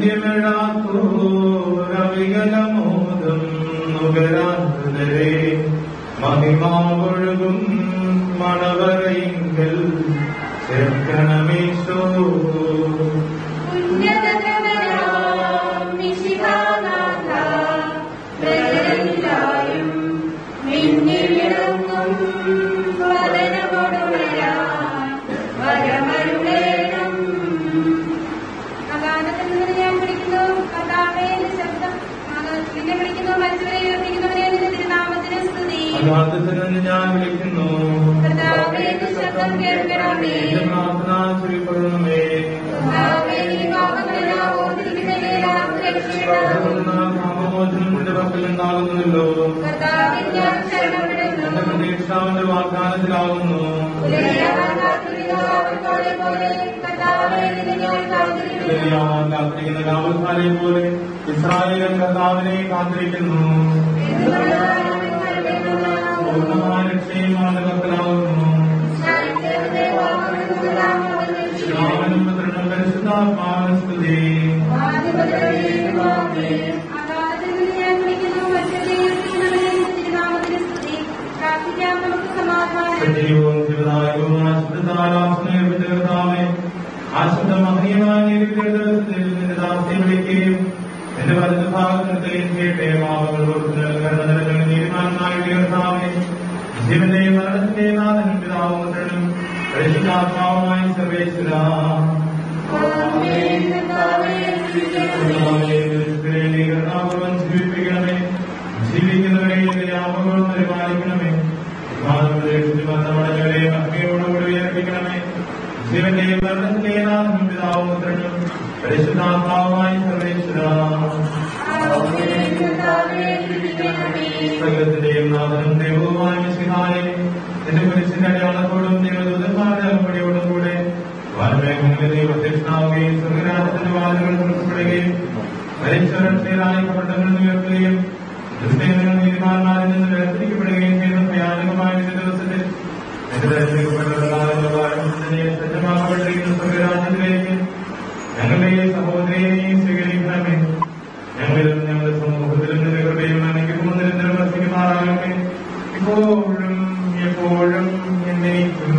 അന്ത്യമിഴാത്തോരവികലമോദം നുകരാന്തരെ മഹിമാവൊഴുകും മണവരയിങ്കൽ ചേർക്കണമീശോ അഗാധത്തിൽ ഞാൻ വിളിക്കുന്നു കർത്താവേ, എന്റെ ശബ്ദം കേൾക്കണമേ. എന്റെ പ്രാർത്ഥന ചൊല്ലിക്കൊള്ളണമേ പാപമോചനം നിന്റെ പക്കൽ ഉണ്ടാകുന്നല്ലോ എന്റെ പ്രതീക്ഷാവിന്റെ വാഗ്ദാനത്തിലാകുന്നു ഇലയാവാൻ കാത്തിരിക്കുന്ന കാവൽക്കാരെ പോലെ ഇസ്രായേൽ കർത്താവിനെ കാത്തിരിക്കുന്നു പൂർണ്ണമായ രക്ഷയും അവന്റെ പക്കലാകുന്നു ശ്രാവണം പുത്രനും പരിശുദ്ധാത്മാവിനും സ്തുതി സജീവവും ജീവദായകവും ആശുദ്ധത്താലാം സ്നേഹത്തിന്റെ കർത്താവേ ആശുദ്ധ മഹനീയമായ ദിവസത്തിൽ നിന്റെ ദാസ്യം വിളിക്കുകയും എന്റെ വലതു ഭാഗത്ത് നിർത്തുകയും ചെയ്യട്ടെ പാപങ്ങൾ ഓർത്ത് കരുണ നിറഞ്ഞ നീതിമാനായ കർത്താവേ ജീവന്റെയും മരണത്തിന്റെയും നാഥനും പിതാവും പുത്രനും പരിശുദ്ധാത്മാവുമായി സർവേശ്വര കർത്താവേ ജീവിപ്പിക്കണമേ ജീവിക്കുന്നവരെ യാമങ്ങളും പരിപാലിക്കണമേ മരണമടഞ്ഞവരെ മഹിമയോടുകൂടി ഉയർപ്പിക്കണമേ ജീവന്റെയും മരണത്തിന്റെയും നാഥനും പിതാവും പുത്രനും പരിശുദ്ധാത്മാവുമായി സർവേശ്വര സകലത്തിന്റെയും നാഥനും ദൈവവുമായ മിശിഹായെ നിന്റെ കുരിശിന്റെ അടയാളത്തോടും ദൈവദൂതന്മാരുടെ അകമ്പടിയോടും കൂടെ വാൽമേഘങ്ങളിൽ പ്രത്യക്ഷനാവുകയും സ്വർഗരാജത്തിന്റെ വാലുകൾ തുറക്കപ്പെടുകയും മരിച്ചവരക്ഷരായി കപട്ടങ്ങളിൽ ഉയർത്തുകയും ദുഷ്ടങ്ങളിൽ നീതിമാന്മാരിൽ നിന്ന് വേർതിരിക്കപ്പെടുകയും ചെയ്യുന്ന ഭയാനകമായ ഒരു ദിവസത്തിൽ എന്റെ ദർശിക്കപ്പെട്ട സജ്ജമാക്കപ്പെട്ടിരിക്കുന്ന സ്വർഗരാജ്യത്തിലേക്ക് ഞങ്ങളുടെ സഹോദരിയെയും സ്വീകരിക്കണമേ ഞങ്ങളിലും ഞങ്ങളുടെ സമൂഹത്തിലും നിന്റെ കൃപയും അനുഗ്രഹവും നിരന്തരം വർദ്ധിക്കുമാറാകട്ടെ ഇപ്പോഴും എപ്പോഴും എന്നേക്കും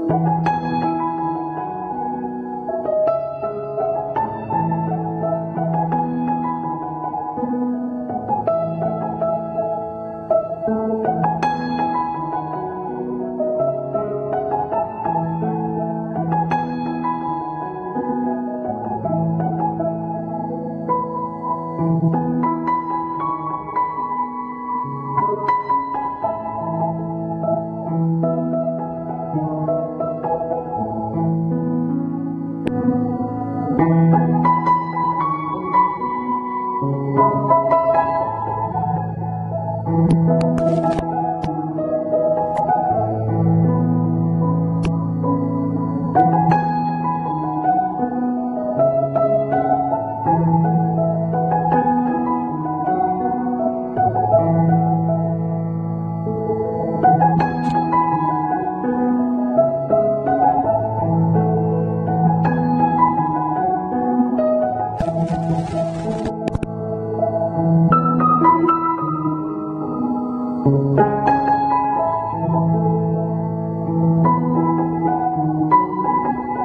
ും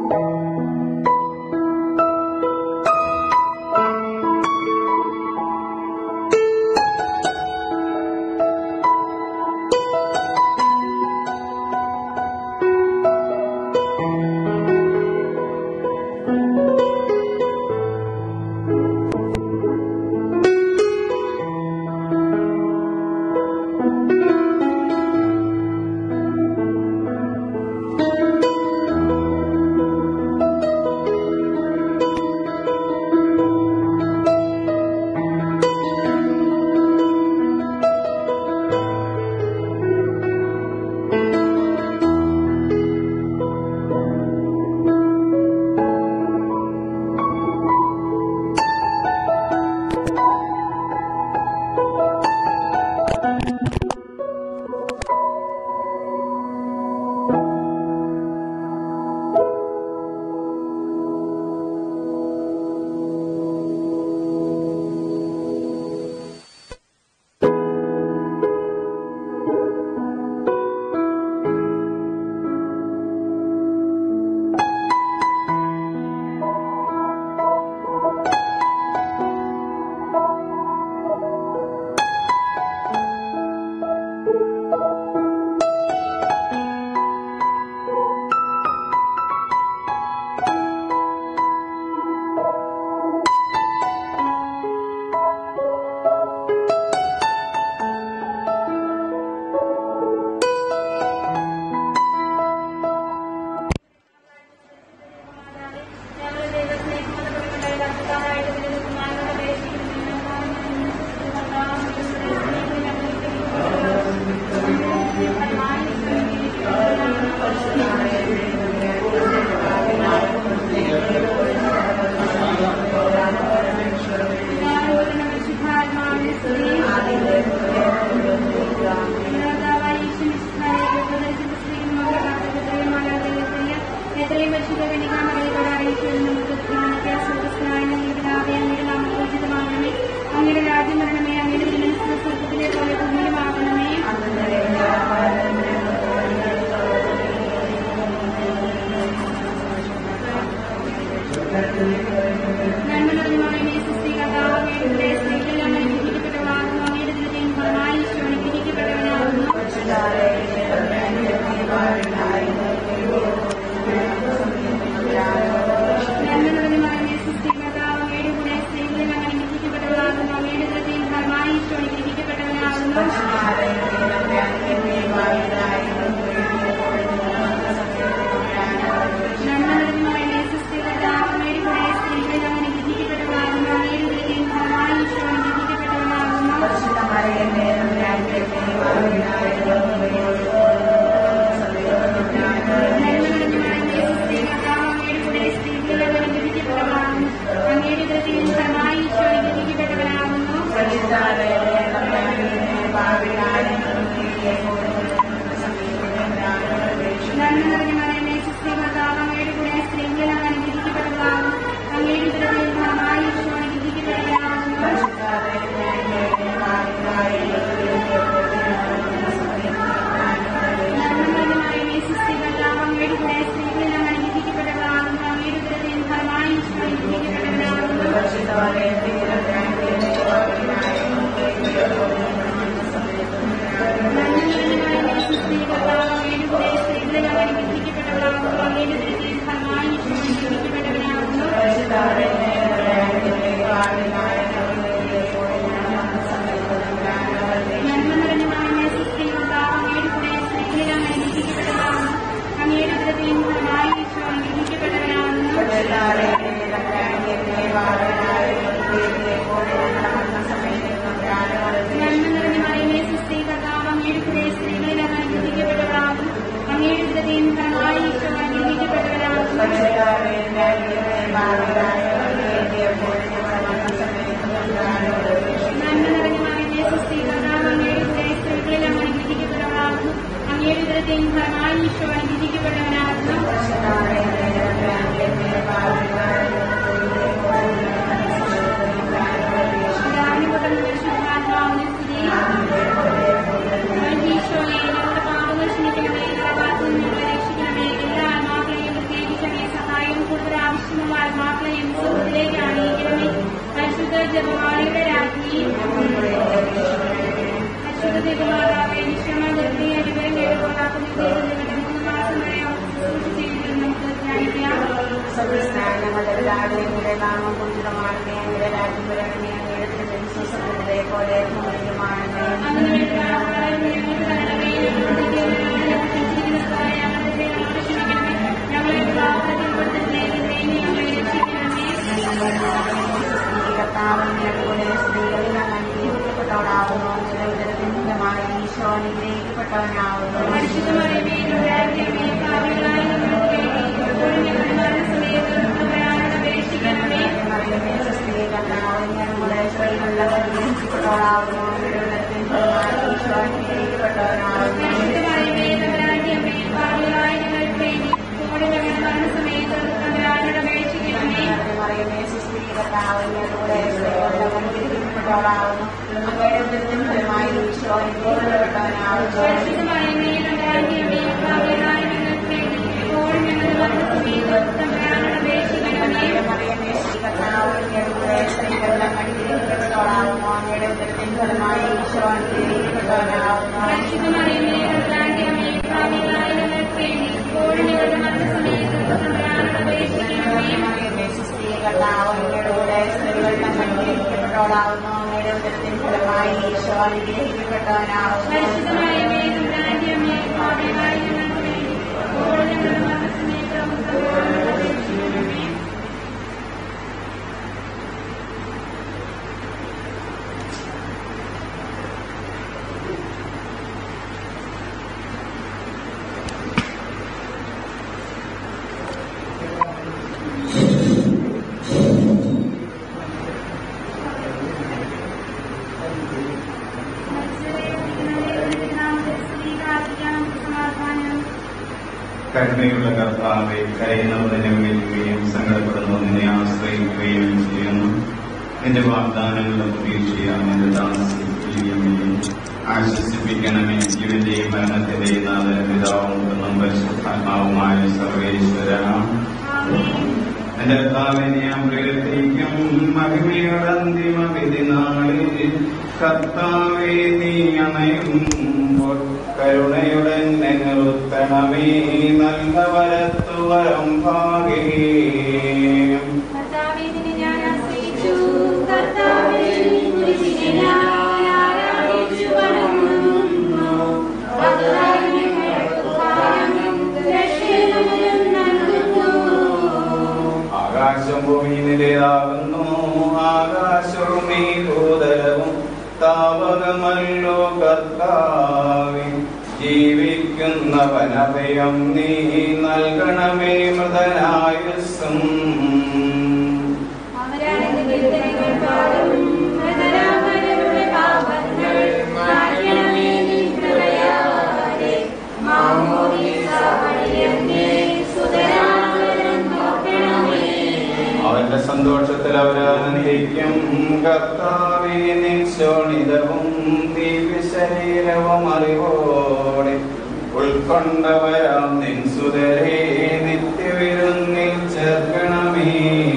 എത്രയും പരിശുദ്ധ കന്യകാമറിയത്തോട് അറിയിച്ചു നമുക്ക് സ്വർഗസ്നായ പിതാവേ അങ്ങയുടെ നാമം പൂജിതമാകണമേ അങ്ങയുടെ രാജ്യം വരണമേ അങ്ങയുടെ തിരുമനസ് സ്വർഗത്തിലെ പോലെ ഭൂമിയിലുമാകണമേ നന്മ നിറഞ്ഞുമായ സൃഷ്ടി കഥാവ് അങ്ങയുടെ സ്ത്രീകളിൽ അങ്ങനെ വിധിക്കപ്പെട്ടവളാകുന്നു അങ്ങയുടെ ദിനത്തെയും ഫലമായി ഈശോ അനുഗ്രഹിക്കപ്പെട്ടവനാകുന്നു നന്മ നിറഞ്ഞുമായ സൃഷ്ടി കഥാവ് അങ്ങയുടെ കൂടെ സ്ത്രീകളിൽ അങ്ങനെ വിധിക്കപ്പെട്ടവളാകുന്നു അങ്ങയുടെ ദിനത്തെയും ഫലമായി ഈശോ അനുഗ്രഹിക്കപ്പെട്ടവനാകുന്നു നന്മ നിറഞ്ഞുമായ സൃഷ്ടി കഥാവ് അങ്ങയുടെ കൂടെ സ്ത്രീകളിൽ അങ്ങനെ വിധിക്കപ്പെട്ടവളാകുന്നു അങ്ങയുടെ ദിനത്തെയും ഫലമായി ഈശോ അനുഗ്രഹിക്കപ്പെട്ടവനാകുന്നു നന്മ നിറഞ്ഞ സൃഷ്ടി അങ്ങയുടെ കൂടെ സ്ത്രീകളിൽ അങ്ങനെ വിധിക്കപ്പെട്ടവരാകുന്നു അങ്ങയുടെ ഹൃദയം ഫലമായി ഈശോ അനുഗ്രഹിക്കപ്പെട്ടവനാകുന്നു നന്മ നിറഞ്ഞ സൃഷ്ടി കർത്താവ് അങ്ങയുടെ കൂടെ സ്ത്രീകളിൽ അങ്ങനെ വിധിക്കപ്പെട്ടവരാകുന്നു അങ്ങയുടെ ഹൃദയം ഫലമായി ഈശോ അനുഗ്രഹിക്കപ്പെട്ടവരാകുന്നു നന്മ നിറഞ്ഞ സൃഷ്ടി കർത്താവ് അങ്ങയുടെ കൂടെ സ്ത്രീകളിൽ അങ്ങനെ വിധിക്കപ്പെട്ടവരാകുന്നു അങ്ങയുടെ ഹൃദയം ഫലമായി ഈശോ അനുഗ്രഹിക്കപ്പെട്ടവനാകുന്നു പിതാവിനും പുത്രനും പരിശുദ്ധാത്മാവിനും സ്തുതി. ഈശോയെ ഞങ്ങളുടെ പാപങ്ങൾ ക്ഷമിക്കണമേ ഞങ്ങളുടെ പാപത്തിൽ നിന്ന് ഞങ്ങളെ രക്ഷിക്കണമേ എല്ലാ ആത്മാക്കളെയും പ്രത്യേകിച്ച് അങ്ങേ സഹായിക്കണമേ സ്വർഗത്തിലേക്ക് അണിയിക്കണമേ പരിശുദ്ധ ജപമാലയുടെ രാജ്ഞി പരിശുദ്ധ ദൈവമാതാവേ നിശ്ചയമ നിർത്തി അനുഭവം കേട്ടുകൊള്ളാക്കുന്ന നിങ്ങളുടെ മൂന്ന് മാസം വരെ അവർ ശുശ്രൂഷ ചെയ്തിരുന്നു നമുക്ക് ധ്യാനിക്കാം സർവസ്ഥാനങ്ങളുടെ നാമം കുഞ്ചിതമാണമേ അങ്ങയുടെ രാജ്യം വരണമേ അങ്ങയുടെ തിരുവനന്തപുരത്തെ പോലെ ഭൂമിയിലുമാണമേ അന്ന് വേണ്ട ആഹാരം ഞങ്ങൾക്ക് തരണമേ ഞങ്ങളുടെ ദൈവനായ ഞങ്ങളുടെ ഞങ്ങളുടെ ക്ഷമിക്കണമേ ഞങ്ങളെ വിവാഹത്തിൽ പെടുത്തുന്നതിനെ ഞങ്ങളെ രക്ഷിക്കണമേ കർത്താവിനെ സ്ത്രീകളിൽ അനുഗ്രഹിക്കപ്പെട്ടവനാവുന്നു അങ്ങയുടെ ഉദരത്തിൻ ഫലമായി ഈശോ അനുഗ്രഹിക്കപ്പെട്ടവനാവുന്നു പരിശുദ്ധമറിയമേ രാജ്യമേ പാപികളായ ഞങ്ങൾക്ക് വേണ്ടി ഇപ്പോഴും ഞങ്ങളുടെ മരണസമയത്ത് തമ്പുരാനോട് അപേക്ഷിക്കണമേ മറിയമേ ക്രിസ്തുവേ കർത്താവിനെ ഞങ്ങളുടെ സ്ത്രീകളിൽ അനുഗ്രഹിക്കപ്പെട്ടവനാവുന്നു അങ്ങയുടെ ഉദരത്തിൻ ഫലമായി ഈശോ അനുഗ്രഹിക്കപ്പെട്ടവനാവുന്നു പരിശുദ്ധമറിയമേ രാജ്യമേ പാപികളായ ഞങ്ങൾക്ക് വേണ്ടി ഇപ്പോഴും ഞങ്ങളുടെ മരണസമയത്ത് തമ്പുരാനോട് അപേക്ഷിക്കണമേ മറിയമേ സുസ്ത്രീ കർത്താവിനെ കൂടെ സ്ത്രീകളിൽ അനുഗ്രഹിക്കപ്പെട്ടവളാവുന്നു അങ്ങയുടെ ഉദരത്തിൻ ഫലമായി ഈശോ അനുഗ്രഹിക്കപ്പെട്ടവനാവുന്നു പരിശുദ്ധമറിയമേ രാജ്യമേ പാപികളായ ഞങ്ങൾക്ക് വേണ്ടി ഇപ്പോഴും ഞങ്ങളുടെ മരണസമയത്ത് തമ്പുരാനോട് അപേക്ഷിക്കണമേ മറിയമേ ശ്രീ കർത്താവിനെ കൂടെ സ്ത്രീകളിൽ അനുഗ്രഹിക്കപ്പെട്ടവളാവുന്നു അങ്ങയുടെ ഉദരത്തിൻ ഫലമായി ഈശോ അനുഗ്രഹിക്കപ്പെട്ടവനാവുന്നു പരിശുദ്ധമറിയമേ രാജ്യമേ പാപികളായ ഞങ്ങൾക്ക് വേണ്ടി ഇപ്പോഴും ഞങ്ങളുടെ മരണസമയത്ത് തമ്പുരാനോട് അപേക്ഷിക്കണമേ മറിയമേ സുസ്ത്രീ കർത്താവിനെ കൂടെ സ്ത്രീകളിൽ അനുഗ്രഹിക്കപ്പെട്ടവളാവുന്നു അങ്ങയുടെ ഉദരത്തിൻ ഫലമായി ഈശോ അനുഗ്രഹിക്കപ്പെട്ടവനാവുന്നു പരിശുദ്ധമറിയമേ രാജ്യമേ പാപികളായ ഞങ്ങൾക്ക് വേണ്ടി ഇപ്പോഴും ഞങ്ങളുടെ മരണസമയത്ത് തമ്പുരാനോട് അപേക്ഷിക്കണമേ കരുണയുള്ള കർത്താവെ കരയുന്നവരെ വിളിക്കുകയും സങ്കടപ്പെടുന്നു നിന്നെ ആശ്രയിക്കുകയും ചെയ്യുന്നു എന്റെ വാഗ്ദാനങ്ങളുടെ പ്രതീക്ഷയാം എന്റെ ദാസിക്കുകയും ആശ്വസിപ്പിക്കണമേ ജീവന്റെയും മരണത്തിന്റെയും നാഥന പിതാവും പുത്രനും പരിശുദ്ധാത്മാവുമായ സർവേശ്വര എന്റെ കർത്താവിനെ ഞാൻ പ്രകൃതിക്കും മഹിമയുടെ അന്തിമ വിധി നാളിൽ കർത്താവെ നീ അണയുമ്പോൾ കരുണയുടെ നിറുത്തണമേ നല്ല വരത്തു വരം ഭാഗേ കർത്താവിനെ ഞാൻ ആശ്രയിച്ചു കർത്താവേ കുരിശിനെ ഞാൻ ആരാധിച്ചു വണങ്ങുന്നു കർത്താവിനെ സഹായം രക്ഷയും നൽകുന്നു ആകാശം ഭൂമി നിലയാകുന്നു ആകാശവും ഈ ഭൂതലവും താപകമല്ലോ കർത്താവെ ജീവിക്കുന്നവനഭയം നീ നൽകണമേ മൃതനായുസ്സും അവരാണെന്റെ കീർത്തനങ്ങൾ പാടും മൃതരാമരുടെ പാപങ്ങൾ മാറ്റണമേ നീ കൃപയാലെ മാമോദീസ വഴിയെന്നെ സുതരാമരം നോക്കണമേ അവന്റെ സന്തോഷത്തിൽ അവരാനന്ദിക്കും കർത്താവേ നിശോണിതവും ദിവ്യശരീരവും അറിവോടെ ഉൾക്കൊണ്ടവരാം നിൻ സുതരേ നിത്യവിരുന്നിൽ ചേർക്കണമേ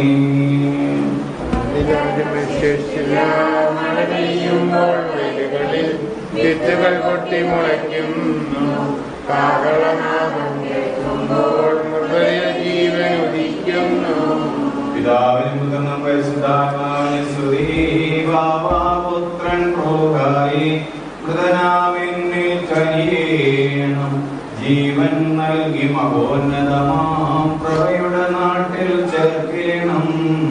ശേഷില്ല മഴ പെയ്യുമ്പോൾ വയലുകളിൽ വിത്തുകൾ പൊട്ടി മുളയ്ക്കുന്നു കാകളനാദം കേൾക്കുമ്പോൾ മൃദയ ജീവൻ ഉദിക്കുന്നു പിതാവിനും പുത്രനും പരിശുദ്ധാത്മാവിന് സ്തുതി ബാബാപുത്രൻ റോഗായി മൃതനാവിന്നിൽ കനിയേണം ജീവൻ നൽകി മഹോന്നതമാം പ്രഭയുടെ നാട്ടിൽ ചേർക്കണം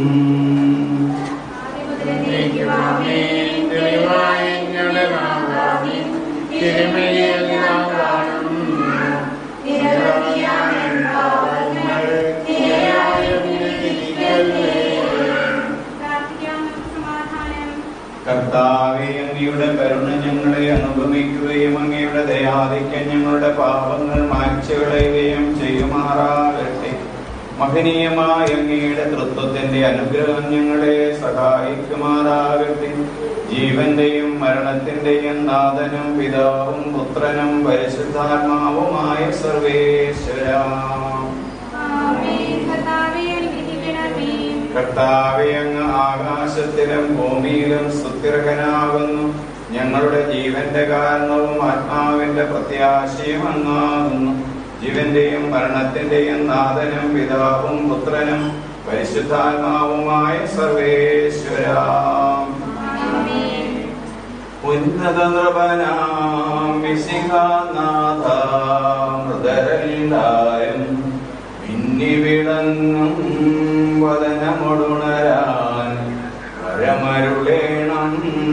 ആമേൻ. തെളിവായ ഞങ്ങളുടെ നാഥാമേ, തിരുമേനിയെല്ലാം കാണുന്നു. നിരവധിയാണ് പാപങ്ങൾ, നിരയായും നിരസിക്കല്ലേ. പ്രാർത്ഥിക്കാം നമുക്ക് സമാധാനം കർത്താവെ അങ്ങയുടെ കരുണ ഞങ്ങളെ അനുഗമിക്കുകയും അങ്ങയുടെ ദയാധിക്യം ഞങ്ങളുടെ പാപങ്ങൾ മായ്ച്ചുകളയുകയും ചെയ്യുമാറാകട്ടെ മഹനീയമായ അങ്ങയുടെ തൃത്വത്തിന്റെ അനുഗ്രഹം ഞങ്ങളെ സഹായിക്കുമാറാകട്ടെ ജീവന്റെയും മരണത്തിന്റെയും നാഥനും പിതാവും പുത്രനും പരിശുദ്ധാത്മാവുമായ സർവേശ്വര ആമേൻ കർത്താവേ അനുഗ്രഹിക്കണമേ കർത്താവെ അങ്ങ് ആകാശത്തിലും ഭൂമിയിലും സുത്യർഹനാകുന്നു ഞങ്ങളുടെ ജീവന്റെ കാരണവും ആത്മാവിന്റെ പ്രത്യാശയും അങ്ങാകുന്നു ജീവന്റെയും മരണത്തിന്റെയും നാഥനും പിതാവും പുത്രനും പരിശുദ്ധാത്മാവുമായ സർവേശ്വരാം ഉന്നത നൃപനാം വിശിഖാനാഥ മൃതരെല്ലാരും മിന്നി വിളങ്ങും വദനമൊടുണരാൻ വരമരുളേണം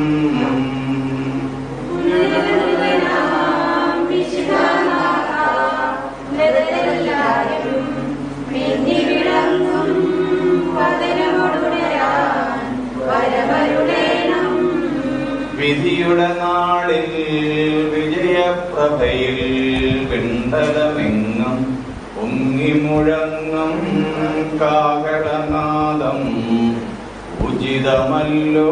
വിധിയുടെ നാളിൽ വിജയപ്രഭയിൽ വിണ്ടലമെങ്ങും പൊങ്ങിമുഴങ്ങും കാഹളനാദം ഉചിതമല്ലോ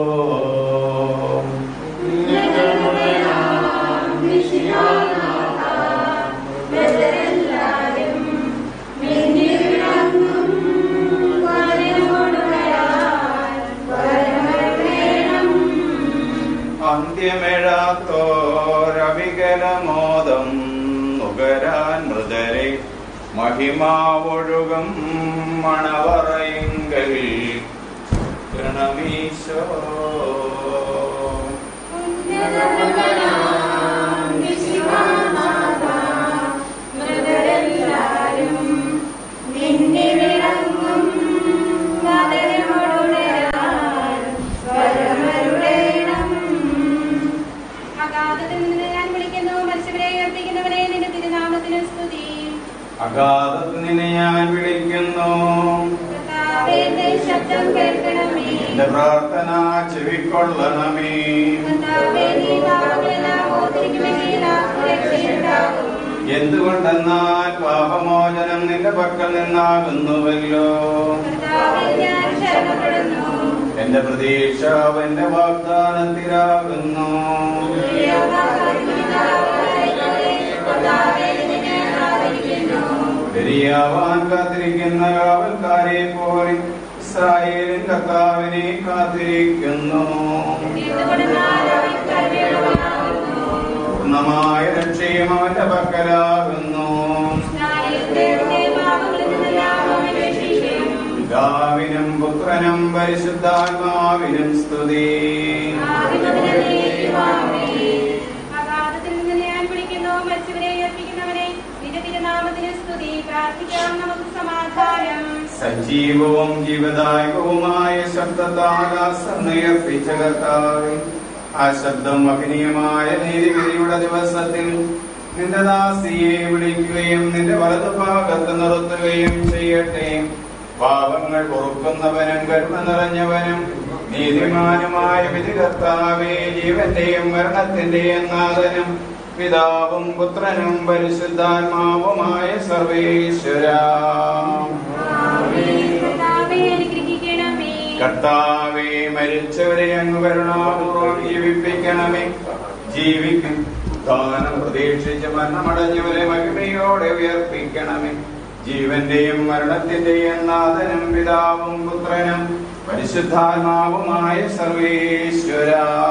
അന്ത്യമെഴാത്തോരവികലമോദം നുകരാൻ മൃതരെ മഹിമാവൊഴുകം മണവറയുങ്കൽ ഗണമീശോ അഗാധത്തിൽ നിന്ന് ഞാൻ വിളിക്കുന്നു മത്സ്യവരെ ഏൽപ്പിക്കുന്നവനെ നിന്റെ തിരുനാമത്തിന് സ്തുതി അഗാധത്തിൽ നിന്നെ ഞാൻ വിളിക്കുന്നു കർത്താവേ, എന്റെ ശബ്ദം കേൾക്കണമേ എന്റെ പ്രാർത്ഥന ചെവിക്കൊള്ളണമേ കർത്താവേ, നീ പാപങ്ങളെല്ലാം ഓർത്തിരിക്കുമെങ്കിൽ ആർക്കു രക്ഷയുണ്ടാകും എന്തുകൊണ്ടെന്നാൽ പാപമോചനം നിന്റെ പക്കൽ നിന്നാകുന്നുവല്ലോ കർത്താവേ, ഞാൻ ശരണപ്പെടുന്നു എന്റെ പ്രതീക്ഷ അവന്റെ വാഗ്ദാനത്തിലാകുന്നു കർത്താവേ, നിന്നെ ആദരിക്കുന്നു ശരിയാവാൻ കാത്തിരിക്കുന്ന കാവൽക്കാരെ പോലെ ഇസ്രായേലിൻ കർത്താവിനെ കാത്തിരിക്കുന്നു എന്തുകൊണ്ടെന്നാൽ അവൻ കരുണയുള്ളവനാകുന്നു. പൂർണ്ണമായ രക്ഷയും അവന്റെ പക്കലാകുന്നു ഇസ്രായേലിന്റെ പാപങ്ങളിൽ നിന്നെല്ലാം അവൻ രക്ഷിക്കും പിതാവിനും പുത്രനും പരിശുദ്ധാത്മാവിനും സ്തുതി അഗാധത്തിൽ നിന്ന് ഞാൻ വിളിക്കുന്നു മത്സ്യവരെ ഏൽപ്പിക്കുന്നവനെ നിന്റെ തിരുനാമത്തിന് സ്തുതി പ്രാർത്ഥിക്കാം നമുക്ക് സമാധാനം സജീവവും ജീവദായകവുമായ ശബ്ദത്താകാശം ഉയർപ്പിച്ച കർത്താവേ ആ ശബ്ദം മഹനീയമായ നീതിവിധിയുടെ ദിവസത്തിൽ നിന്റെ ദാസിയെ വിളിക്കുകയും നിന്റെ വലതുഭാഗത്ത് നിർത്തുകയും ചെയ്യട്ടെ പാപങ്ങൾ പൊറുക്കുന്നവനും കരുണ നിറഞ്ഞവനും നീതിമാനുമായ വിധികർത്താവേ ജീവന്റെയും മരണത്തിന്റെയും നാഥനും പിതാവും പുത്രനും പരിശുദ്ധാത്മാവുമായ സർവേശ്വര കർത്താവേ, അനുഗ്രഹിക്കണമേ കർത്താവെ മരിച്ചവരെ അങ്ങ് കരുണാപൂർവ്വം ജീവിപ്പിക്കണമേ ജീവിക്കും ദാനം പ്രതീക്ഷിച്ച് മരണമടഞ്ഞവരെ മഹിമയോടെ ഉയർപ്പിക്കണമേ ജീവന്റെയും മരണത്തിന്റെയും നാഥനും പിതാവും പുത്രനും പരിശുദ്ധാത്മാവുമായ സർവേശ്വര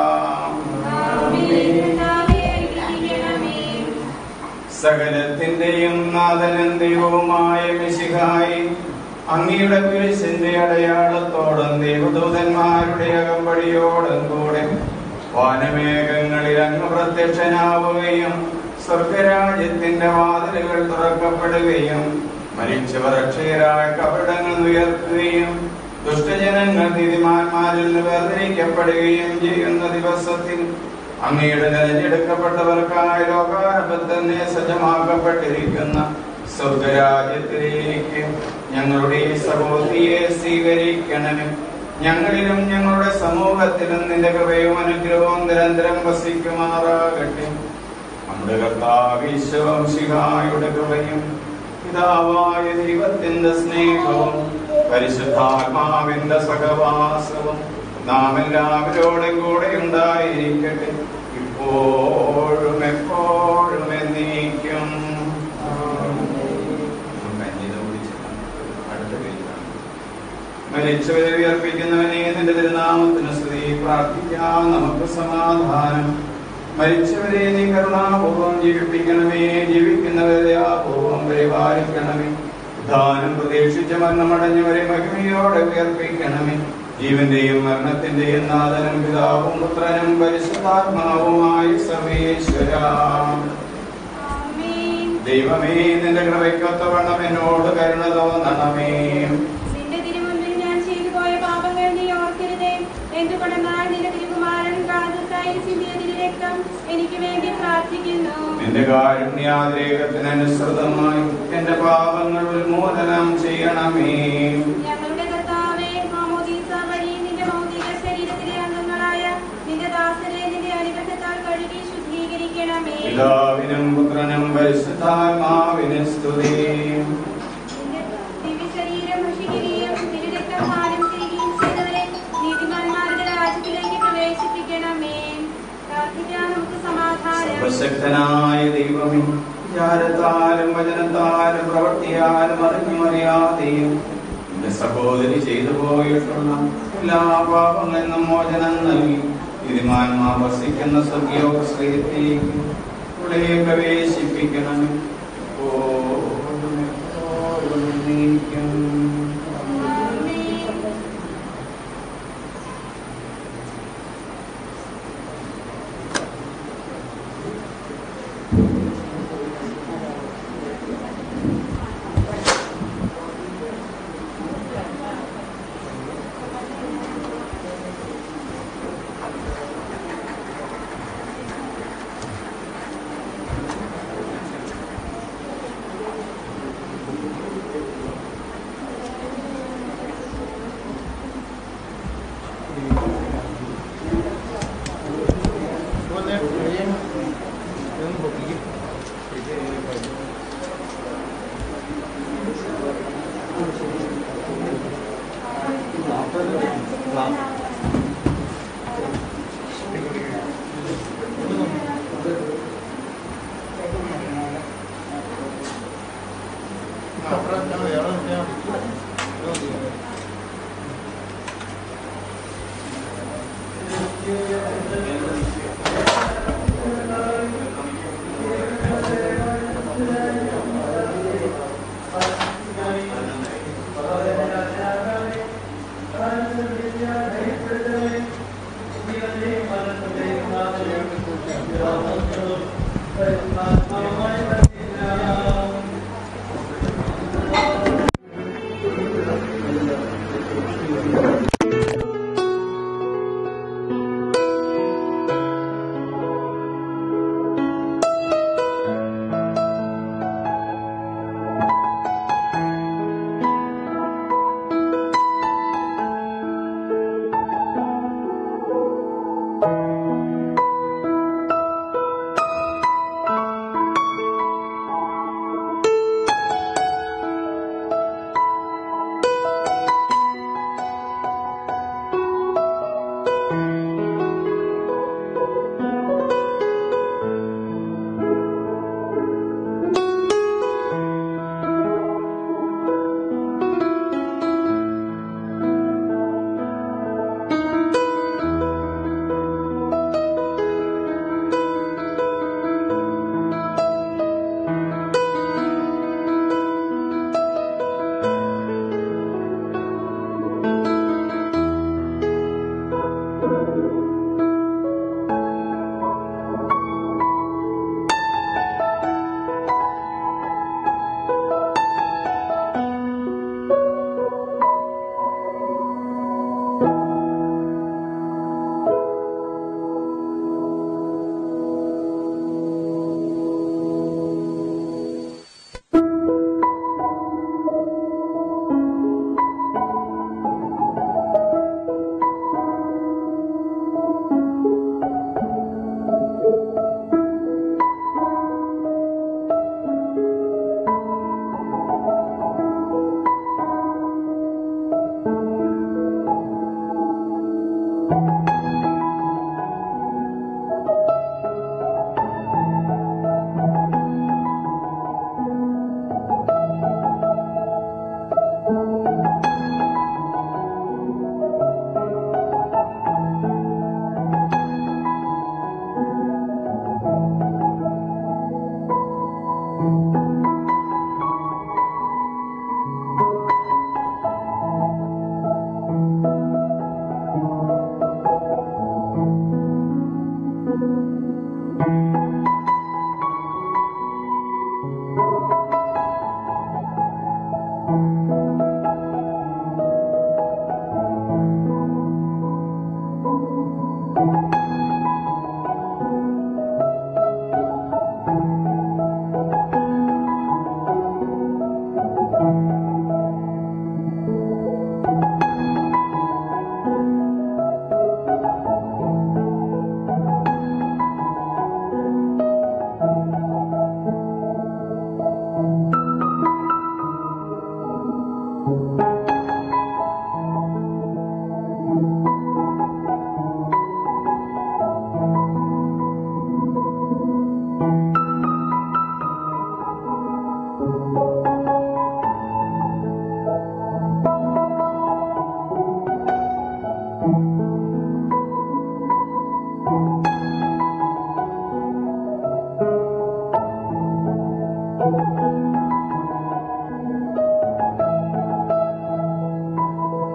കർത്താവേ, അനുഗ്രഹിക്കണമേ സകലത്തിന്റെയും നാഥനും ദൈവവുമായ മിശിഹായി അങ്ങയുടെ കുരിശിന്റെ അടയാളത്തോടും ദൈവദൂതന്മാരുടെ അകമ്പടിയോടും കൂടെ വാനമേഘങ്ങളിൽ അങ്ങ് പ്രത്യക്ഷനാവുകയും സ്വർഗരാജ്യത്തിന്റെ വാതിലുകൾ തുറക്കപ്പെടുകയും മരിച്ചവർ അക്ഷയരായ കപടങ്ങൾ ഉയർത്തുകയും ദുഷ്ടജനങ്ങൾ നീതിമാന്മാരിൽ നിന്ന് വേർതിരിക്കപ്പെടുകയും ചെയ്യുന്ന ദിവസത്തിൽ അങ്ങയുടെ തെരഞ്ഞെടുക്കപ്പെട്ടവർക്കായ ലോകാരംഭത്തിൽ തന്നെ സജ്ജമാക്കപ്പെട്ടിരിക്കുന്ന സ്വർഗരാജ്യത്തിലേക്ക് ഞങ്ങളുടെ ഈ സഹോദരിയെ സ്വീകരിക്കണമേ ഞങ്ങളിലും ഞങ്ങളുടെ സമൂഹത്തിലും നിന്റെ കൃപയും അനുഗ്രഹവും നിരന്തരം വസിക്കുമാറാകട്ടെ നമ്മുടെ കർത്താവിശ്വം ശിഹായുടെ കൃപയും പിതാവായ ദൈവത്തിന്റെ സ്നേഹവും പരിശുദ്ധാത്മാവിന്റെ സഹവാസവും നാം എല്ലാവരോടും കൂടെ ഉണ്ടായിരിക്കട്ടെ ഇപ്പോഴും എപ്പോഴും എന്നേക്കും കഞ്ഞിത കുടിച്ചിട്ട് അടുത്ത പേജാണ് മരിച്ചവരെ ഉയർപ്പിക്കുന്നവനെ നിന്റെ തിരുനാമത്തിന് സ്തുതി പ്രാർത്ഥിക്കാം നമുക്ക് സമാധാനം മരിച്ചവരെ നീ കരുണാപൂർവം ജീവിപ്പിക്കണമേ ജീവിക്കുന്നവരെ അപൂർവം പരിപാലിക്കണമേ ദാനം പ്രതീക്ഷിച്ച മരണമടഞ്ഞവരെ മഹിമയോടെ ഉയർപ്പിക്കണമേ ജീവന്റെയും മരണത്തിന്റെയും നാഥനും പിതാവും പുത്രനും പരിശുദ്ധാത്മാവുമായി സർവേശ്വര ആമേൻ. ദൈവമേ നിന്റെ കൃപയ്ക്കൊത്തവണ്ണം എന്നോട് കരുണ തോന്നണമേ നിന്റെ തിരുമുൻപിൽ ഞാൻ ചെയ്തു പോയ പാപങ്ങൾ നീ ഓർക്കരുതേ എന്തുകൊണ്ടെന്നാൽ നിന്റെ തിരുകുമാരൻ കാലത്തായി ചിന്തിയ തിരുരക്തം എനിക്ക് വേണ്ടി പ്രാർത്ഥിക്കുന്നു നിന്റെ കാരുണ്യാതിരേകത്തിനനുസൃതമായി എന്റെ പാപങ്ങൾ ഉന്മൂലനം ചെയ്യണമേ ഞങ്ങളുടെ കർത്താവേ മാമോദീസ വഴി നിന്റെ ഭൗതിക ശരീരത്തിലെ അംഗങ്ങളായ നിന്റെ ദാസരെ നിന്റെ അനുഗ്രഹത്താൽ കഴുകി ശുദ്ധീകരിക്കണമേ പിതാവിനും പുത്രനും പരിശുദ്ധാത്മാവിനും സ്തുതി നിന്റെ ദിവ്യശരീരം ഭക്ഷിക്കുകയും തിരുരക്തം പാനം ചെയ്യുകയും ചെയ്തവരെ നീതിമാന്മാരുടെ രാജ്യത്തിലേക്ക് പ്രവേശിപ്പിക്കണമേ പ്രാർത്ഥിക്കാൻ നമുക്ക് സമാധാനം സർവശക്തനായ ദൈവമേ വിചാരത്താലും വചനത്താലും പ്രവൃത്തിയാലും അറിഞ്ഞും അറിയാതെയും എന്റെ സഹോദരി ചെയ്തു പോയിട്ടുള്ള എല്ലാ പാപങ്ങളിൽ നിന്നും മോചനം നൽകി ഇതിമാന്മാർ വസിക്കുന്ന സ്വർഗീയോശ്രയത്തിലേക്ക് ഇവിടെ പ്രവേശിപ്പിക്കണമേ ഓടും എപ്പോഴും നീക്കും. ആമേൻ.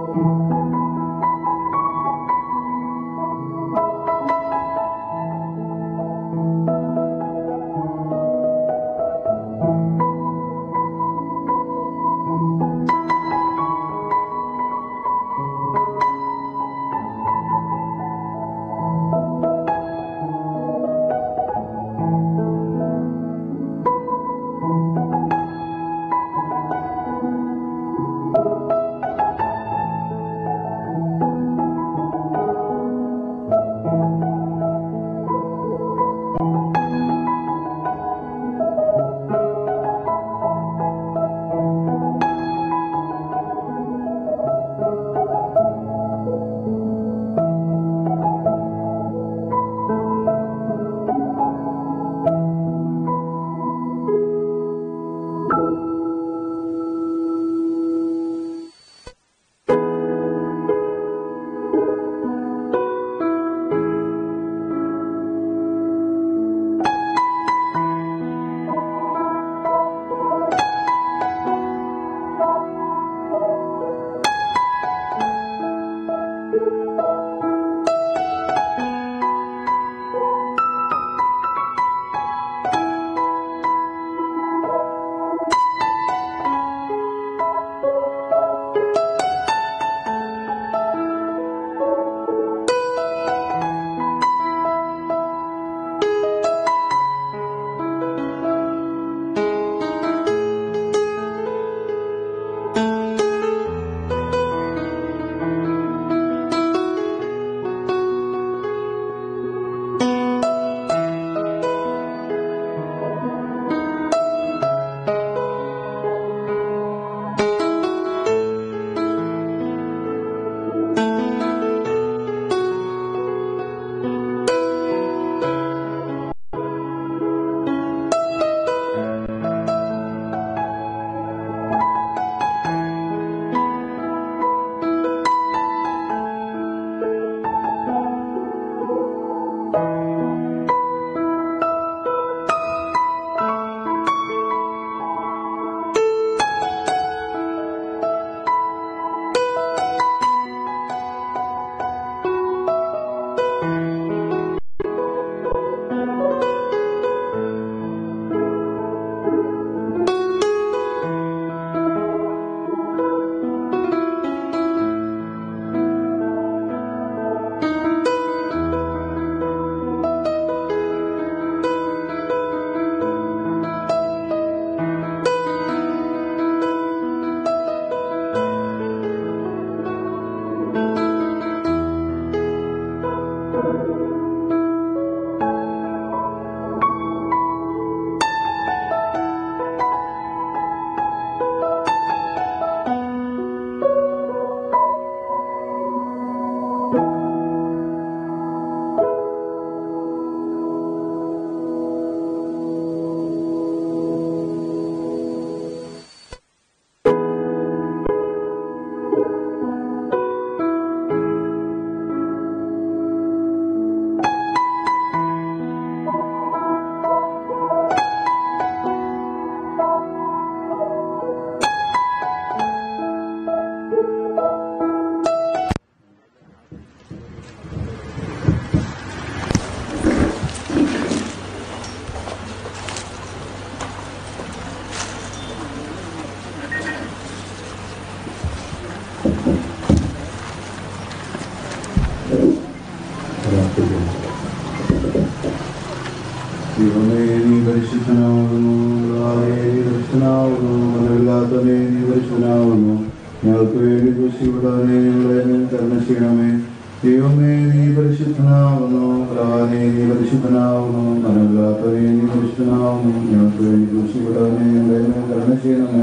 ദൈവമേ നീ പരിശുദ്ധനാകുന്നു കർത്താവേ, നീ പരിശുദ്ധനാകുന്നു മനമില്ലാത്തവനെ നീ പരിശുദ്ധനാകുന്നു ഞങ്ങൾക്ക് വേണ്ടി ദുഷിവിടാനെ ഞങ്ങളെ നീ കരുണ ചെയ്യണമേ ദൈവമേ നീ പരിശുദ്ധനാകുന്നു കർത്താവേ, നീ പരിശുദ്ധനാകുന്നു മനമില്ലാത്തവനെ നീ പരിശുദ്ധനാകുന്നു ഞങ്ങൾക്ക് വേണ്ടി ദുഷിവിടാനെ ഞങ്ങളെ നീ കരുണ ചെയ്യണമേ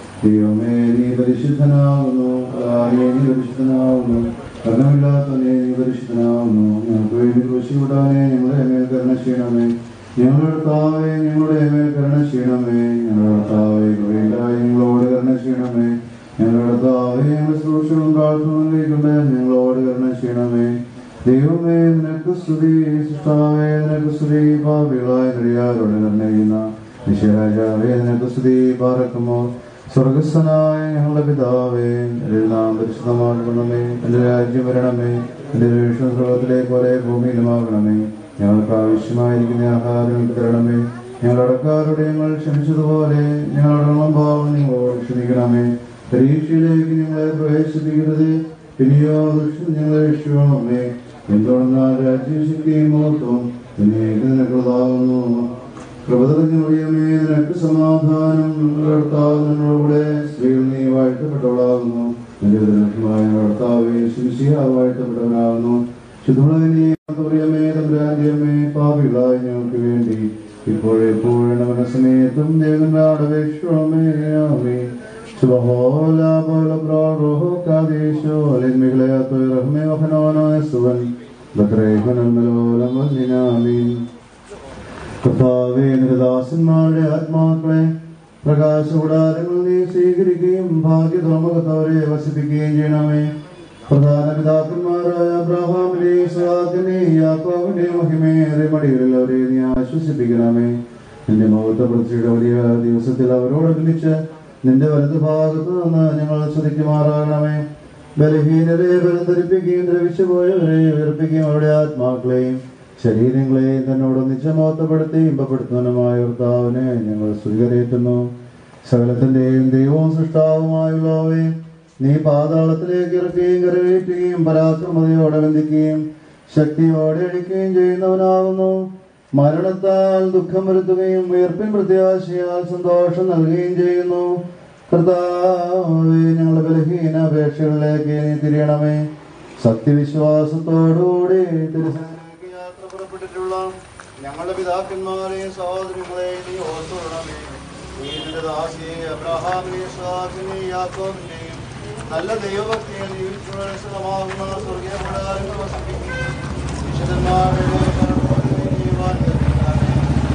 ദൈവമേ നീ പരിശുദ്ധനാകുന്നു കർത്താവേ, നീ പരിശുദ്ധനാകുന്നു കർണമില്ലാത്തവനെ നീ പരിശുദ്ധനാകുന്നു ഞങ്ങൾക്ക് വേണ്ടി ദോഷിവിടാനെ ഞങ്ങളെ മേൽ കരുണ ചെയ്യണമേ ഞങ്ങളുടെ കർത്താവേ ഞങ്ങളുടെ മേൽ കരുണ ചെയ്യണമേ ഞങ്ങളുടെ കർത്താവേ കൃപയിലായി ഞങ്ങളോട് കരുണ ചെയ്യണമേ ഞങ്ങളുടെ കർത്താവേ ഞങ്ങളുടെ സൂക്ഷിച്ചും പ്രാർത്ഥനയിലേക്കുണ്ട് ഞങ്ങളോട് കരുണ ചെയ്യണമേ ദൈവമേ നിനക്ക് സ്തുതി സൃഷ്ടാവേ നിനക്ക് സ്തുതി ഭാവികളായ കഴിയാരോട് കരുണ ചെയ്യുന്ന നിശരാജാവേ നിനക്ക് സ്തുതി പാറക്കുമോ സ്വർഗസ്ഥനായ ഞങ്ങളുടെ പിതാവേ എന്റെ നാം പരിശുദ്ധമാകണമേ എന്റെ രാജ്യം വരണമേ എന്റെ വീക്ഷണ സ്രോതത്തിലേക്ക് പോലെ ഭൂമിയിലുമാകണമേ ഞങ്ങൾക്ക് ആവശ്യമായിരിക്കുന്ന ആഹാരം ഞങ്ങൾക്ക് തരണമേ ഞങ്ങളടക്കാരുടെ ഞങ്ങൾ ക്ഷമിച്ചതുപോലെ ഞങ്ങളുടെ ഭാവം നിങ്ങളോട് ക്ഷമിക്കണമേ പരീക്ഷയിലേക്ക് ഞങ്ങളെ പ്രവേശിപ്പിക്കരുത് പിന്നെയോ ദുഷ്ടം ഞങ്ങളെ രക്ഷിക്കണമേ എന്തുകൊണ്ടെന്നാൽ രാജ്യശക്തിയും മഹത്വം പിന്നെ നിനക്കുള്ളതാകുന്നു കൃപതറിഞ്ഞൊഴിയമേ നിനക്ക് സമാധാനം കർത്താവ് നിന്നോടെ സ്ത്രീകൾ നീ വാഴ്ത്തപ്പെട്ടവളാകുന്നു നിന്റെ ദുരന്തമായ കർത്താവെ ശിശിയ വാഴ്ത്തപ്പെട്ടവനാകുന്നു ശുദ്ധമേ തമ്പുരാന്റിയമേ പാപികളായ ഞങ്ങൾക്ക് വേണ്ടി ഇപ്പോഴെപ്പോഴും മനസ്സമേത്തും ദേവനാട് വേശ്വമേ ആമേ സുബഹോല പോല പ്രോഹോ കാദേശോ അലിന്മികളെ റഹ്മേ വഹനോനോ സുവൻ ബദ്രേഹനൽ മലോലം വന്നിനാമീൻ കർത്താവേ നിന്റെ ദാസന്മാരുടെ ആത്മാക്കളെ പ്രകാശകൂടാരങ്ങൾ നീ സ്വീകരിക്കുകയും ഭാഗ്യധർമ്മകത്തവരെ വസിപ്പിക്കുകയും ചെയ്യണമേ പ്രധാന പിതാക്കന്മാരായ അബ്രഹാമിനെ സഹാക്കിനെ യാക്കോവിന്റെ മഹിമേറെ മടികളിൽ അവരെ നീ ആശ്വസിപ്പിക്കണമേ നിന്റെ മഹത്വപ്രതിയുടെ വലിയ ദിവസത്തിൽ അവരോടൊന്നിച്ച് നിന്റെ വലതു ഭാഗത്ത് നിന്ന് ഞങ്ങൾ ശ്രദ്ധിക്കുമാറാകണമേ ബലഹീനരെ ബലധരിപ്പിക്കുകയും ദ്രവിച്ചുപോയവരെ ഉയർപ്പിക്കുകയും അവരുടെ ആത്മാക്കളെയും ശരീരങ്ങളെയും തന്നോടൊന്നിച്ച് മോത്തപ്പെടുത്തി ഇമ്പപ്പെടുത്തുന്നതിനുമായ കർത്താവിനെ ഞങ്ങൾ സ്വീകരിക്കുന്നു സകലത്തിന്റെയും ദൈവവും സൃഷ്ടാവുമായുള്ളവേ നീ പാതാളത്തിലേക്ക് ഇറക്കുകയും കരകയറ്റുകയും പരാക്രമതയോടെ ബന്ധിക്കുകയും ശക്തിയോടെ അഴിക്കുകയും ചെയ്യുന്നവനാകുന്നു മരണത്താൽ ദുഃഖം വരുത്തുകയും ഉയർപ്പിൻ പ്രത്യാശയാൽ സന്തോഷം നൽകുകയും ചെയ്യുന്നു കർത്താവേ ഞങ്ങളുടെ ബലഹീന അപേക്ഷകളിലേക്ക് നീ തിരിയണമേ സത്യവിശ്വാസത്തോടുകൂടി തിരുസന്നിധിയിലേക്ക് യാത്ര പുറപ്പെട്ടിട്ടുള്ള ഞങ്ങളുടെ പിതാക്കന്മാരെയും സഹോദരങ്ങളെയും നീ ഓർത്തുകൊള്ളണമേ നീ നിന്റെ ദാസിയെ അബ്രഹാമിനെയും സഹാക്കിനെയും യാക്കോബിന്റെയും നല്ല ദൈവഭക്തിയെ ജീവിച്ചുമാകുന്ന സ്വർഗീയ പ്രകാരങ്ങൾ വസിപ്പിക്കുകയും വിശുദ്ധന്മാരുടെ പരമോന്നതയെ ചെയ്യുവാൻ കൽപ്പിക്കണമേ.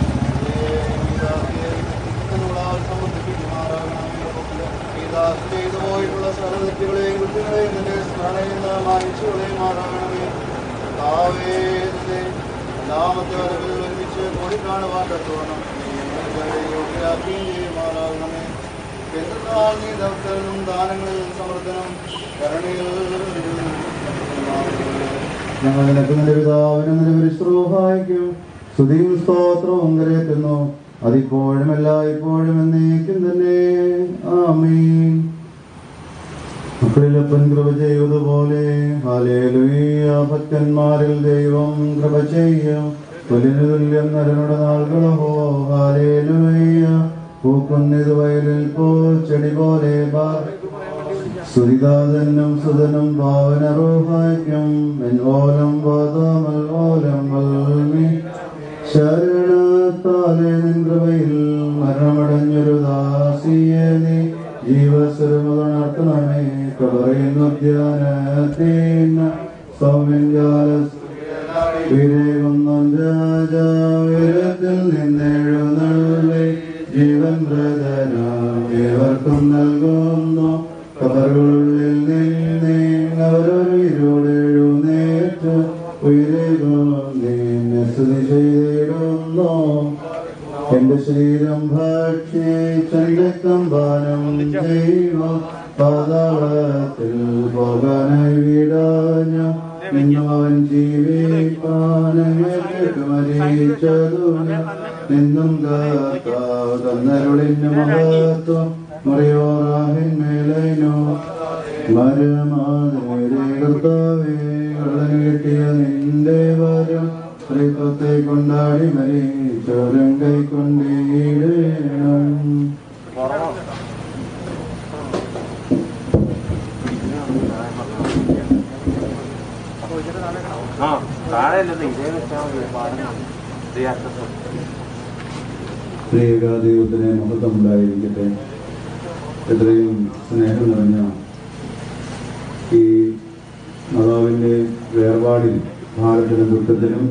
ഈ ദാസിയെ ഇതിനുള്ള സമർപ്പിക്കുമാറാകണമേ. ഈ ദാസി ചെയ്തു പോയിട്ടുള്ള സർവ്വതെറ്റുകളെയും കുറ്റങ്ങളെയും നിന്റെ സ്മരണയിൽ നിന്ന് മാനിച്ചു കളയുമാറാകണമേ കർത്താവേ, നിന്റെ രണ്ടാമത്തെ വരവിൽ ഒരുമിച്ച് കൂടിക്കാണുവാൻ തത്തോണം യോഗ്യരാക്കുകയും ചെയ്യുമാറാകണമേ എന്നാൽ നീ ദൗത്യനും ദാനങ്ങളിൽ സമർദ്ദനം കരുണയിൽ ഞങ്ങൾ നിനക്ക് നിന്റെ പിതാവിനും നിന്റെ പരിശ്രൂഹായിക്കും സ്തുതിയും സ്തോത്രവും കരയറ്റുന്നു അതിപ്പോഴും എല്ലായ്പ്പോഴും എന്നേക്കും തന്നെ ആമീൻ മക്കളിലപ്പൻ കൃപ ചെയ്തതുപോലെ ഹാലേലുയ ഭക്തന്മാരിൽ ദൈവം കൃപ ചെയ്യും തുല്യന് തുല്യം നരനുടെ നാളുകളോ ഹാലേലുയ പൂക്കുന്നിത് വയലിൽ പോ ചെടി പോലെ സുരിതാതനും സുതനും ഭാവനറൂഹായ്ക്കും ഓലം വാതാമൽ ഓലം വൽമി ശരണത്താലെ നിൻ കൃപയിൽ മരണമടഞ്ഞൊരു ദാസിയെ നീ ജീവസ്വരമുണർത്തണമേ കബറയുന്നു ധ്യാനത്തേന സൗമ്യകാല വിരേകുന്നു രാജാവിരത്തിൽ നിന്നെഴുന്നള്ളി ജീവൻ പ്രദനാവർക്കും നൽകുന്നു കബറുള്ളിൽ നിന്നെ അവരൊരു ഇരുടെഴുന്നേറ്റ് ഉയരുന്നു നിന്നെ സ്തുതി ചെയ്തിടുന്നു എന്റെ ശരീരം ഭക്ഷിച്ചെന്തക്കം പാനം ദൈവം പാതാളത്തിൽ പോകാനായി വിടാഞ്ഞ നിന്നും അവൻ ജീവിപ്പാനങ്ങേക്ക് മരിച്ചതു നിന്നും കാത്താവ് തന്നരുളിന് മഹത്വം മറിയോറാഹിൻ മേലൈനോ മരമാതേ കർത്താവേ കള്ളന് കിട്ടിയ നിന്റെ വരം സ്ത്രീത്വത്തെ കൊണ്ടാടി മരിച്ചോരം കൈക്കൊണ്ടിടണം ആ താഴെ അല്ലത് ഇതേ വെച്ചാൽ മതി പാടുന്നു ഇതേ അർത്ഥത്തിൽ പ്രിയ ദൈവത്തിന് മഹത്വം ഉണ്ടായിരിക്കട്ടെ എത്രയും സ്നേഹം നിറഞ്ഞ ഈ മാതാവിൻ്റെ വേർപാടിൽ ഭാരതത്തിനും ദുഃഖത്തിനും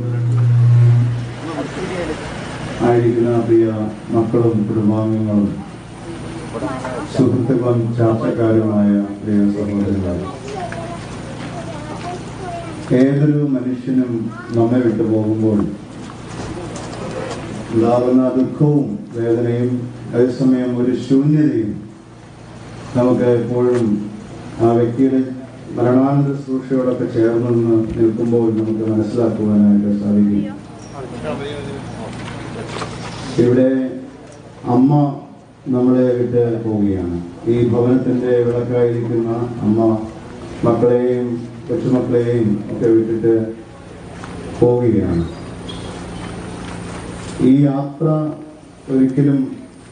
ആയിരിക്കുന്ന പ്രിയ മക്കളും കുടുംബാംഗങ്ങളും സുഹൃത്തുക്കളും ചാർച്ചക്കാരുമായ പ്രിയ സഹോദരങ്ങളെ ഏതൊരു മനുഷ്യനും നമ്മെ വിട്ടു പോകുമ്പോൾ ഉണ്ടാകുന്ന ദുഃഖവും വേദനയും അതേസമയം ഒരു ശൂന്യതയും നമുക്ക് എപ്പോഴും ആ വ്യക്തിയുടെ മരണാനന്തര ശുശ്രൂഷയോടൊക്കെ ചേർന്ന് നിന്ന് നിൽക്കുമ്പോൾ നമുക്ക് മനസ്സിലാക്കുവാനായിട്ട് സാധിക്കും ഇവിടെ അമ്മ നമ്മളെ വിട്ട് പോവുകയാണ് ഈ ഭവനത്തിന്റെ വിളക്കായിരിക്കുന്ന അമ്മ മക്കളെയും കൊച്ചുമക്കളെയും ഒക്കെ വിട്ടിട്ട് പോവുകയാണ് ഈ യാത്ര ഒരിക്കലും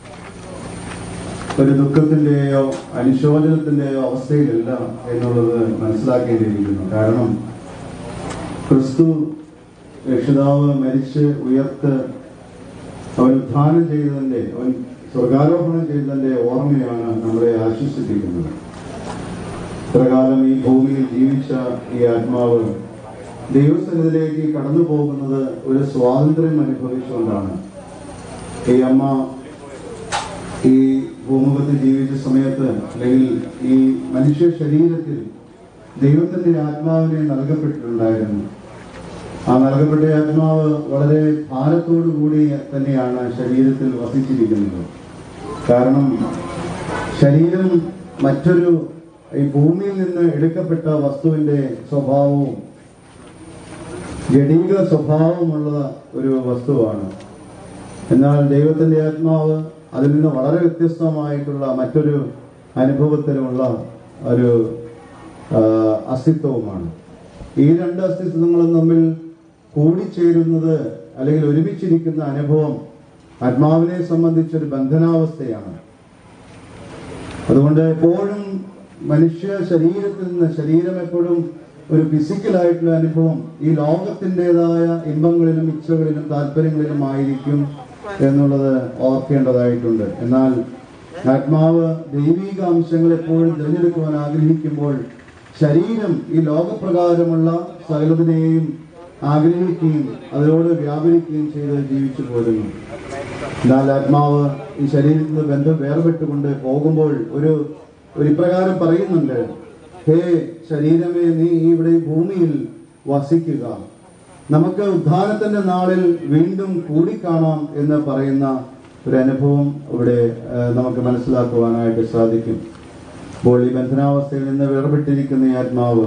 ഒരു ദുഃഖത്തിന്റെയോ അനുശോചനത്തിന്റെയോ അവസ്ഥയിലല്ല എന്നുള്ളത് മനസ്സിലാക്കേണ്ടിയിരിക്കുന്നു കാരണം ക്രിസ്തു രക്ഷിതാവ് മരിച്ച് ഉയർത്ത് അവൻ ഉദ്ധാനം ചെയ്തതിന്റെ അവൻ സ്വർഗാരോഹണം ചെയ്തതിന്റെ ഓർമ്മയാണ് നമ്മളെ ആശ്വസിപ്പിക്കുന്നത് ഇത്രകാലം ഈ ഭൂമിയിൽ ജീവിച്ച ഈ ആത്മാവ് ദൈവസന്നിധിയിലേക്ക് കടന്നു പോകുന്നത് ഒരു സ്വാതന്ത്ര്യം അനുഭവിച്ചുകൊണ്ടാണ് ഈ അമ്മ ഈ ഭൂമുഖത്ത് ജീവിച്ച സമയത്ത് അല്ലെങ്കിൽ ഈ മനുഷ്യ ശരീരത്തിൽ ദൈവത്തിന്റെ ആത്മാവിനെ നൽകപ്പെട്ടിട്ടുണ്ടായിരുന്നു ആ നൽകപ്പെട്ട ആത്മാവ് വളരെ ഭാരത്തോടു കൂടി തന്നെയാണ് ശരീരത്തിൽ വസിച്ചിരിക്കുന്നത് കാരണം ശരീരം മറ്റൊരു ഈ ഭൂമിയിൽ നിന്ന് എടുക്കപ്പെട്ട വസ്തുവിന്റെ സ്വഭാവവും ജഡീക സ്വഭാവമുള്ള ഒരു വസ്തുവാണ് എന്നാൽ ദൈവത്തിന്റെ ആത്മാവ് അതിൽ നിന്ന് വളരെ വ്യത്യസ്തമായിട്ടുള്ള മറ്റൊരു അനുഭവത്തിലുമുള്ള ഒരു ആ, അസ്തിത്വവുമാണ് ഈ രണ്ട് അസ്തിത്വങ്ങളും തമ്മിൽ കൂടിച്ചേരുന്നത് അല്ലെങ്കിൽ ഒരുമിച്ചിരിക്കുന്ന അനുഭവം ആത്മാവിനെ സംബന്ധിച്ചൊരു ബന്ധനാവസ്ഥയാണ് അതുകൊണ്ട് എപ്പോഴും മനുഷ്യ ശരീരത്തിൽ നിന്ന് ശരീരം എപ്പോഴും ഒരു ഫിസിക്കലായിട്ടുള്ള അനുഭവം ഈ ലോകത്തിൻ്റെതായ ഇമ്പങ്ങളിലും ഇച്ഛകളിലും താല്പര്യങ്ങളിലും ആയിരിക്കും എന്നുള്ളത് ഓർക്കേണ്ടതായിട്ടുണ്ട് എന്നാൽ ആത്മാവ് ദൈവിക അംശങ്ങൾ എപ്പോഴും തിരഞ്ഞെടുക്കുവാൻ ആഗ്രഹിക്കുമ്പോൾ ശരീരം ഈ ലോകപ്രകാരമുള്ള സകലതിനെയും ആഗ്രഹിക്കുകയും അതിനോട് വ്യാപരിക്കുകയും ചെയ്ത് ജീവിച്ചു പോരുന്നു എന്നാൽ ആത്മാവ് ഈ ശരീരത്തിൽ നിന്ന് ബന്ധം വേർപെട്ടുകൊണ്ട് പോകുമ്പോൾ ഒരു ഒരു ഇപ്രകാരം പറയുന്നുണ്ട് ഹേ ശരീരമേ നീ ഇവിടെ ഈ ഭൂമിയിൽ വസിക്കുക നമുക്ക് ഉദ്ധാനത്തിന്റെ നാളിൽ വീണ്ടും കൂടിക്കാണാം എന്ന് പറയുന്ന ഒരു അനുഭവം ഇവിടെ ആ, നമുക്ക് മനസ്സിലാക്കുവാനായിട്ട് സാധിക്കും അപ്പോൾ ഈ ബന്ധനാവസ്ഥയിൽ നിന്ന് വേർപെട്ടിരിക്കുന്ന ഈ ആത്മാവ്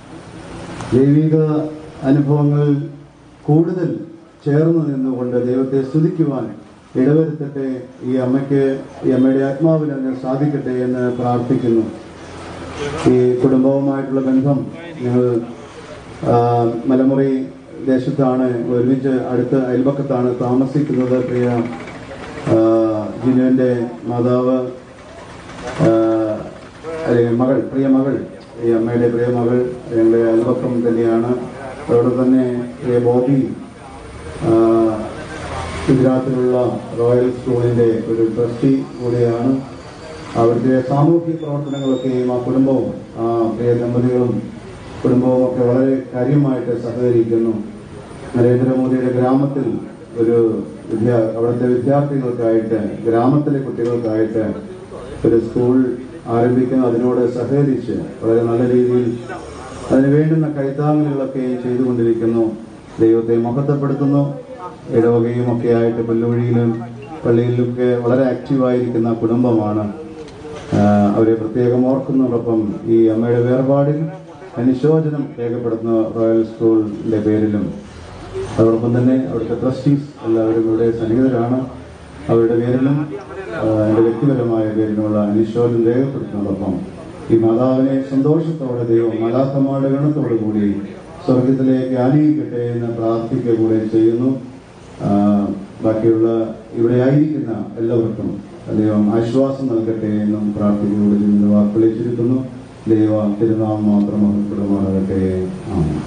ദൈവിക അനുഭവങ്ങൾ കൂടുതൽ ചേർന്ന് നിന്നുകൊണ്ട് ദൈവത്തെ സ്തുതിക്കുവാൻ ഇടവരുത്തട്ടെ ഈ അമ്മയ്ക്ക് ഈ അമ്മയുടെ ആത്മാവിന് അതിന് സാധിക്കട്ടെ എന്ന് പ്രാർത്ഥിക്കുന്നു ഈ കുടുംബവുമായിട്ടുള്ള ബന്ധം ഞങ്ങൾ ആ, മലമുറി ദേശത്താണ് ഒരുമിച്ച് അടുത്ത അയൽപക്കത്താണ് താമസിക്കുന്നത് പ്രിയ ആ, ജിനുവിൻ്റെ മാതാവ് ആ, അല്ലെങ്കിൽ മകൾ പ്രിയ മകൾ ഈ അമ്മയുടെ പ്രിയ മകൾ ഞങ്ങളുടെ അയൽപക്കം തന്നെയാണ് അതോടൊപ്പം തന്നെ പ്രിയ ബോബി ആ, ഗുജറാത്തിലുള്ള റോയൽ സ്കൂളിൻ്റെ ഒരു ട്രസ്റ്റി കൂടിയാണ് അവിടുത്തെ സാമൂഹ്യ പ്രവർത്തനങ്ങളൊക്കെയും ആ കുടുംബവും ആ പ്രിയ ദമ്പതികളും കുടുംബവും ഒക്കെ വളരെ കാര്യമായിട്ട് സഹകരിക്കുന്നു നരേന്ദ്രമോദിയുടെ ഗ്രാമത്തിൽ ഒരു വിദ്യാ അവിടുത്തെ വിദ്യാർത്ഥികൾക്കായിട്ട് ഗ്രാമത്തിലെ കുട്ടികൾക്കായിട്ട് ഒരു സ്കൂൾ ആരംഭിക്കുന്ന അതിനോട് സഹകരിച്ച് വളരെ നല്ല രീതിയിൽ അതിന് വേണ്ടുന്ന കൈത്താങ്ങലുകളൊക്കെയും ചെയ്തുകൊണ്ടിരിക്കുന്നു ദൈവത്തെ മഹത്വപ്പെടുത്തുന്നു ഇടവകയും ഒക്കെ ആയിട്ട് പുല്ലുവഴിയിലും പള്ളിയിലുമൊക്കെ വളരെ ആക്റ്റീവായിരിക്കുന്ന കുടുംബമാണ് ആഹ് അവരെ പ്രത്യേകം ഓർക്കുന്നതോടൊപ്പം ഈ അമ്മയുടെ വേർപാടിൽ അനുശോചനം രേഖപ്പെടുത്തുന്ന റോയൽ സ്കൂളിന്റെ പേരിലും അതോടൊപ്പം തന്നെ അവിടുത്തെ ട്രസ്റ്റീസ് എല്ലാവരും ഇവിടെ സന്നിഹിതരാണ് അവരുടെ പേരിലും ആഹ് എൻ്റെ വ്യക്തിപരമായ പേരിലുമുള്ള അനുശോചനം രേഖപ്പെടുത്തുന്നതോടൊപ്പം ഈ മാതാവിനെ സന്തോഷത്തോടെ ദൈവം മലാത്തമാരുടെ ഗണത്തോടു കൂടി സ്വർഗത്തിലേക്ക് ആനയിക്കട്ടെ എന്ന് പ്രാർത്ഥിക്കുക കൂടെ ചെയ്യുന്നു ആഹ് ബാക്കിയുള്ള ഇവിടെ ആയിരിക്കുന്ന എല്ലാവർക്കും ദൈവം ആശ്വാസം നൽകട്ടെ എന്നും പ്രാർത്ഥിക്കുകയോട് ചെയ്യുന്ന വാക്കുകളെ ചുരുക്കുന്നു ദൈവ തിരുനാമം മാത്രം മഹത്വമാകട്ടെ ആമേൻ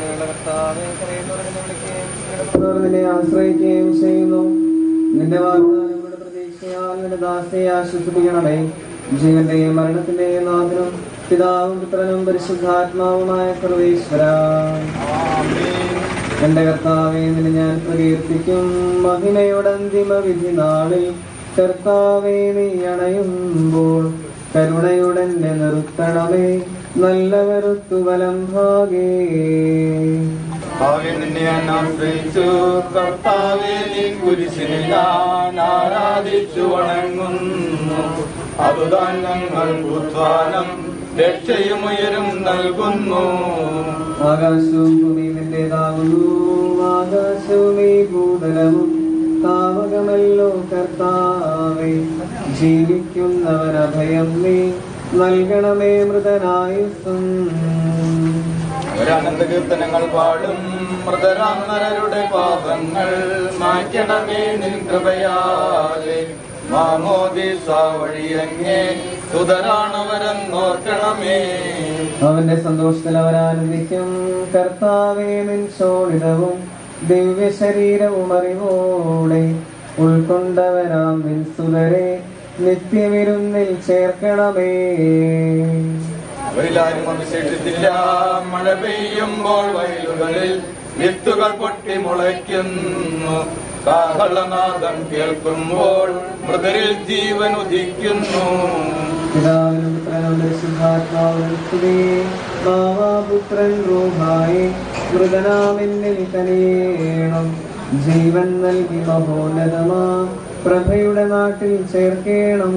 ഞങ്ങളുടെ കർത്താവെ കരയുന്നവരെ വിളിക്കുകയും ഞങ്ങളുടെ നിന്നെ ആശ്രയിക്കുകയും ചെയ്യുന്നു നിന്റെ വാഗ്ദാനങ്ങളുടെ പ്രതീക്ഷയാൽ നിന്റെ ദാസയെ ആശ്വസിപ്പിക്കണമേ ജീവന്റെയും മരണത്തിന്റെയും നാഥനും പിതാവും പുത്രനും പരിശുദ്ധാത്മാവുമായ സർവേശ്വര എന്റെ കർത്താവെ നിന്നെ ഞാൻ പ്രകീർത്തിക്കും മഹിമയുടെ അന്തിമ വിധി നാളിൽ കർത്താവെ നീ അണയുമ്പോൾ കരുണയുടെ നിർത്തണമേ നല്ല കരുത്തു വലം ഭാഗേ കർത്താവേ, നിന്നെ ഞാൻ ആശ്രയിച്ചു കർത്താവേ നീ കുരിശിനെ ഞാൻ ആരാധിച്ചു വണങ്ങുന്നു അതുതാൻ ഞങ്ങൾ ഉദ്ധാനം രക്ഷയും ഉയരും നൽകുന്നു ആകാശവും ഭൂമിയും നിന്റേതാകുന്നു ആകാശവും ഈ ഭൂതലവും താവകമല്ലോ കർത്താവേ ജീവിക്കുന്നവൻ അഭയം നീ നൽകണമേ മൃതനായുസ്സും അവരാനന്ദ കീർത്തനങ്ങൾ പാടും മൃതരാം നരരുടെ പാപങ്ങൾ മാറ്റണമേ നിൻ കൃപയാലെ മാമോദിസ വഴിയങ്ങേ സുതരാണവരെന്നോർക്കണമേ അവന്റെ സന്തോഷത്തിൽ അവരാനന്ദിക്കും കർത്താവേ നിൻ ശോണിതവും ദിവ്യ ശരീരവും അറിവോടെ ഉൾക്കൊണ്ടവരാം നിൻ സുതരെ നിത്യവിരുന്നിൽ ചേർക്കണമേ അവരിലാരും അവശേഷിച്ചില്ല മഴ പെയ്യുമ്പോൾ വയലുകളിൽ വിത്തുകൾ പൊട്ടി മുളയ്ക്കുന്നു കാഹളനാദം കേൾക്കുമ്പോൾ മൃതരിൽ ജീവൻ ഉദിക്കുന്നു പിതാവിനും പുത്രനും പരിശുദ്ധാത്മാവിനും സ്തുതി മാവാപുത്രൻ റൂഹായി മൃതനാമെന്നിൽ കനിയേണം ജീവൻ നൽകി മഹോന്നതമാ പ്രഭയുടെ നാട്ടിൽ ചേർക്കേണം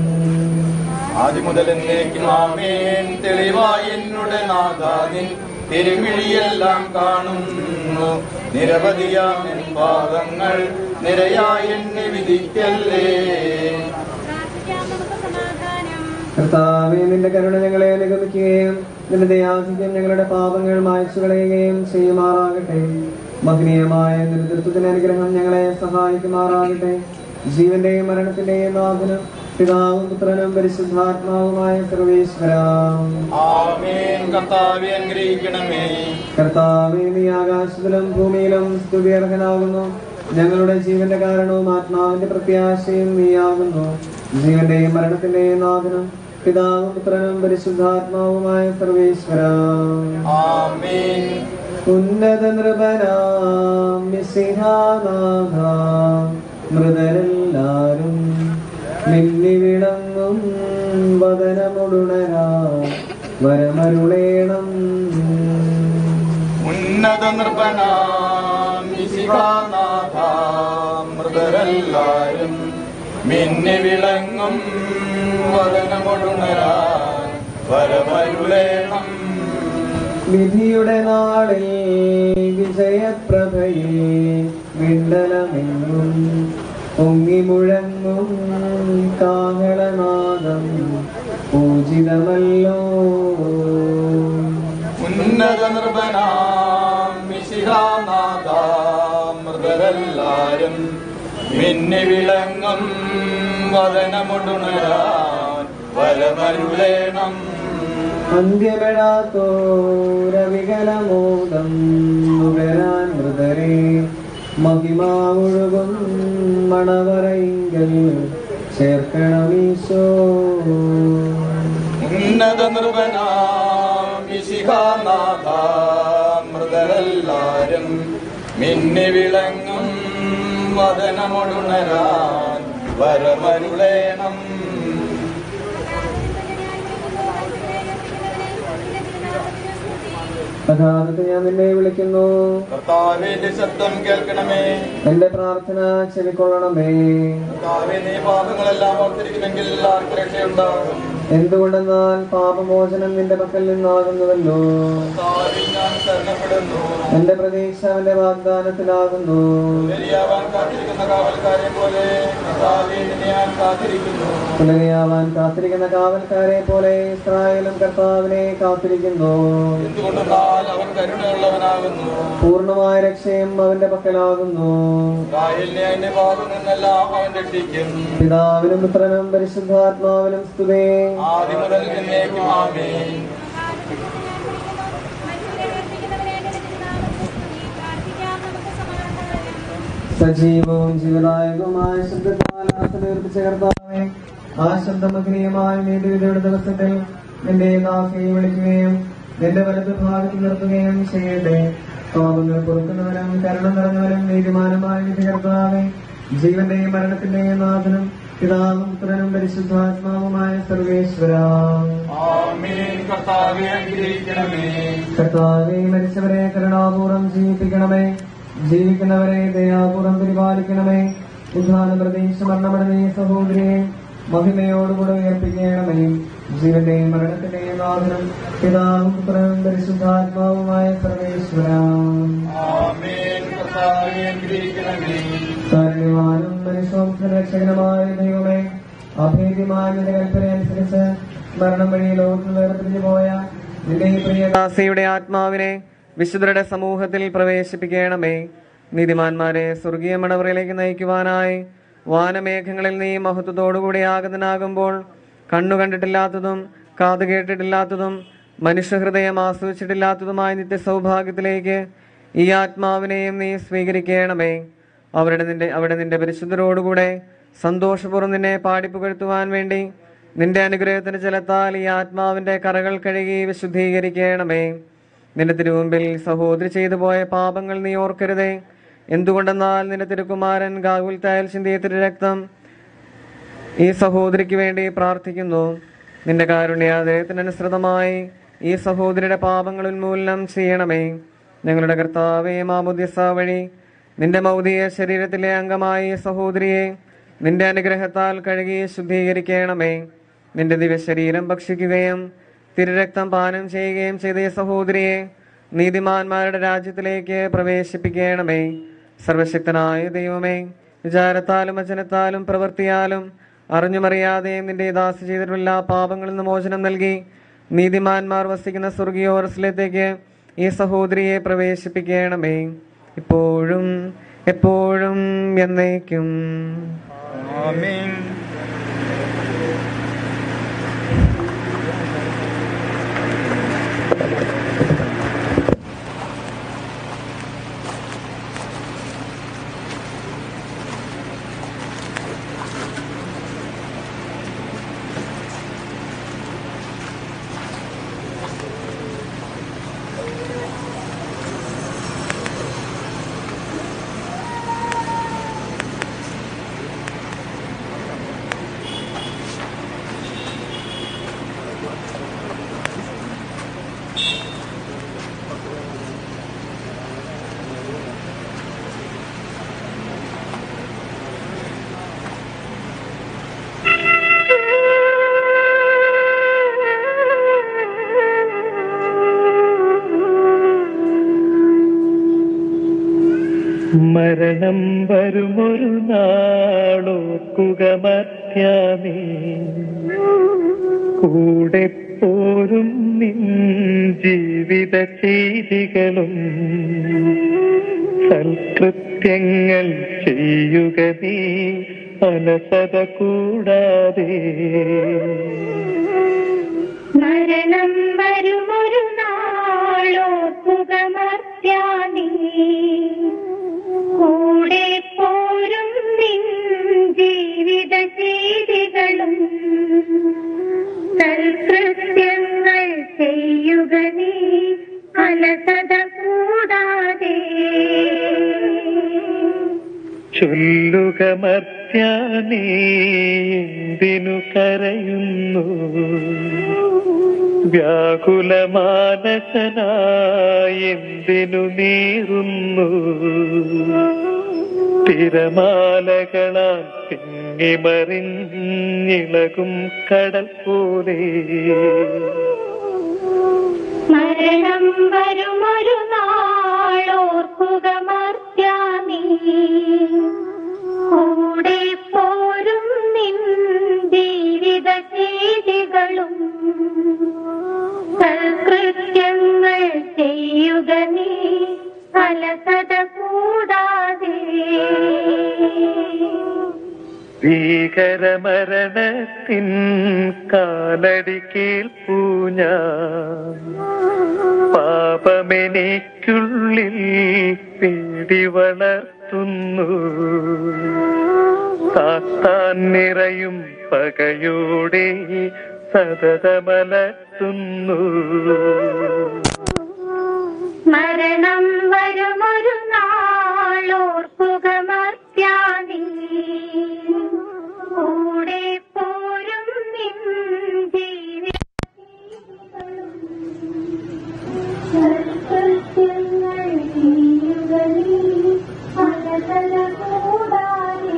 ആദ്യം മുതൽ എന്നേക്കും ആമേൻ തെളിവായി എന്നുടെ നാഥാനിൻ തിരുമിഴിയെല്ലാം കാണുന്നു നിരവധിയാമിൻ പാദങ്ങൾ നിരയായി എന്നെ വിധിക്കല്ലേ പ്രാർത്ഥിക്കാം നമുക്ക് സമാധാനം കർത്താവെ നിന്റെ കരുണ ഞങ്ങളെ അനുഗമിക്കുകയും നിന്റെ ദയാധിക്യം ഞങ്ങളുടെ പാപങ്ങൾ മായ്ച്ചു കളയുകയും ചെയ്യുമാറാകട്ടെ മഹനീയമായ നേതൃത്വത്തിന്റെ അനുഗ്രഹം ഞങ്ങളെ സഹായിക്കുമാറാകട്ടെ ജീവന്റെയും മരണത്തിന്റെയും നാഥനും പിതാവും പുത്രനും പരിശുദ്ധാത്മാവുമായ സർവേശ്വര ആമേൻ കർത്താവെ അനുഗ്രഹിക്കണമേ കർത്താവെ നീ ആകാശത്തിലും ഭൂമിയിലും സ്തുതി അർഹനാകുന്നു ഞങ്ങളുടെ ജീവന്റെ കാരണവും ആത്മാവിന്റെ പ്രത്യാശയും നീയാകുന്നു ജീവന്റെയും മരണത്തിന്റെയും നാഥനും പിതാവും പുത്രനും പരിശുദ്ധാത്മാവുമായ സർവേശ്വര ആമേൻ ഉന്നത നൃപനാം മിശിഹാനാഥ മൃതരെല്ലാരും മിന്നി വിളങ്ങും വദനമുടുണരാ വരമരുളേണം ഉന്നത നൃപനാം ഇശികാനാഥ മൃതരെല്ലാരും മിന്നി വിളങ്ങും വദനമൊടുണരാൻ വരമരുളേണം വിധിയുടെ നാളിൽ വിജയപ്രഭയെ വിണ്ടലമെങ്ങും പൊങ്ങി മുഴങ്ങും കാഹളനാദം പൂജിതമല്ലോ ഉന്നത നൃപനാം ഇശികാനാഥ മൃതരെല്ലാരും മിന്നി വിളങ്ങും വദനമൊടുണരാൻ വരമരുളേണം അന്ത്യപ്പെടാത്തോരവികലമോദം നുകരാൻ മൃതരെ മഹിമാവൊഴുകും മണവറയിങ്കൽ ചേർക്കണമീശോ ഉന്നത നൃപനാം ഇശികാനാഥ മൃതരെല്ലാരും മിന്നി വിളങ്ങും വദനമൊടുണരാൻ വരമരുളേണം അഗാധത്തെ ഞാൻ നിന്നെ വിളിക്കുന്നു കർത്താവിന്റെ ശബ്ദം കേൾക്കണമേ എന്റെ പ്രാർത്ഥന ചെവിക്കൊള്ളണമേ കർത്താവെ നീ പാപങ്ങളെല്ലാം ഓർത്തിരിക്കുമെങ്കിൽ ആർക്ക് രക്ഷയുണ്ടാകും എന്തുകൊണ്ടെന്നാൽ പാപമോചനം നിന്റെ പക്കൽ നിന്നാകുന്നുവല്ലോ കർത്താവിൽ ഞാൻ ശരണപ്പെടുന്നു എന്റെ പ്രതീക്ഷ അവന്റെ വാഗ്ദാനത്തിലാകുന്നു ശരിയാവാൻ കാത്തിരിക്കുന്ന കാവൽക്കാരെ പോലെ കർത്താവെ നിന്നെ ഞാൻ കാത്തിരിക്കുന്നു പുലരിയാവാൻ കാത്തിരിക്കുന്ന കാവൽക്കാരെ പോലെ ഇസ്രായേലും കർത്താവിനെ കാത്തിരിക്കുന്നു എന്തുകൊണ്ടെന്നാൽ അവൻ കരുണയുള്ളവനാകുന്നു പൂർണ്ണമായ രക്ഷയും അവന്റെ പക്കലാകുന്നു ഇസ്രായേലിനെ അതിന്റെ ഭാഗം നിന്നെല്ലാം അവൻ രക്ഷിക്കും പിതാവിനും പുത്രനും പരിശുദ്ധാത്മാവിനും സ്തുതേ ആദ്യം മുതൽ എന്നേക്കും ആമേൻ മനുഷ്യരെ വർദ്ധിക്കുന്നവരെ സജീവവും ജീവദായകവുമായ ശബ്ദത്താൽ ആസനീർപ്പിച്ച കർത്താവെ ആ ശബ്ദമഗ്നീയമായ നീതിവിധിയുടെ ദിവസത്തിൽ നിന്റെ ദാസിയെ വിളിക്കുകയും നിന്റെ വലത് ഭാഗത്ത് നിർത്തുകയും ചെയ്യട്ടെ പാപങ്ങൾ പൊറുക്കുന്നവനും കരുണ നിറഞ്ഞവനും നീതിമാനുമായ വിധി കർത്താവെ ജീവന്റെയും മരണത്തിന്റെയും നാഥനും പിതാവും പുത്രനും പരിശുദ്ധാത്മാവുമായ സർവേശ്വര ആമേൻ കർത്താവെ അനുഗ്രഹിക്കണമേ കർത്താവെ മരിച്ചവരെ കരുണാപൂർവ്വം ജീവിപ്പിക്കണമേ ജീവിക്കുന്നവരെ ദയാപൂർവ്വം പരിപാലിക്കണമേ ഉദ്ധാന പ്രതീക്ഷ മരണമടഞ്ഞ ഈ സഹോദരിയെ മഹിമയോടുകൂടെ ഉയർപ്പിക്കണമേ ജീവന്റെയും മരണത്തിന്റെയും നാഥനും പിതാവും പുത്രനും പരിശുദ്ധാത്മാവുമായ സർവേശ്വര ആമേൻ കർത്താവെ അനുഗ്രഹിക്കണമേ കാരുണ്യവാനും മനുഷ്യവംശ രക്ഷകനുമായ ദൈവമേ അഭേദ്യമായ നിന്റെ കൽപ്പനയനുസരിച്ച് മരണം വഴി ലോകത്തിൽ വേർപിരിഞ്ഞു പോയ നിന്റെ ഈ പ്രിയദാസിയുടെ ആത്മാവിനെ വിശുദ്ധരുടെ സമൂഹത്തിൽ പ്രവേശിപ്പിക്കണമേ നീതിമാന്മാരെ സ്വർഗീയ മണവറയിലേക്ക് നയിക്കുവാനായി വാനമേഘങ്ങളിൽ നീ മഹത്വത്തോടുകൂടി ആഗതനാകുമ്പോൾ കണ്ണു കണ്ടിട്ടില്ലാത്തതും കാത് കേട്ടിട്ടില്ലാത്തതും മനുഷ്യഹൃദയം ആസ്വദിച്ചിട്ടില്ലാത്തതുമായ നിത്യ സൗഭാഗ്യത്തിലേക്ക് ഈ ആത്മാവിനെയും നീ സ്വീകരിക്കണമേ അവരുടെ നിന്റെ അവിടെ നിന്റെ പരിശുദ്ധരോടുകൂടെ സന്തോഷപൂർവ്വം നിന്നെ പാടിപ്പുകഴ്ത്തുവാൻ വേണ്ടി നിന്റെ അനുഗ്രഹത്തിന് ജലത്താൽ ഈ ആത്മാവിന്റെ കറകൾ കഴുകി വിശുദ്ധീകരിക്കണമേ നിന്റെ തിരുമുമ്പിൽ സഹോദരി ചെയ്തു പോയ പാപങ്ങൾ നീ ഓർക്കരുതേ എന്തുകൊണ്ടെന്നാൽ നിന്റെ തിരുക്കുമാരൻ ഗാഗുൽ തായൽ ചിന്തിയ തിരുരക്തം ഈ സഹോദരിക്ക് വേണ്ടി പ്രാർത്ഥിക്കുന്നു നിന്റെ കാരുണ്യാദയത്തിനനുസൃതമായി ഈ സഹോദരിയുടെ പാപങ്ങൾ ഉന്മൂലനം ചെയ്യണമേ ഞങ്ങളുടെ കർത്താവേ മാമുദ്യസ വഴി നിന്റെ മൗതിയ ശരീരത്തിലെ അംഗമായ ഈ സഹോദരിയെ നിന്റെ അനുഗ്രഹത്താൽ കഴുകി ശുദ്ധീകരിക്കണമേ നിന്റെ ദിവശരീരം ഭക്ഷിക്കുകയും തിരുരക്തം പാനം ചെയ്യുകയും ചെയ്ത ഈ സഹോദരിയെ നീതിമാന്മാരുടെ രാജ്യത്തിലേക്ക് പ്രവേശിപ്പിക്കണമേ സർവശക്തനായ ദൈവമേ വിചാരത്താലും വചനത്താലും പ്രവൃത്തിയാലും അറിഞ്ഞുമറിയാതെയും നിന്റെ ദാസി ചെയ്തിട്ടുള്ള എല്ലാ പാപങ്ങളിൽ നിന്ന് മോചനം നൽകി നീതിമാന്മാർ വസിക്കുന്ന സ്വർഗീയോറസിലേക്ക് ഈ സഹോദരിയെ പ്രവേശിപ്പിക്കണമേ ഇപ്പോഴും എപ്പോഴും എന്നേക്കും ആമേൻ മരണം വരുമൊരു നാളോക്കുക മത്യാമേ കൂടെ പോരും നിൻ ജീവിത ചെയ്തികളും സൽകൃത്യങ്ങൾ ചെയ്യുക നീ അലസത കൂടാതെ മരണം വരുമൊരു നാളോർക്കുക മർത്യാനീ കൂടെ പോരും നിൻ ജീവിത ചെയ്തികളും സൽകൃത്യങ്ങൾ ചെയ്യുക നീ അലസത കൂടാതെ ചൊല്ലുക മർത്യാനേ എന്തിനു കരയുന്നു വ്യാകുലമാനസനായി എന്തിനു നീറുന്നു തിരമാലകളാൽ തിങ്ങിമറിഞ്ഞിളകും കടൽ പോലെ മരണം വരുമൊരു നാളോർക്കുക മർത്യാനീ കൂടെ പോരും നിൻ ജീവിത ചെയ്തികളും സൽകൃത്യങ്ങൾ ചെയ്യുക നീ അലസത കൂടാതെ ഭീകരമരണത്തിൻ കാലടി കേൾപ്പൂ ഞാൻ പാപമെനിക്കുള്ളിൽ പേടി വളർത്തുന്നു പരത്തുന്നു താത്താൻ നിറയും പകയോടെ സതതമലത്തുന്നു മരണം വരുമൊരു നാളോർക്കുക മർത്യാനീ കൂടെ പോരും നിൻ ജീവി സൽകൃത്യങ്ങൾ ചെയ്യുക നീ അലതല കൂടാതെ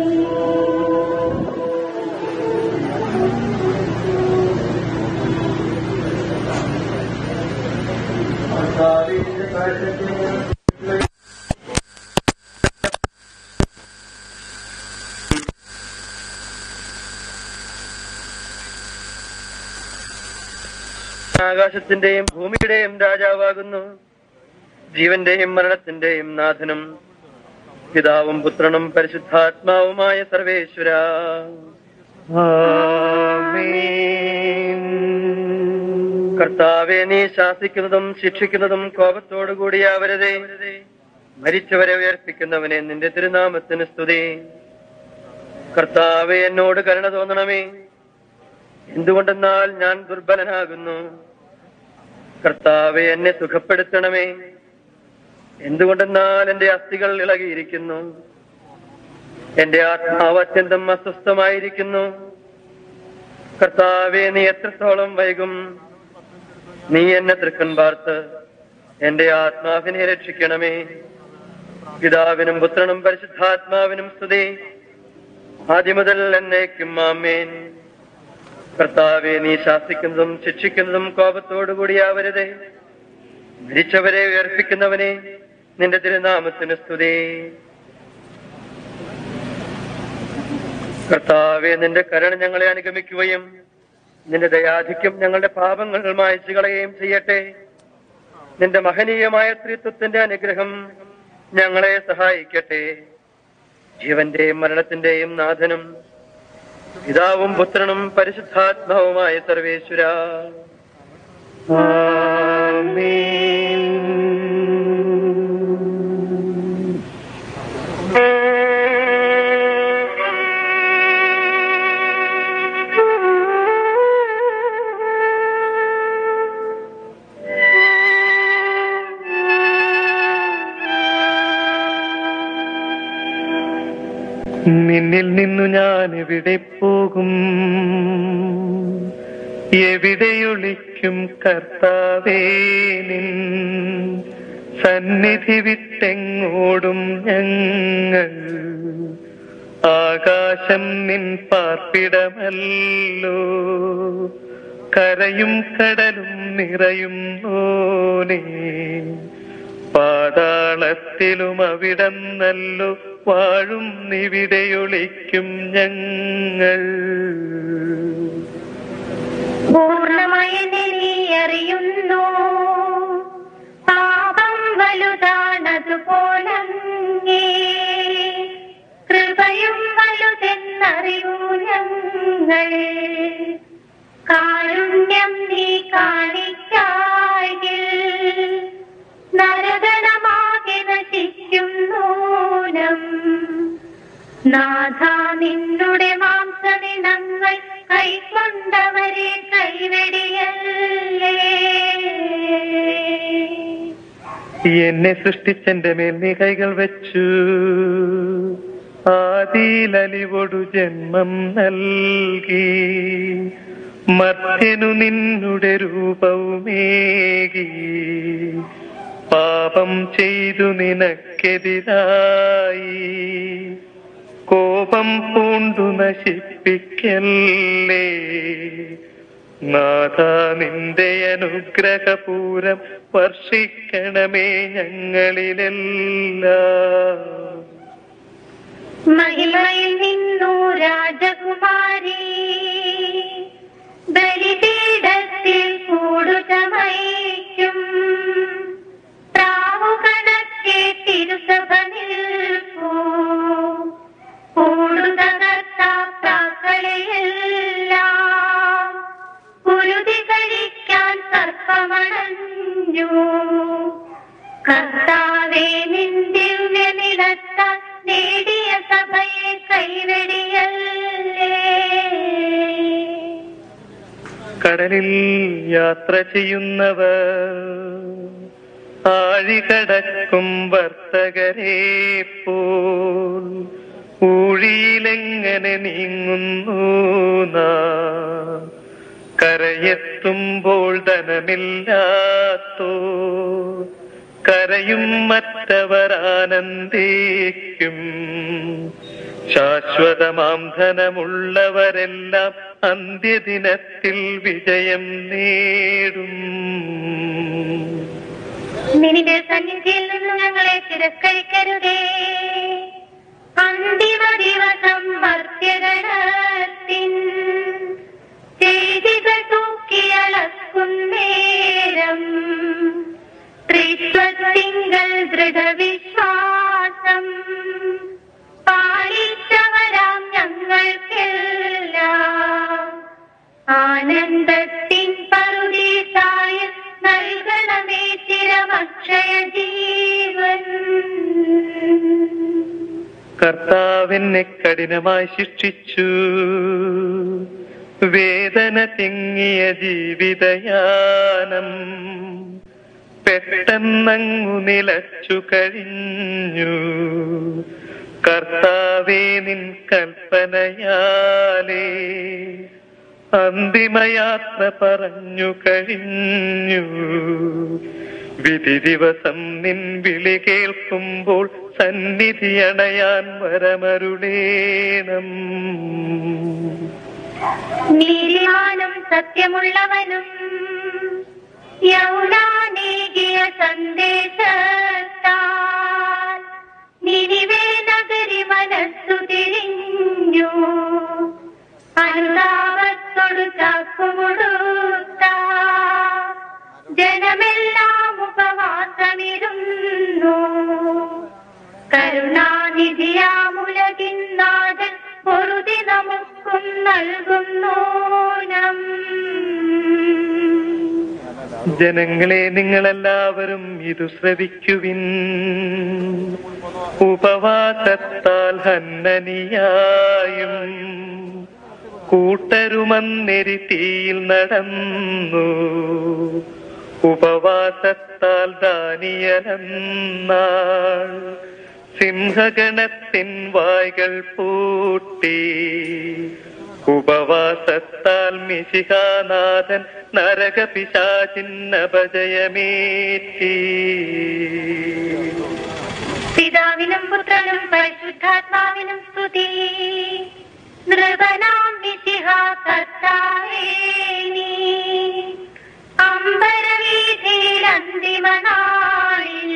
ആകാശത്തിന്റെയും ഭൂമിയുടെയും രാജാവാകുന്നു ജീവന്റെയും മരണത്തിന്റെയും നാഥനും പിതാവും പുത്രനും പരിശുദ്ധാത്മാവുമായ സർവേശ്വര കർത്താവെ നീ ശാസിക്കുന്നതും ശിക്ഷിക്കുന്നതും കോപത്തോടുകൂടിയാവരുതേ മരിച്ചവരെ ഉയർപ്പിക്കുന്നവനെ നിന്റെ തിരുനാമത്തിന് സ്തുതി കർത്താവെ എന്നോട് കരുണ തോന്നണമേ എന്തുകൊണ്ടെന്നാൽ ഞാൻ ദുർബലനാകുന്നു കർത്താവെ എന്നെ സുഖപ്പെടുത്തണമേ എന്തുകൊണ്ടെന്നാൽ എന്റെ അസ്ഥികൾ ഇളകിയിരിക്കുന്നു എന്റെ ആത്മാവ് അത്യന്തം അസ്വസ്ഥമായിരിക്കുന്നു കർത്താവെ നീ എത്രത്തോളം വൈകും നീ എന്നെ തൃക്കൻ പാർത്ത് എന്റെ ആത്മാവിനെ രക്ഷിക്കണമേ പിതാവിനും പുത്രനും പരിശുദ്ധാത്മാവിനും സ്തുതി ആദ്യം മുതൽ എന്നേക്കും ആമേൻ കർത്താവെ നീ ശാസിക്കുന്നതും ശിക്ഷിക്കുന്നതും കോപത്തോടുകൂടിയാവരുതേ മരിച്ചവരെ ഉയർപ്പിക്കുന്നവനെ നിന്റെ തിരുനാമത്തിന് സ്തുതി കർത്താവെ നിന്റെ കരുണ ഞങ്ങളെ അനുഗമിക്കുകയും നിന്റെ ദയാധിക്യം ഞങ്ങളുടെ പാപങ്ങൾ മായച്ചു കളയുകയും ചെയ്യട്ടെ നിന്റെ മഹനീയമായ സ്ത്രീത്വത്തിന്റെ അനുഗ്രഹം ഞങ്ങളെ സഹായിക്കട്ടെ ജീവന്റെയും മരണത്തിന്റെയും നാഥനും പിതാവും പുത്രനും പരിശുദ്ധാത്മാവുമായ സർവേശ്വര നിന്നിൽ നിന്നു ഞാൻ എവിടെ പോകും എവിടെയൊളിക്കും കർത്താവേ നിൻ സന്നിധി വിട്ടെങ്ങോടും ഞങ്ങൾ ആകാശം നിൻ പാർപ്പിടമല്ലോ കരയും കടലും നിറയും ഓനേ പാതാളത്തിലും അവിടം നല്ലു വാഴും നിവിടെയൊളിക്കും ഞങ്ങൾ പൂർണ്ണമായി നീ അറിയുന്നു പാപം വലുതാണതുപോലങ്ങേ കൃപയും വലുതെന്നറിയൂ ഞങ്ങൾ കാരുണ്യം നീ കാണിക്കായിൽ നരകണമാകെ നശിക്കും നൂനം നാഥ നിന്നുടെ മാംസദിനങ്ങൾ കൈക്കൊണ്ടവരെ കൈവെടിയല്ലേ എന്നെ സൃഷ്ടിച്ചെന്റെ മേൽ നീ കൈകൾ വെച്ചു ആദിയിലലിവൊടു ജന്മം നൽകി മർത്യനു നിന്നുടെ രൂപവുമേകി പാപം ചെയ്തു നിനക്കെതിരായി കോപം പൂണ്ടു നശിപ്പിക്കല്ലേ നാഥ നിന്റെ അനുഗ്രഹപൂരം വർഷിക്കണമേ ഞങ്ങളിലെല്ലാം മഹിമയിൽ നിന്നു രാജകുമാരി ബലിപീഠത്തിൽ കൂടുചമയ്ക്കും പ്രാവുകണക്കെ തിരുസഭ നിൽപ്പൂ കൂടുതകർത്താക്കളെയെല്ലാം കുരുതി കഴിക്കാൻ സർപ്പമണഞ്ഞു കർത്താവേ നിൻ ദിവ്യനിലത്ത കടലിൽ യാത്ര ചെയ്യുന്നവർ ആഴികടക്കും വർത്തകരെ പോൽ ഊഴിയിലെങ്ങനെ നീങ്ങുന്നു നാം കരയെത്തുമ്പോൾ ധനമില്ലാത്തോ കരയും മറ്റവർ ആനന്ദിക്കും ശാശ്വതമാം ധനമുള്ളവരെല്ലാം അന്ത്യദിനത്തിൽ വിജയം നേടും നിന്റെ സന്നിധിയിൽ നിന്ന് ഞങ്ങളെ തിരസ്കരിക്കരുതേ അന്തിമ ദിവസം മർത്യഗണത്തിൻ ചെയ്തികൾ തൂക്കിയളക്കുന്നേരം ത്രിത്വത്തിങ്കൽ ദൃഢവിശ്വാസം പാലിച്ചവരാം ഞങ്ങൾക്കെല്ലാം ആനന്ദത്തിൻ പറുദീസായ നൽകണമേ ചിരമക്ഷയ ജീവൻ കർത്താവിനെ കഠിനമായി ശിക്ഷിച്ചു വേദന തിങ്ങിയ ജീവിതയാനം പെട്ടെന്നങ്ങു നിലച്ചു കഴിഞ്ഞു കർത്താവേ നിൻ കൽപ്പനയാലേ അന്തിമയാത്ര പറഞ്ഞു കഴിഞ്ഞു വിധി ദിവസം നിൻ വിളി കേൾക്കുമ്പോൾ സന്നിധി അണയാൻ വരമരുളേണം നീതിമാനും സത്യമുള്ളവനും യൗനാനേകിയ സന്ദേശത്താൽ നിനിവേ നഗരി മനസ്സു തിരിഞ്ഞു അനുതാപത്തോടു ചാക്കുമുടുത്ത ജനമെല്ലാം ഉപവാസമിരുന്നു കരുണാനിധിയാമുലകിന്നാഥൻ പൊറുതി നമുക്കും നൽകുന്നോനം ജനങ്ങളെ നിങ്ങളെല്ലാവരും ഇത് ശ്രവിക്കുവിൻ ഉപവാസത്താൽ ഹന്നനിയായും കൂട്ടരുമന്നെരി തീയിൽ നടന്നു ഉപവാസത്താൽ ദാനിയലെന്നാൾ സിംഹഗണത്തിൻ വായ്കൾ പൂട്ടി ഉപവാസത്താൽ മിശിഹാനാഥൻ നരകപിശാചിന്നപജയമേറ്റി പിതാവിനും പുത്രനും പരിശുദ്ധാത്മാവിനും സ്തുതി നൃപനാം മിശിഹ കർത്താവേ നീ അമ്പരവീതിയിൽ അന്തിമനാളിൽ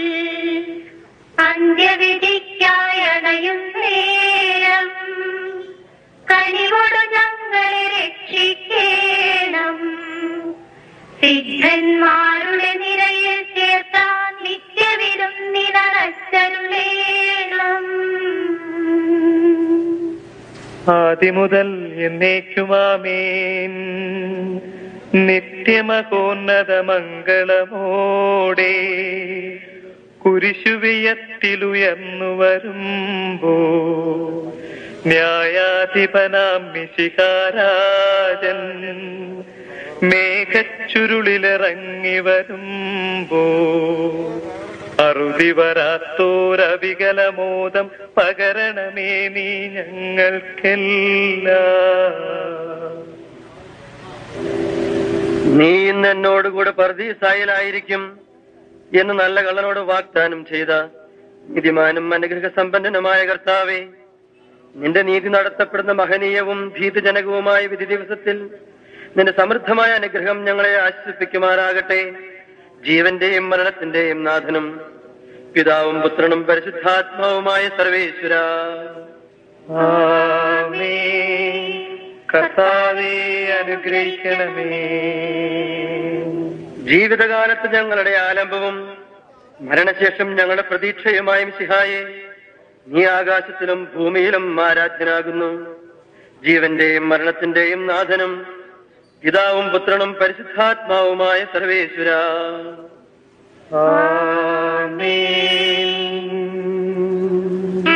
അന്ത്യവിധിക്കായി അണയും നേരം കനിവോടു ഞങ്ങളെ രക്ഷിക്കേണം സിദ്ധന്മാരുടെ നിരയിൽ ചേർത്താൻ നിത്യവിരും നിറച്ചരുളേണം ആദിമുതൽ എന്നേക്കുമാമേൻ നിത്യമകോന്നത മംഗളമോടെ കുരിശുവിയത്തിലുയർന്നു വരുമ്പോ ന്യായാധിപനാം മിശികാരാജൻ മേഘച്ചുരുളിലിറങ്ങി വരുമ്പോ അറുതി വരാത്തോരവികലമോദം പകരണമേ നീ ഞങ്ങൾക്കെല്ലാം നീ ഇന്ന് എന്നോടുകൂടെ പർദീസായിലായിരിക്കും എന്ന് നല്ല കള്ളനോട് വാഗ്ദാനം ചെയ്ത നീതിമാനും അനുഗ്രഹ സമ്പന്നനുമായ കർത്താവേ നിന്റെ നീതി നടത്തപ്പെടുന്ന മഹനീയവും ഭീതജനകവുമായ വിധി ദിവസത്തിൽ നിന്റെ സമൃദ്ധമായ അനുഗ്രഹം ഞങ്ങളെ ആശ്വസിപ്പിക്കുമാറാകട്ടെ ജീവന്റെയും മരണത്തിന്റെയും നാഥനും പിതാവും പുത്രനും പരിശുദ്ധാത്മാവുമായ സർവേശ്വര ആമേൻ. കർത്താവേ അനുഗ്രഹിക്കണമേ ജീവിതകാലത്ത് ഞങ്ങളുടെ ആലംബവും മരണശേഷം ഞങ്ങളുടെ പ്രതീക്ഷയുമായ മിശിഹായെ നീ ആകാശത്തിലും ഭൂമിയിലും ആരാധ്യനാകുന്നു ജീവന്റെയും മരണത്തിന്റെയും നാഥനും പിതാവും പുത്രനും പരിശുദ്ധാത്മാവുമായ സർവേശ്വര ആമേൻ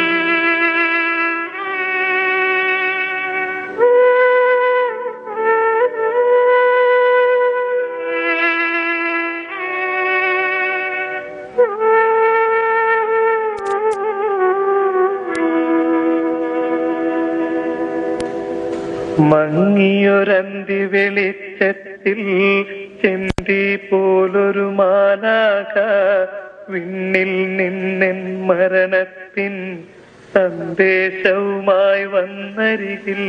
മങ്ങിയൊരന്തി വെളിച്ചത്തിൽ ചെന്തി പോലൊരു മാലാക വിണ്ണിൽ നിന്നെൻ മരണത്തിൻ സന്ദേശവുമായി വന്നരികിൽ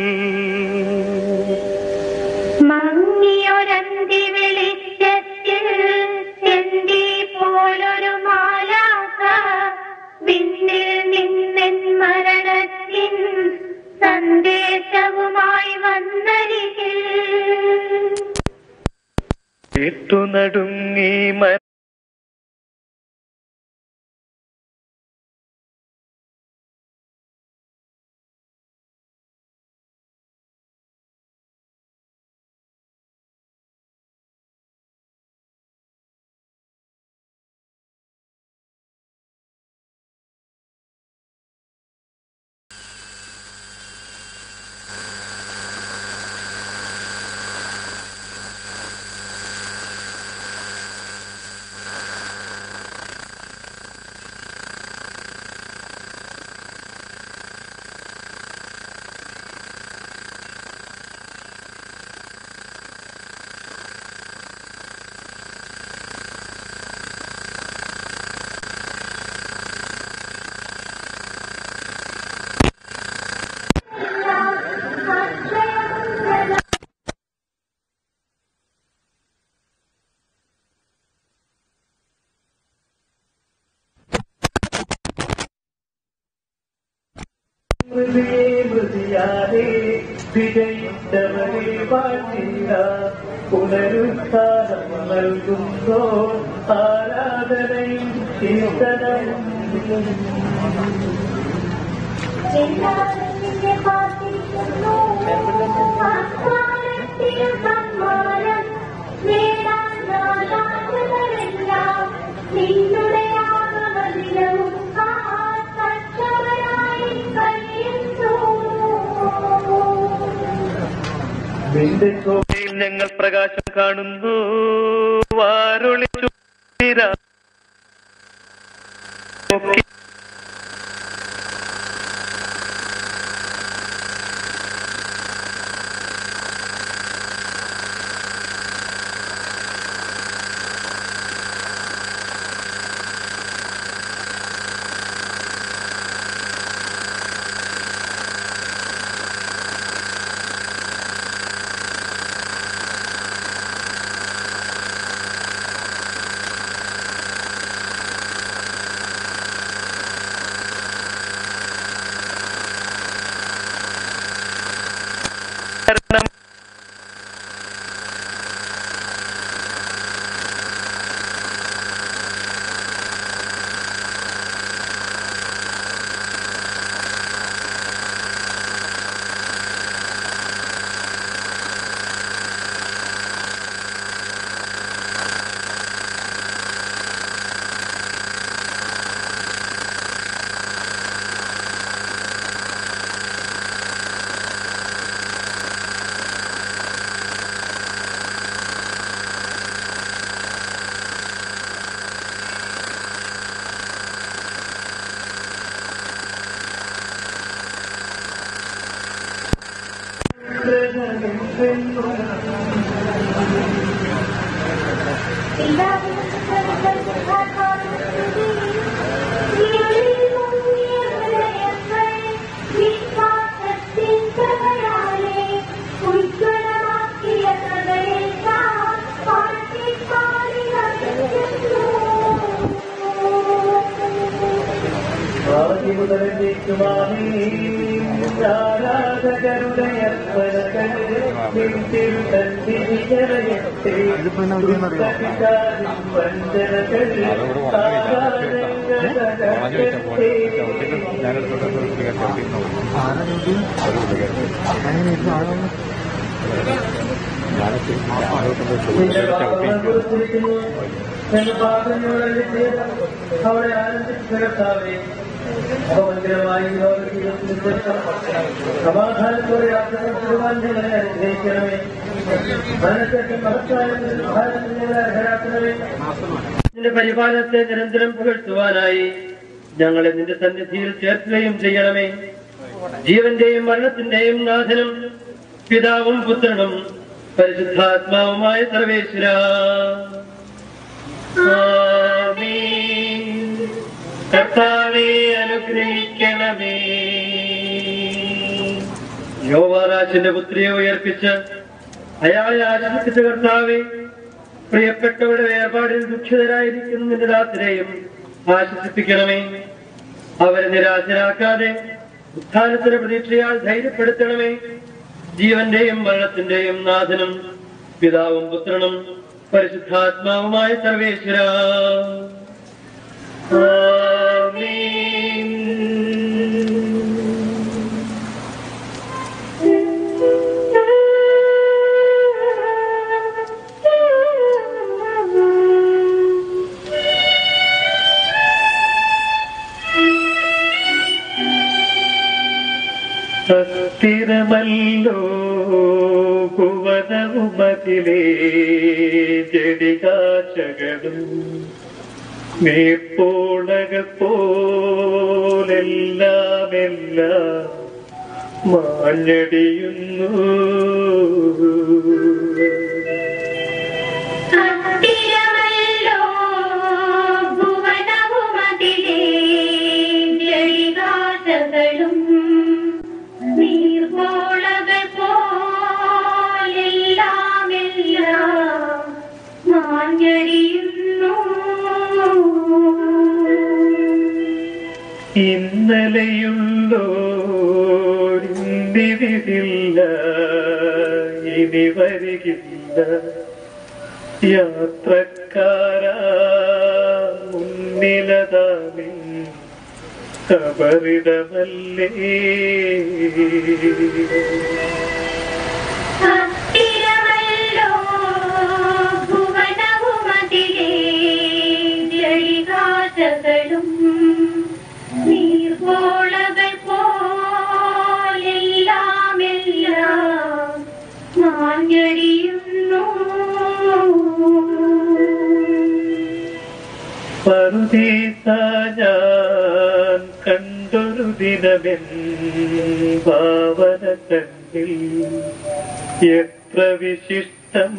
മങ്ങിയൊരന്തി വെളിച്ചത്തിൽ ചെന്തി പോലൊരു മാലാക വിണ്ണിൽ നിന്നെൻ മരണത്തിൻ സന്ദേശവുമായി വന്നരികിൽ കേട്ടു നടുങ്ങി മ മൃതിയാതെ വിജയിച്ചവരെ വാഴ്ത്തില്ല പുനരുത്ഥാനം നൽകുന്നോ ആരാധനയും കീർത്തനവും എല്ലാവരുടെ കാത്തിരിക്കുന്നു ആത്മാനത്തിന് സമ്മാനം നേടാൻ നാലാളുകളെല്ലാം നിന്നുടെ ആത്മദിനവും കാത്തവരായി കഴിയുന്നു നിന്റെ കോയിൽ ഞങ്ങൾ പ്രകാശം കാണുന്നു വാരൊളി ചുറ്റിരാ ആരാധകരുടെ അവിടെ ആനന്ദിച്ചു കർത്താവേ അപമന്ദിരമായി സമാധാനത്തോടെ യാത്ര ചെയ്യുവാൻ ഞങ്ങളെ അനുഗ്രഹിക്കണമേ മനസ്സൊക്കെ മഹത്തായ ഭാരതത്തിനെ അർഹരാക്കണമേ നിന്റെ പരിപാലനത്തെ നിരന്തരം പുകഴ്ത്തുവാനായി ഞങ്ങളെ നിന്റെ സന്നിധിയിൽ ചേർക്കുകയും ചെയ്യണമേ ജീവന്റെയും മരണത്തിന്റെയും നാഥനും പിതാവും പുത്രനും പരിശുദ്ധാത്മാവുമായ സർവേശ്വര ആമേൻ. കർത്താവെ അനുഗ്രഹിക്കണമേ യോവാറാശിന്റെ പുത്രിയെ ഉയർപ്പിച്ച് അയാളെ ആശ്രയിച്ച കർത്താവെ പ്രിയപ്പെട്ടവരുടെ വേർപാടിൽ ദുഃഖിതരായിരിക്കുന്ന നിന്റെ രാത്രിയും ആശ്വസിപ്പിക്കണമേ അവരെ നിരാശരാക്കാതെ ഉത്ഥാനത്തിന് പ്രതീക്ഷയാൽ ധൈര്യപ്പെടുത്തണമേ ജീവന്റെയും മരണത്തിന്റെയും നാഥനും പിതാവും പുത്രനും പരിശുദ്ധാത്മാവുമായ സർവേശ്വര അസ്ഥിരമല്ലോ ഭുവനവുമതിലേ ജടികാശകളും നീർപ്പോളകൾ പോലെല്ലാം എല്ലാം മാഞ്ഞടിയുന്നു അസ്ഥിരമല്ലോ ഭുവനവുമതിലേ ജളികാശകളും നീർപോളകൾ പോലെല്ലാം എല്ലാം മാഞ്ഞടിയുന്നു ഇന്നലെയുള്ളോരിന്തിരില്ല ഇനി വരികില്ല യാത്രക്കാരാ മുന്നിലതാമി കബറിടമല്ലേ അസ്ഥിരമല്ലോ ഭുവനവുമതിലേ ജളികാശകളും നീർപോളകൾ പോലെല്ലാം എല്ലാം മാഞ്ഞടിയുന്നു പറുദീസ ഞാൻ കണ്ടൊരു ദിനമെൻ ഭാവന തന്നിൽ എത്ര വിശിഷ്ടം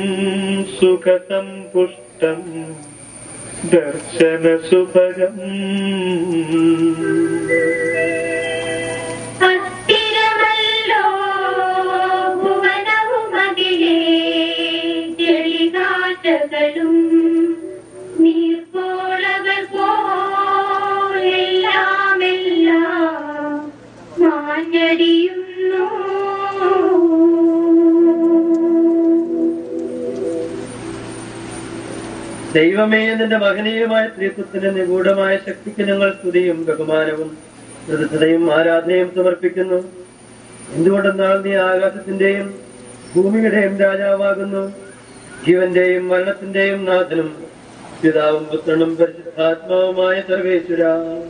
സുഖസമ്പുഷ്ടം ദർശന സുഭഗം അസ്ഥിരമല്ലോ ഭുവനവുമതിലേ ജളികാശകളും നീർപ്പോളകൾ പോലെല്ലാം എല്ലാം മാഞ്ഞടിയുന്നു ദൈവമേ നിന്റെ മഹനീയമായ ത്രിത്വത്തിന്റെ നിഗൂഢമായ ശക്തിക്ക് ഞങ്ങൾ സ്തുതിയും ബഹുമാനവും കൃതജ്ഞതയും ആരാധനയും സമർപ്പിക്കുന്നു എന്തുകൊണ്ടെന്നാൽ നീ ആകാശത്തിന്റെയും ഭൂമിയുടെയും രാജാവാകുന്നു ജീവന്റെയും മരണത്തിന്റെയും നാഥനും പിതാവും പുത്രനും പരിശുദ്ധാത്മാവുമായ സർവേശ്വര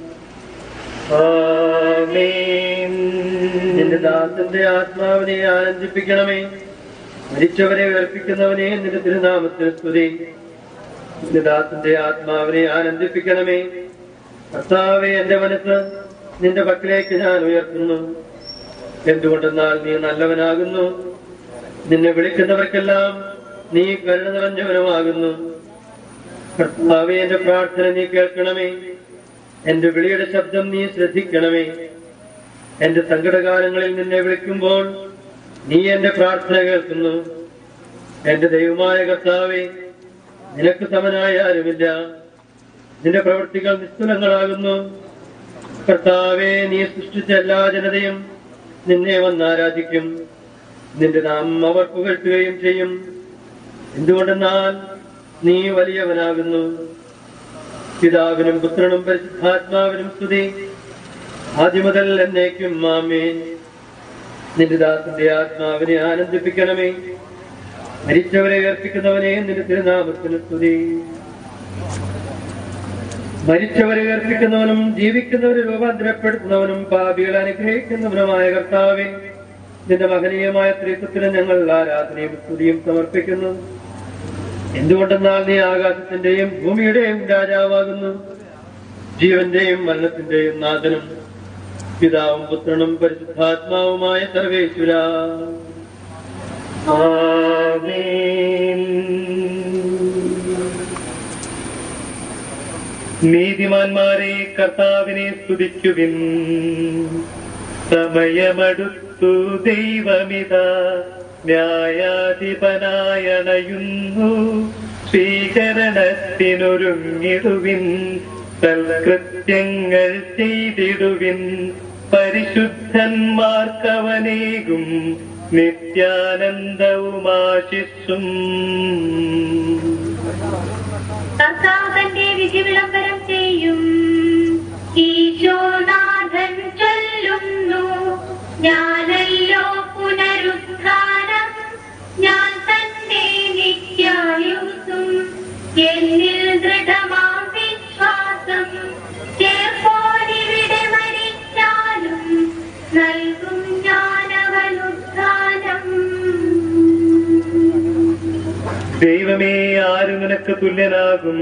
ആമേൻ നിന്റെ ദാസന്റെ ആത്മാവിനെ ആനന്ദിപ്പിക്കണമേ മരിച്ചവരെ ഉയർപ്പിക്കുന്നവനെ നിന്റെ തിരുനാമത്തിന് സ്തുതി നിന്റെ ദാസന്റെ ആത്മാവിനെ ആനന്ദിപ്പിക്കണമേ കർത്താവെ എന്റെ മനസ്സ് നിന്റെ പക്കലേക്ക് ഞാൻ ഉയർത്തുന്നു എന്തുകൊണ്ടെന്നാൽ നീ നല്ലവനാകുന്നു നിന്നെ വിളിക്കുന്നവർക്കെല്ലാം നീ കരുണ നിറഞ്ഞവനുമാകുന്നു കർത്താവെ എന്റെ പ്രാർത്ഥന നീ കേൾക്കണമേ എന്റെ വിളിയുടെ ശബ്ദം നീ ശ്രദ്ധിക്കണമേ എന്റെ സങ്കടകാലങ്ങളിൽ നിന്നെ വിളിക്കുമ്പോൾ നീ എന്റെ പ്രാർത്ഥന കേൾക്കുന്നു എന്റെ ദൈവമായ കർത്താവെ നിനക്ക് സമനായ ആരുമില്ല നിന്റെ പ്രവൃത്തികൾ നിസ്തുലങ്ങളാകുന്നു കർത്താവെ നീ സൃഷ്ടിച്ച എല്ലാ ജനതയും നിന്നെ വന്ന് ആരാധിക്കും നിന്റെ നാമം അവർ പുകഴ്ത്തുകയും ചെയ്യും എന്തുകൊണ്ടെന്നാൽ നീ വലിയവനാകുന്നു പിതാവിനും പുത്രനും പരിശുദ്ധാത്മാവിനും സ്തുതി ആദ്യം മുതൽ എന്നേക്കും മാമേൻ നിന്റെ ദാസന്റെ ആത്മാവിനെ ആനന്ദിപ്പിക്കണമേ മരിച്ചവരെ ഉയർപ്പിക്കുന്നവനെ നിന്റെ തിരുനാമത്തിന് സ്തുതി മരിച്ചവരെ ഉയർപ്പിക്കുന്നവനും ജീവിക്കുന്നവരെ രൂപാന്തരപ്പെടുത്തുന്നവനും പാപികളെ അനുഗ്രഹിക്കുന്നവനുമായ കർത്താവെ നിന്റെ മഹനീയമായ ത്രിത്വത്തിന് ഞങ്ങൾ ആരാധനയും സ്തുതിയും സമർപ്പിക്കുന്നു എന്തുകൊണ്ടെന്നാൽ നീ ആകാശത്തിന്റെയും ഭൂമിയുടെയും രാജാവാകുന്നു ജീവന്റെയും മരണത്തിന്റെയും നാഥനും പിതാവും പുത്രനും പരിശുദ്ധാത്മാവുമായ സർവേശ്വര ആമേൻ നീതിമാന്മാരെ കർത്താവിനെ സ്തുതിക്കുവിൻ സമയമടുത്തു ദൈവമിത ന്യായാധിപനായണയുന്നു സ്വീകരണത്തിനൊരുങ്ങിടുവിൻ സൽകൃത്യങ്ങൾ ചെയ്തിടുവിൻ പരിശുദ്ധന്മാർക്കവനേകും നിത്യാനന്ദവുമാശിസ്സും കർത്താവ് തന്റെ വിധി വിളംബരം ചെയ്യും ഈശോനാഥൻ ചൊല്ലുന്നു ഞാനല്ലോ പുനരുത്ഥാനം ഞാൻ തന്നെ നിത്യായുസും എന്നിൽ ദൃഢമാം വിശ്വാസം ചേർപ്പോനിവിടെ മരിച്ചാലും നൽകും ഞാനവനുത്ഥാനം ദൈവമേ ആരു നിനക്ക് തുല്യനാകും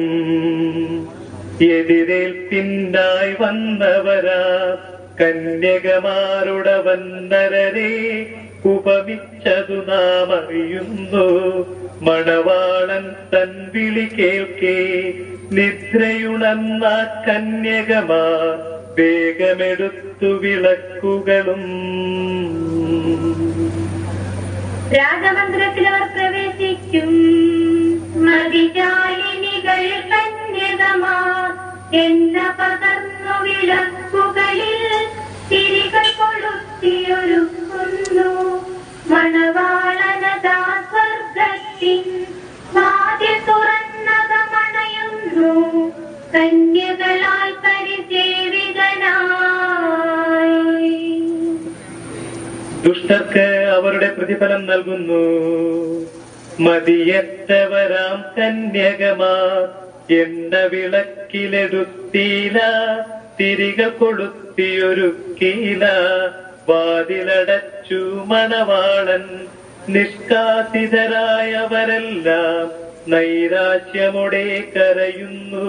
എതിരേൽപ്പിന്നായി വന്നവരാ കന്യകമാരുടവൻ നരരെ ഉപമിച്ചതു നാം അറിയുന്നു മണവാളൻ തൻ വിളി കേൾക്കേ നിദ്രയുണർന്ന കന്യകമാർ വേഗമെടുത്തു വിളക്കുകളും രാജമന്ദിരത്തിൽ അവർ പ്രവേശിക്കും മതിജാലിനികൾ കന്യകമാർ എണ്ണ പകർന്നു വിളക്കുകളിൽ തിരികൾ കൊളുത്തിയൊരുക്കുന്നു മണവാളനതാ സ്വർഗത്തിൻ വാതിൽ തുറന്നകമണയുന്നു കന്യകളാൽ പരിസേവിതനായി ദുഷ്ടർക്ക് അവരുടെ പ്രതിഫലം നൽകുന്നു മതിയറ്റവരാം കന്യകമാർ എണ്ണ വിളക്കിലെടുത്തീല തിരിക കൊളുത്തിയൊരുക്കീല വാതിലടച്ചു മണവാളൻ നിഷ്കാസിതരായവരെല്ലാം നൈരാശ്യമോടെ കരയുന്നു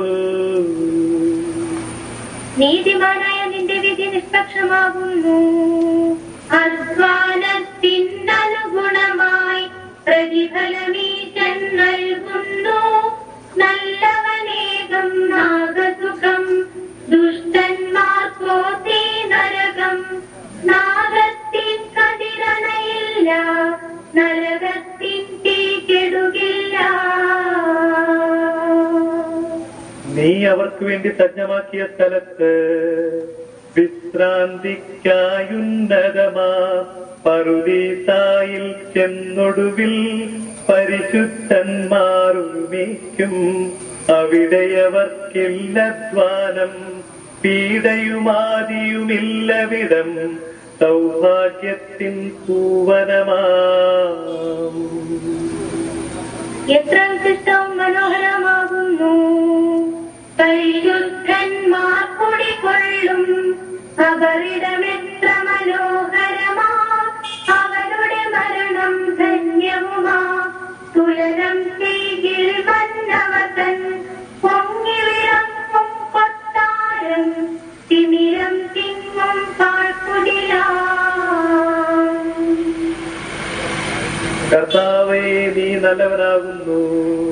നീതിമാനായ നിന്റെ വിധി നിഷ്പക്ഷമാകുന്നു അധ്വാനത്തിനനുഗുണമായി പ്രതിഫലമീശൻ നൽകുന്നു നല്ലവനേകം നാഗസുഖം ദുഷ്ടന്മാർക്കോ തീ നരകം നാഗത്തിൻ കതിരണയില്ല നരകത്തിൻ തീ കെടുകില്ല നീ അവർക്ക് വേണ്ടി സജ്ജമാക്കിയ സ്ഥലത്ത് വിശ്രാന്തിക്കായുന്നതമാ പറുദീസായിൽ ചെന്നൊടുവിൽ പരിശുദ്ധന്മാരുമേക്കും അവിടെയവർക്കില്ലധ്വാനം പീഡയുമാതിയുമില്ലവിടം സൗഭാഗ്യത്തിൻ പൂവനമാം എത്ര വിശിഷ്ടവും മനോഹരമാകുന്നു പരിശുദ്ധന്മാർ കുടികൊള്ളും അവരിടമെത്ര മനോഹരമാ അവരുടെ മരണം ധന്യവുമാ തുലനം ചെയ്തിൽ മന്നവതൻ പൊങ്ങി വിളങ്ങും കൊട്ടാരം തിമിരം തിങ്ങും പാഴ്ക്കുടിലാം കർത്താവേ നീ നല്ലവനാകുന്നു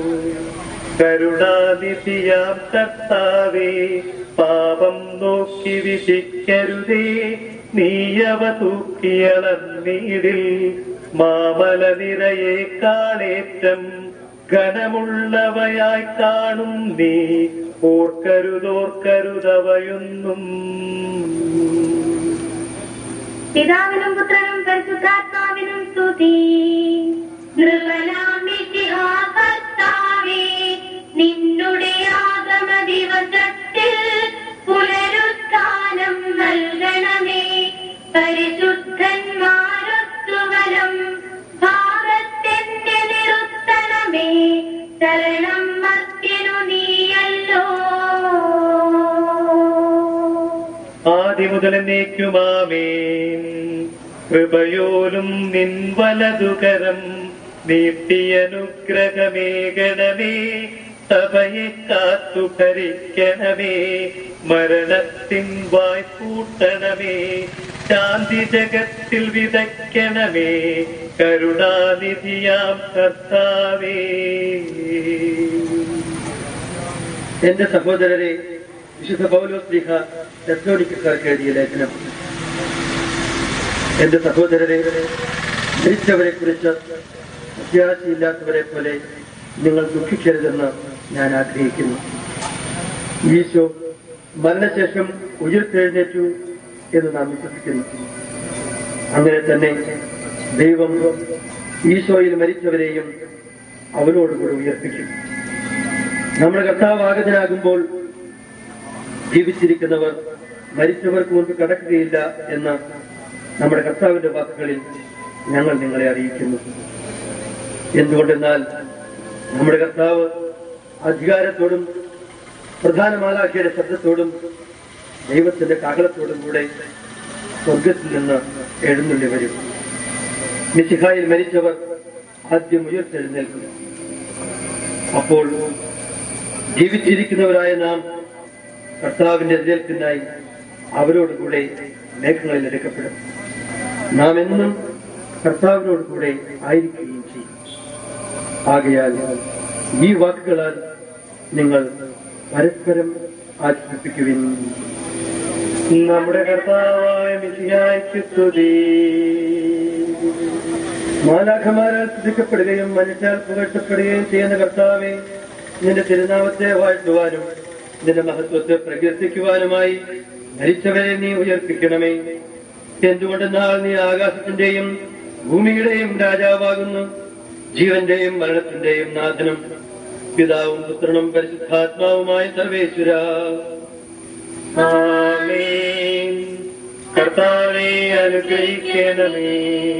കരുണാതിഥിയാം കർത്താവേ പാപം നോക്കി വിധിക്കരുതേ നീയവ തൂക്കിയളന്നീടിൽ മാമല നിരയെ കാളേറ്റം ഘനമുള്ളവയായി കാണും നീ ഓർക്കരുതോർക്കരുതവയൊന്നും പിതാവിനും പുത്രനും പരിശുദ്ധാത്മാവിനും സ്തുതി നൃപനാമിതിഹാകർത്താവേ നിന്നുടെ ആഗമ ദിവസത്തിൽ പുനരുത്ഥാനം നൽകണമേ പരിശുദ്ധന്മാരൊത്തുവലം ഭാഗത്തിന്റെ നിറുത്തണമേ ശരണം മർത്യനു നീയല്ലോ ആദ്യ മുതൽ എന്നേക്കുമാമേൻ കൃപയോലും നിൻ വലതുകരം നീട്ടിയനുഗ്രഹമേകണമേ സഭയെ കാത്തു ഭരിക്കണമേ മരണത്തിൻ വായ്പൂട്ടണമേ ശാന്തി ജഗത്തിൽ വിതയ്ക്കണമേ കരുണാനിധിയാം കർത്താവേ എന്റെ സഹോദരരെ വിശുദ്ധ പൗലോസ്ലിഹ തെസ്ലോനിക്കാർക്ക് എഴുതിയ ലേഖനം എന്റെ സഹോദരരെ മരിച്ചവരെ കുറിച്ച് പ്രത്യാശയില്ലാത്തവരെ പോലെ നിങ്ങൾ ദുഃഖിക്കരുതെന്ന് ഞാൻ ആഗ്രഹിക്കുന്നു ഈശോ മരണശേഷം ഉയർത്തെഴുന്നേറ്റു എന്ന് നാം വിശ്വസിക്കുന്നു അങ്ങനെ തന്നെ ദൈവം ഈശോയിൽ മരിച്ചവരെയും അവരോടുകൂടി ഉയർപ്പിക്കും നമ്മുടെ കർത്താവ് ആഗതനാകുമ്പോൾ ജീവിച്ചിരിക്കുന്നവർ മരിച്ചവർക്ക് മുൻപ് കടക്കുകയില്ല എന്ന് നമ്മുടെ കർത്താവിന്റെ വാക്കുകളിൽ ഞങ്ങൾ നിങ്ങളെ അറിയിക്കുന്നു എന്തുകൊണ്ടെന്നാൽ നമ്മുടെ കർത്താവ് അധികാരത്തോടും പ്രധാന മാലാഖിയുടെ ശബ്ദത്തോടും ദൈവത്തിന്റെ കാഹളത്തോടും കൂടെ സ്വർഗത്തിൽ നിന്ന് എഴുന്നള്ളി വരും മിശിഹായിൽ മരിച്ചവർ ആദ്യം ഉയർത്തെഴുന്നേൽക്കും അപ്പോൾ ജീവിച്ചിരിക്കുന്നവരായ നാം കർത്താവിന്റെ എതിരേൽപ്പിനായി അവരോട് കൂടെ മേഘങ്ങളിൽ എടുക്കപ്പെടും നാം എന്നും കർത്താവിനോട് കൂടെ ആയിരിക്കുകയും ചെയ്യും ആകയാൽ ഈ വാക്കുകളാൽ നിങ്ങൾ പരസ്പരം ആശ്വസിപ്പിക്കുവിൻ നമ്മുടെ കർത്താവായ മിശിഹായ്ക്ക് സ്തുതി മാലാഖമാരാൽ സ്തുതിക്കപ്പെടുകയും മനുഷ്യാൽ പുകഴ്ത്തപ്പെടുകയും ചെയ്യുന്ന കർത്താവെ നിന്റെ തിരുനാമത്തെ വാഴ്ത്തുവാനും നിന്റെ മഹത്വത്തെ പ്രകീർത്തിക്കുവാനുമായി മരിച്ചവരെ നീ ഉയർപ്പിക്കണമേ എന്തുകൊണ്ടെന്നാൽ നീ ആകാശത്തിന്റെയും ഭൂമിയുടെയും രാജാവാകുന്നു ജീവന്റെയും മരണത്തിന്റെയും നാഥനും പിതാവും പുത്രനും പരിശുദ്ധാത്മാവുമായ സർവേശ്വര ആമേൻ കർത്താവെ അനുഗ്രഹിക്കണമേ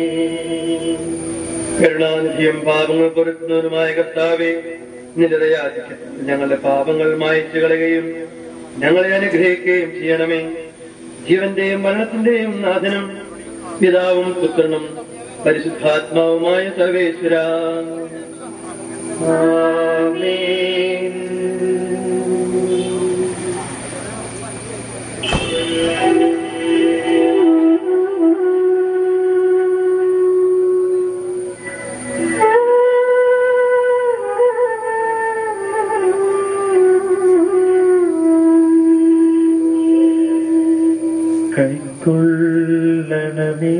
കരുണാനിധിയും പാപങ്ങൾ പൊറുക്കുന്നവനുമായ കർത്താവെ നിന്റെ ദയാധിക്യം ഞങ്ങളുടെ പാപങ്ങൾ മായച്ചു കളയുകയും ഞങ്ങളെ അനുഗ്രഹിക്കുകയും ചെയ്യണമേ ജീവന്റെയും മരണത്തിന്റെയും നാഥനും പിതാവും പുത്രനും പരിശുദ്ധാത്മാവുമായ സർവേശ്വര ആമേൻ കൈക്കൊള്ളണമേ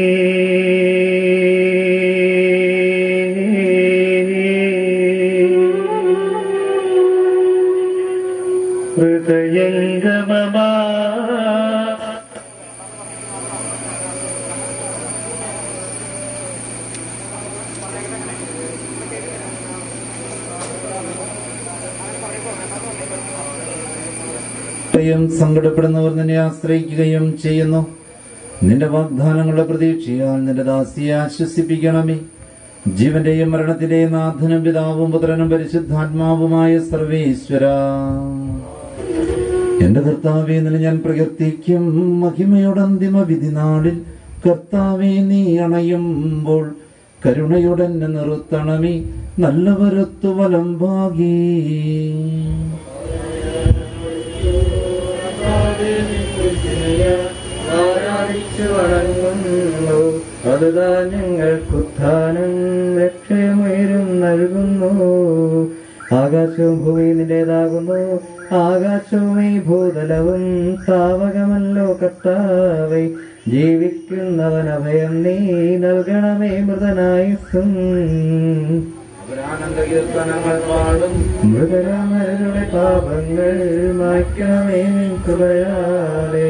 ഹൃദയംഗമമാ യും സങ്കടപ്പെടുന്നവർ നിന്നെ ആശ്രയിക്കുകയും ചെയ്യുന്നു നിന്റെ വാഗ്ദാനങ്ങളുടെ പ്രതീക്ഷയാൽ നിന്റെ ദാസിയെ ആശ്വസിപ്പിക്കണമേ ജീവന്റെയും മരണത്തിന്റെയും നാഥനും പിതാവും പുത്രനും പരിശുദ്ധാത്മാവുമായ സർവേശ്വര എന്റെ കർത്താവെ നിന്നെ ഞാൻ പ്രകീർത്തിക്കും മഹിമയുടെ അന്തിമ വിധി നാളിൽ കർത്താവെ നീ അണയുമ്പോൾ കരുണയുടെ എന്നെ നിർത്തണമേ നല്ലവരത്തു വലം ഭാഗീ ആരാധിച്ചു വണങ്ങുന്നു അതുതാ ഞങ്ങൾക്കുത്ഥാനം രക്ഷയുമേരും നൽകുന്നു ആകാശവും ഭൂമി നിന്റേതാകുന്നു ആകാശവും ഈ ഭൂതലവും താവകമല്ലോ കർത്താവേ ജീവിക്കുന്നവൻ അഭയം നീ നൽകണമേ മൃതനായുസും കീർത്തനങ്ങൾ പാടും മൃതരാമരുടെ പാപങ്ങൾ മായ്ക്കണമേ നിൻ കൃപയാലേ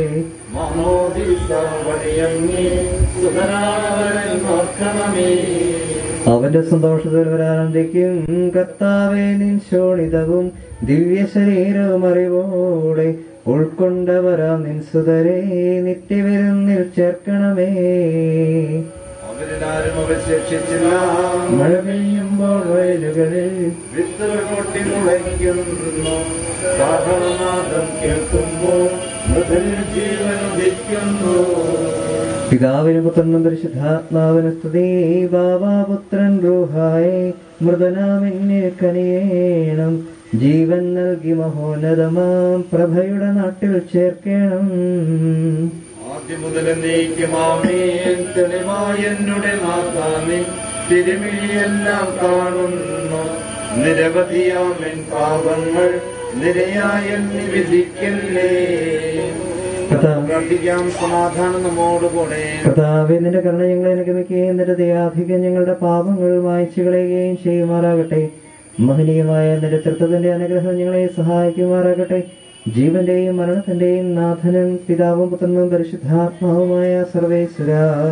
അവന്റെ സന്തോഷത്തിൽ ആനന്ദിക്കും കർത്താവെ നിൻ ശോണിതവും ദിവ്യ ശരീരവും അറിവോടെ ഉൾക്കൊണ്ടവരാം നിൻ സുതരെ നിത്യവിരുന്നിൽ ചേർക്കണമേ അവരിലാരും അവശേഷിച്ചില്ല മഴ പെയ്യുമ്പോൾ വയലുകളിൽ വിത്തുകൾ പൊട്ടി മുളയ്ക്കുന്നു കാഹളനാദം കേൾക്കുമ്പോൾ മൃതരിൽ ജീവൻ ഉദിക്കുന്നു പിതാവിന് പുത്രനും പരിശുദ്ധാത്മാവിന് സ്തുതി ബാബാപുത്രൻ റൂഹായെ മൃതനാമെന്നിൽ കനിയേണം ജീവൻ നൽകി മഹോന്നതമാം പ്രഭയുടെ നാട്ടിൽ ചേർക്കണം ആദ്യം മുതൽ നീക്കുമാമേൻ തെളിവായ എന്നുടെ നാഥാനിൻ തിരുമിഴിയെല്ലാം കാണുന്നു നിരവധിയാമെൻ പാപങ്ങൾ നിരയായ വിധിക്കല്ലേ പ്രാർത്ഥിക്കാം സമാധാനം നമ്മോടുകൂടെ കർത്താവെ നിന്റെ കരുണ ഞങ്ങളെ അനുഗമിക്കുകയും നിന്റെ ദയാധികം ഞങ്ങളുടെ പാപങ്ങൾ മായ്ച്ചു കളയുകയും ചെയ്യുമാറാകട്ടെ മഹനീയമായ നിന്റെ തൃത്വത്തിന്റെ അനുഗ്രഹം ഞങ്ങളെ സഹായിക്കുമാറാകട്ടെ ജീവന്റെയും മരണത്തിന്റെയും നാഥനും പിതാവും പുത്രനും പരിശുദ്ധാത്മാവുമായ സർവേശ്വര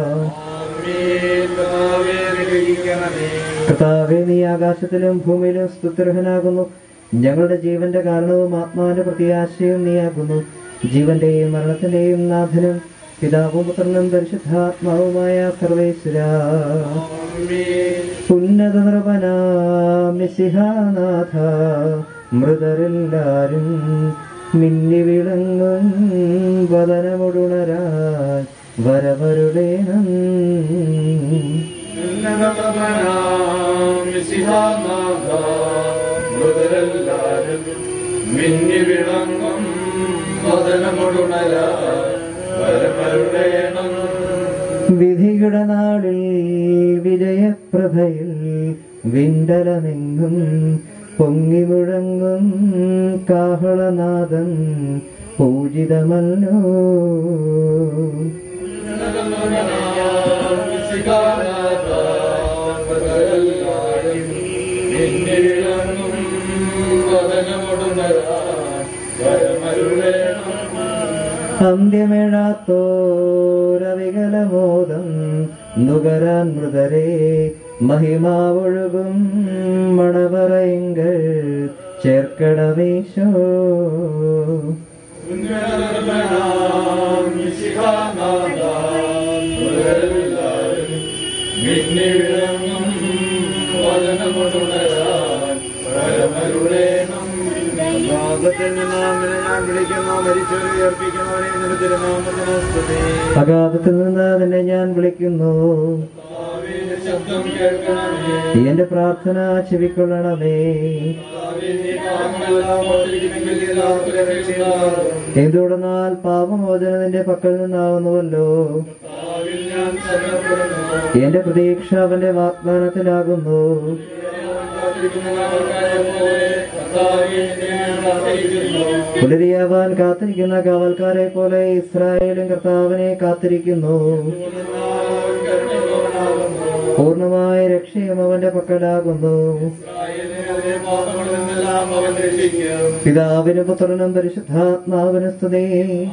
കർത്താവെ നീ ആകാശത്തിലും ഭൂമിയിലും സ്തുത്യർഹനാകുന്നു ഞങ്ങളുടെ ജീവന്റെ കാരണവും ആത്മാവിന്റെ പ്രത്യാശയും നീയാകുന്നു ജീവന്റെയും മരണത്തിന്റെയും നാഥനും പിതാവും പുത്രനും പരിശുദ്ധാത്മാവുമായ സർവേശ്വര ഉന്നത നൃപനാമിസിഹാനാഥ മൃതരെല്ലാരും മിന്നി വിളങ്ങും വദനമുടുണരാൻ വരവരുടേണം മൃതരെല്ലാരും മിന്നി വിളങ്ങും മദനമുടുണര വരമരുടേണം വിധിയുടെ നാളിൽ വിജയപ്രഭയിൽ വിണ്ടലമെങ്ങും പൊങ്ങി മുഴങ്ങും കാഹളനാദം പൂജിതമല്ലോ മിന്നി വിളങ്ങും മദനമുടുണര വരമരുടേണം അന്ത്യമിഴാത്തോരവികലമോദം നുകരാൻ മൃതരെ മഹിമാവൊഴുകും മണവറയുങ്കൾ ചേർക്കടമീശോ മിന്നി വിളങ്ങും വചനമുണരാൻ വരമരുടേണം ലോകത്തിൽ നിന്ന് അങ്ങനെ ഞാൻ വിളിക്കുന്നു മരിച്ചവരെ ഉയർപ്പിക്കുന്നവരെ നിന്റെ തിരുനാമത്തിന് സ്തുതി അഗാധത്തിൽ നിന്ന് നിന്നെ ഞാൻ വിളിക്കുന്നു ഭാവിയുടെ ശബ്ദം കേൾക്കണമേ എന്റെ പ്രാർത്ഥന ചെവിക്കൊള്ളണമേ ഭാവി നീ പാപങ്ങളെല്ലാം ഓർത്തിരിക്കുമെങ്കിൽ എല്ലാവർക്കും രക്ഷയുണ്ടാകും എന്തുടർന്നാൽ പാപമോചനം നിന്റെ പക്കൽ നിന്നാവുന്നുവല്ലോ ഭാവിൽ ഞാൻ ശരണപ്പെടുന്നു എന്റെ പ്രതീക്ഷ അവന്റെ വാഗ്ദാനത്തിലാകുന്നു കാത്തിരിക്കുന്നവർക്കായ പോലെ കർത്താവേ, നിന്നെ ഞാൻ കാത്തിരിക്കുന്നു പുലരിയാവാൻ കാത്തിരിക്കുന്ന കാവൽക്കാരെ പോലെ ഇസ്രായേലും കർത്താവിനെ കാത്തിരിക്കുന്നു പൂർണ്ണമായ രക്ഷയും അവന്റെ പക്കലാകുന്നു ഇസ്രായേലിനെ പാപങ്ങളിൽ നിന്നെല്ലാം അവൻ രക്ഷിക്കും പിതാവിനും പുത്രനും പരിശുദ്ധാത്മാവിനും സ്തുതി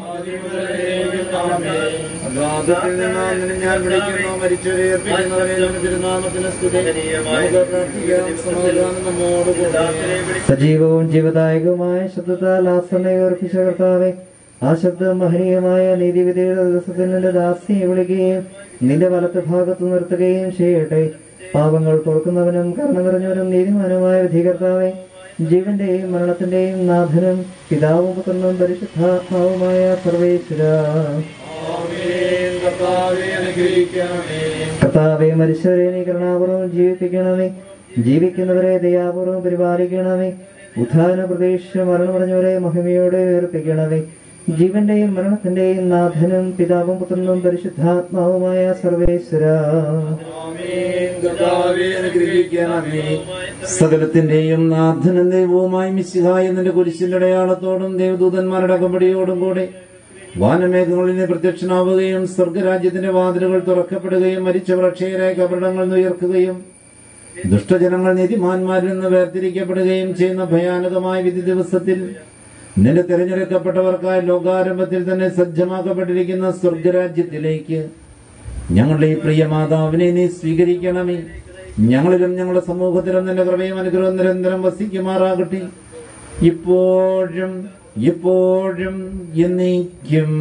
അഗാധത്തിൽ നിന്ന് നിന്നെ ഞാൻ വിളിക്കുന്നു മരിച്ചവരെ ഏർപ്പിക്കുന്നവരെ നിന്റെ തിരുനാമത്തിന് സ്തുതി നമുക്ക് പ്രാർത്ഥിക്കാം സമാധാനം നമ്മോടുകൂടെ സജീവവും ജീവദായകവുമായ ശബ്ദത്താൽ ആസന്നെ ഉറപ്പിച്ച കർത്താവെ ആ ശബ്ദം മഹനീയമായ നീതിവിധിയുടെ ദിവസത്തിൽ നിന്റെ ദാസിയെ വിളിക്കുകയും നിന്റെ വലത്ത് ഭാഗത്ത് നിർത്തുകയും ചെയ്യട്ടെ പാപങ്ങൾ പൊറുക്കുന്നവനും കരുണ നിറഞ്ഞവനും നീതിമാനുമായ വിധികർത്താവെ ജീവന്റെയും മരണത്തിന്റെയും നാഥനും പിതാവും പുത്രനും പരിശുദ്ധാത്മാവുമായ സർവേശ്വര ആമേൻ. കർത്താവേ അനുഗ്രഹിക്കണമേ കർത്താവെ മരിച്ചവരെ നീ കരുണാപൂർവ്വം ജീവിപ്പിക്കണമേ ജീവിക്കുന്നവരെ ദയാപൂർവ്വം പരിപാലിക്കണമേ ഉത്ഥാന പ്രതീക്ഷ മരണമടഞ്ഞവരെ മഹിമയോടെ ഉയർപ്പിക്കണമേ ജീവന്റെയും മരണത്തിന്റെയും നാഥനും പിതാവും പുത്രനും പരിശുദ്ധാത്മാവുമായ സർവേശ്വര ആമേൻ. കർത്താവേ അനുഗ്രഹിക്കണമേ സകലത്തിന്റെയും നാഥനും ദൈവവുമായി മിശിഹായ നിന്റെ കുരിശിന്റെ അടയാളത്തോടും ദേവദൂതന്മാരുടെ അകമ്പടിയോടും കൂടെ വാനമേഘങ്ങളിൽ നിന്ന് പ്രത്യക്ഷനാവുകയും സ്വർഗരാജ്യത്തിന്റെ വാതിലുകൾ തുറക്കപ്പെടുകയും മരിച്ചവർ അക്ഷയരായ കബറിടങ്ങൾ നിന്ന് ഉയർക്കുകയും ദുഷ്ടജനങ്ങൾ നീതിമാന്മാരിൽ നിന്ന് വേർതിരിക്കപ്പെടുകയും ചെയ്യുന്ന ഭയാനകമായ വിധി ദിവസത്തിൽ നിന്റെ തെരഞ്ഞെടുക്കപ്പെട്ടവർക്കായി ലോകാരംഭത്തിൽ തന്നെ സജ്ജമാക്കപ്പെട്ടിരിക്കുന്ന സ്വർഗരാജ്യത്തിലേക്ക് ഞങ്ങളുടെ ഈ പ്രിയ മാതാവിനെ നീ സ്വീകരിക്കണമേ ഞങ്ങളിലും ഞങ്ങളുടെ സമൂഹത്തിലും നിന്റെ കൃപയും അനുഗ്രഹവും നിരന്തരം വസിക്കുമാറാകട്ടെ ഇപ്പോഴും ഇപ്പോഴും എന്നേക്കും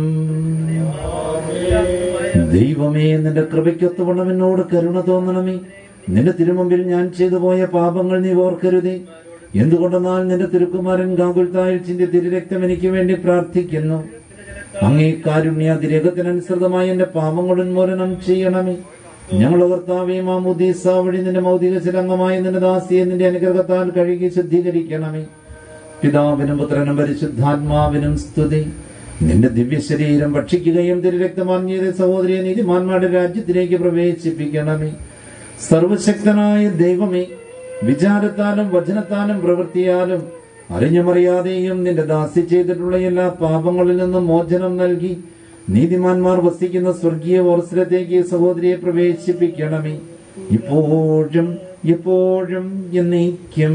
ദൈവമേ നിന്റെ കൃപയ്ക്കൊത്തുവണ്ണം എന്നോട് കരുണ തോന്നണമേ നിന്റെ തിരുമുമ്പിൽ ഞാൻ ചെയ്തു പോയ പാപങ്ങൾ നീ ഓർക്കരുതേ എന്തുകൊണ്ടെന്നാൽ നിന്റെ തിരുക്കുമാരൻ ഗാകുൽത്തായിൽ ചിന്തി തിരുരക്തം എനിക്ക് വേണ്ടി പ്രാർത്ഥിക്കുന്നു അങ്ങേ കാരുണ്യ അതിരേഖത്തിനനുസൃതമായി എന്റെ പാപങ്ങൾ ഉന്മൂലനം ചെയ്യണമേ ഞങ്ങളുടെ കർത്താവേ മാമുദീസ വഴി നിന്റെ മൗതിക ചിലംഗമായ നിന്റെ ദാസിയെ നിന്റെ അനുഗ്രഹത്താൽ കഴുകി ശുദ്ധീകരിക്കണമേ പിതാവിനും പുത്രനും പരിശുദ്ധാത്മാവിനും സ്തുതി നിന്റെ ദിവ്യ ശരീരം ഭക്ഷിക്കുകയും തിരുരക്തമാർഞ്ഞത് സഹോദരിയെ നീതിമാന്മാരുടെ രാജ്യത്തിലേക്ക് പ്രവേശിപ്പിക്കണമേ സർവശക്തനായ ദൈവമേ വിചാരത്താലും വചനത്താലും പ്രവൃത്തിയാലും അറിഞ്ഞുമറിയാതെയും നിന്റെ ദാസി ചെയ്തിട്ടുള്ള എല്ലാ പാപങ്ങളിൽ നിന്നും മോചനം നൽകി നീതിമാന്മാർ വസിക്കുന്ന സ്വർഗീയ വത്സരത്തേക്ക് സഹോദരിയെ പ്രവേശിപ്പിക്കണമേ ഇപ്പോഴും എപ്പോഴും എന്നേക്കും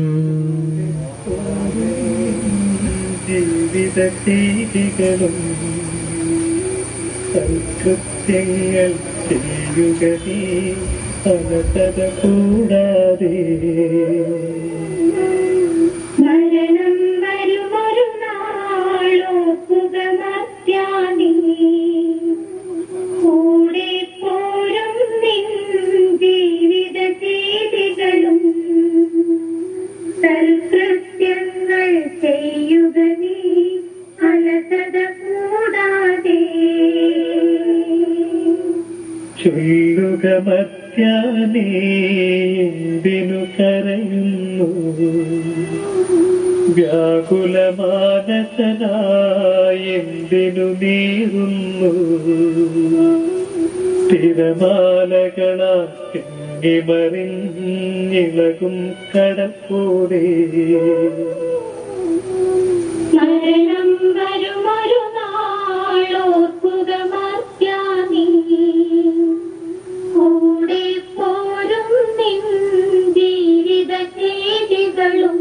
ജീവിത രീതികളും സൽകൃത്യങ്ങൾ ചെയ്യുക നീ അനതത കൂടാതെ മരണം വരുമൊരു നാളോക്കുക മത്യാനി കൂടെ പോരും നിൻ ജീവിത രീതികളും സൽകൃത്യങ്ങൾ ചെയ്യുക നീ അലസത കൂടാതെ ചൊല്ലുക മത്യാനേ എന്തിനു കരയുന്നു വ്യാകുലമാനസനായി എന്തിനു നീറുന്നു തിരമാലകളാ മറിഞ്ഞിളകും കടപ്പോടെ മരണം വരുമൊരു നാളോർക്കുക മത്യാനി കൂടെ പോരും നിൻ ജീവിത രീതികളും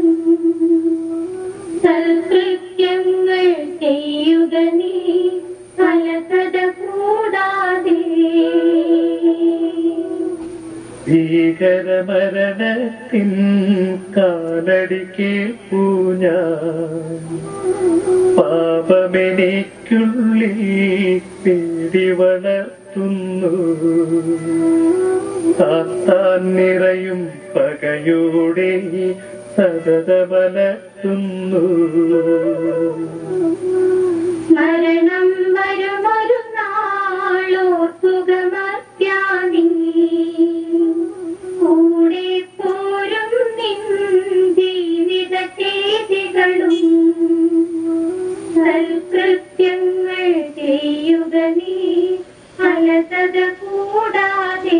സൽകൃത്യങ്ങൾ ചെയ്യുക നീ അലസത കൂടാതെ ഭീകരമരണത്തിൻ കാലടി കേൾപ്പൂഞ്ഞ പാപമെനിക്കുള്ളിൽ പേടി വളർത്തുന്നു താത്താൻ നിറയും പകയോടെ സതതമലർത്തുന്നു മരണം വരുമൊരു നാളോർക്കുക മത്യാനി കൂടെ പോരും നിൻ ജീവിത ചെയ്തികളും സൽകൃത്യങ്ങൾ ചെയ്യുക നീ അലസത കൂടാതെ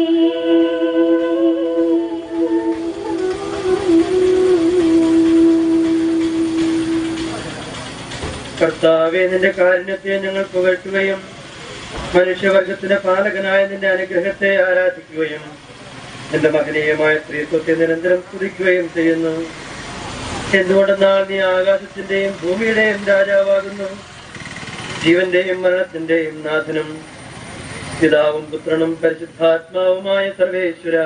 കർത്താവെ നിന്റെ കാരുണ്യത്തെ ഞങ്ങൾ പുകഴ്ത്തുകയും മനുഷ്യവർഗത്തിന്റെ പാലകനായ നിന്റെ അനുഗ്രഹത്തെ ആരാധിക്കുകയും നിന്റെ മഹനീയമായ സ്ത്രീത്വത്തെ നിരന്തരം സ്തുതിക്കുകയും ചെയ്യുന്നു എന്തുകൊണ്ടെന്നാൽ നീ ആകാശത്തിന്റെയും ഭൂമിയുടെയും രാജാവാകുന്നു ജീവന്റെയും മരണത്തിന്റെയും നാഥനും പിതാവും പുത്രനും പരിശുദ്ധാത്മാവുമായ സർവേശ്വര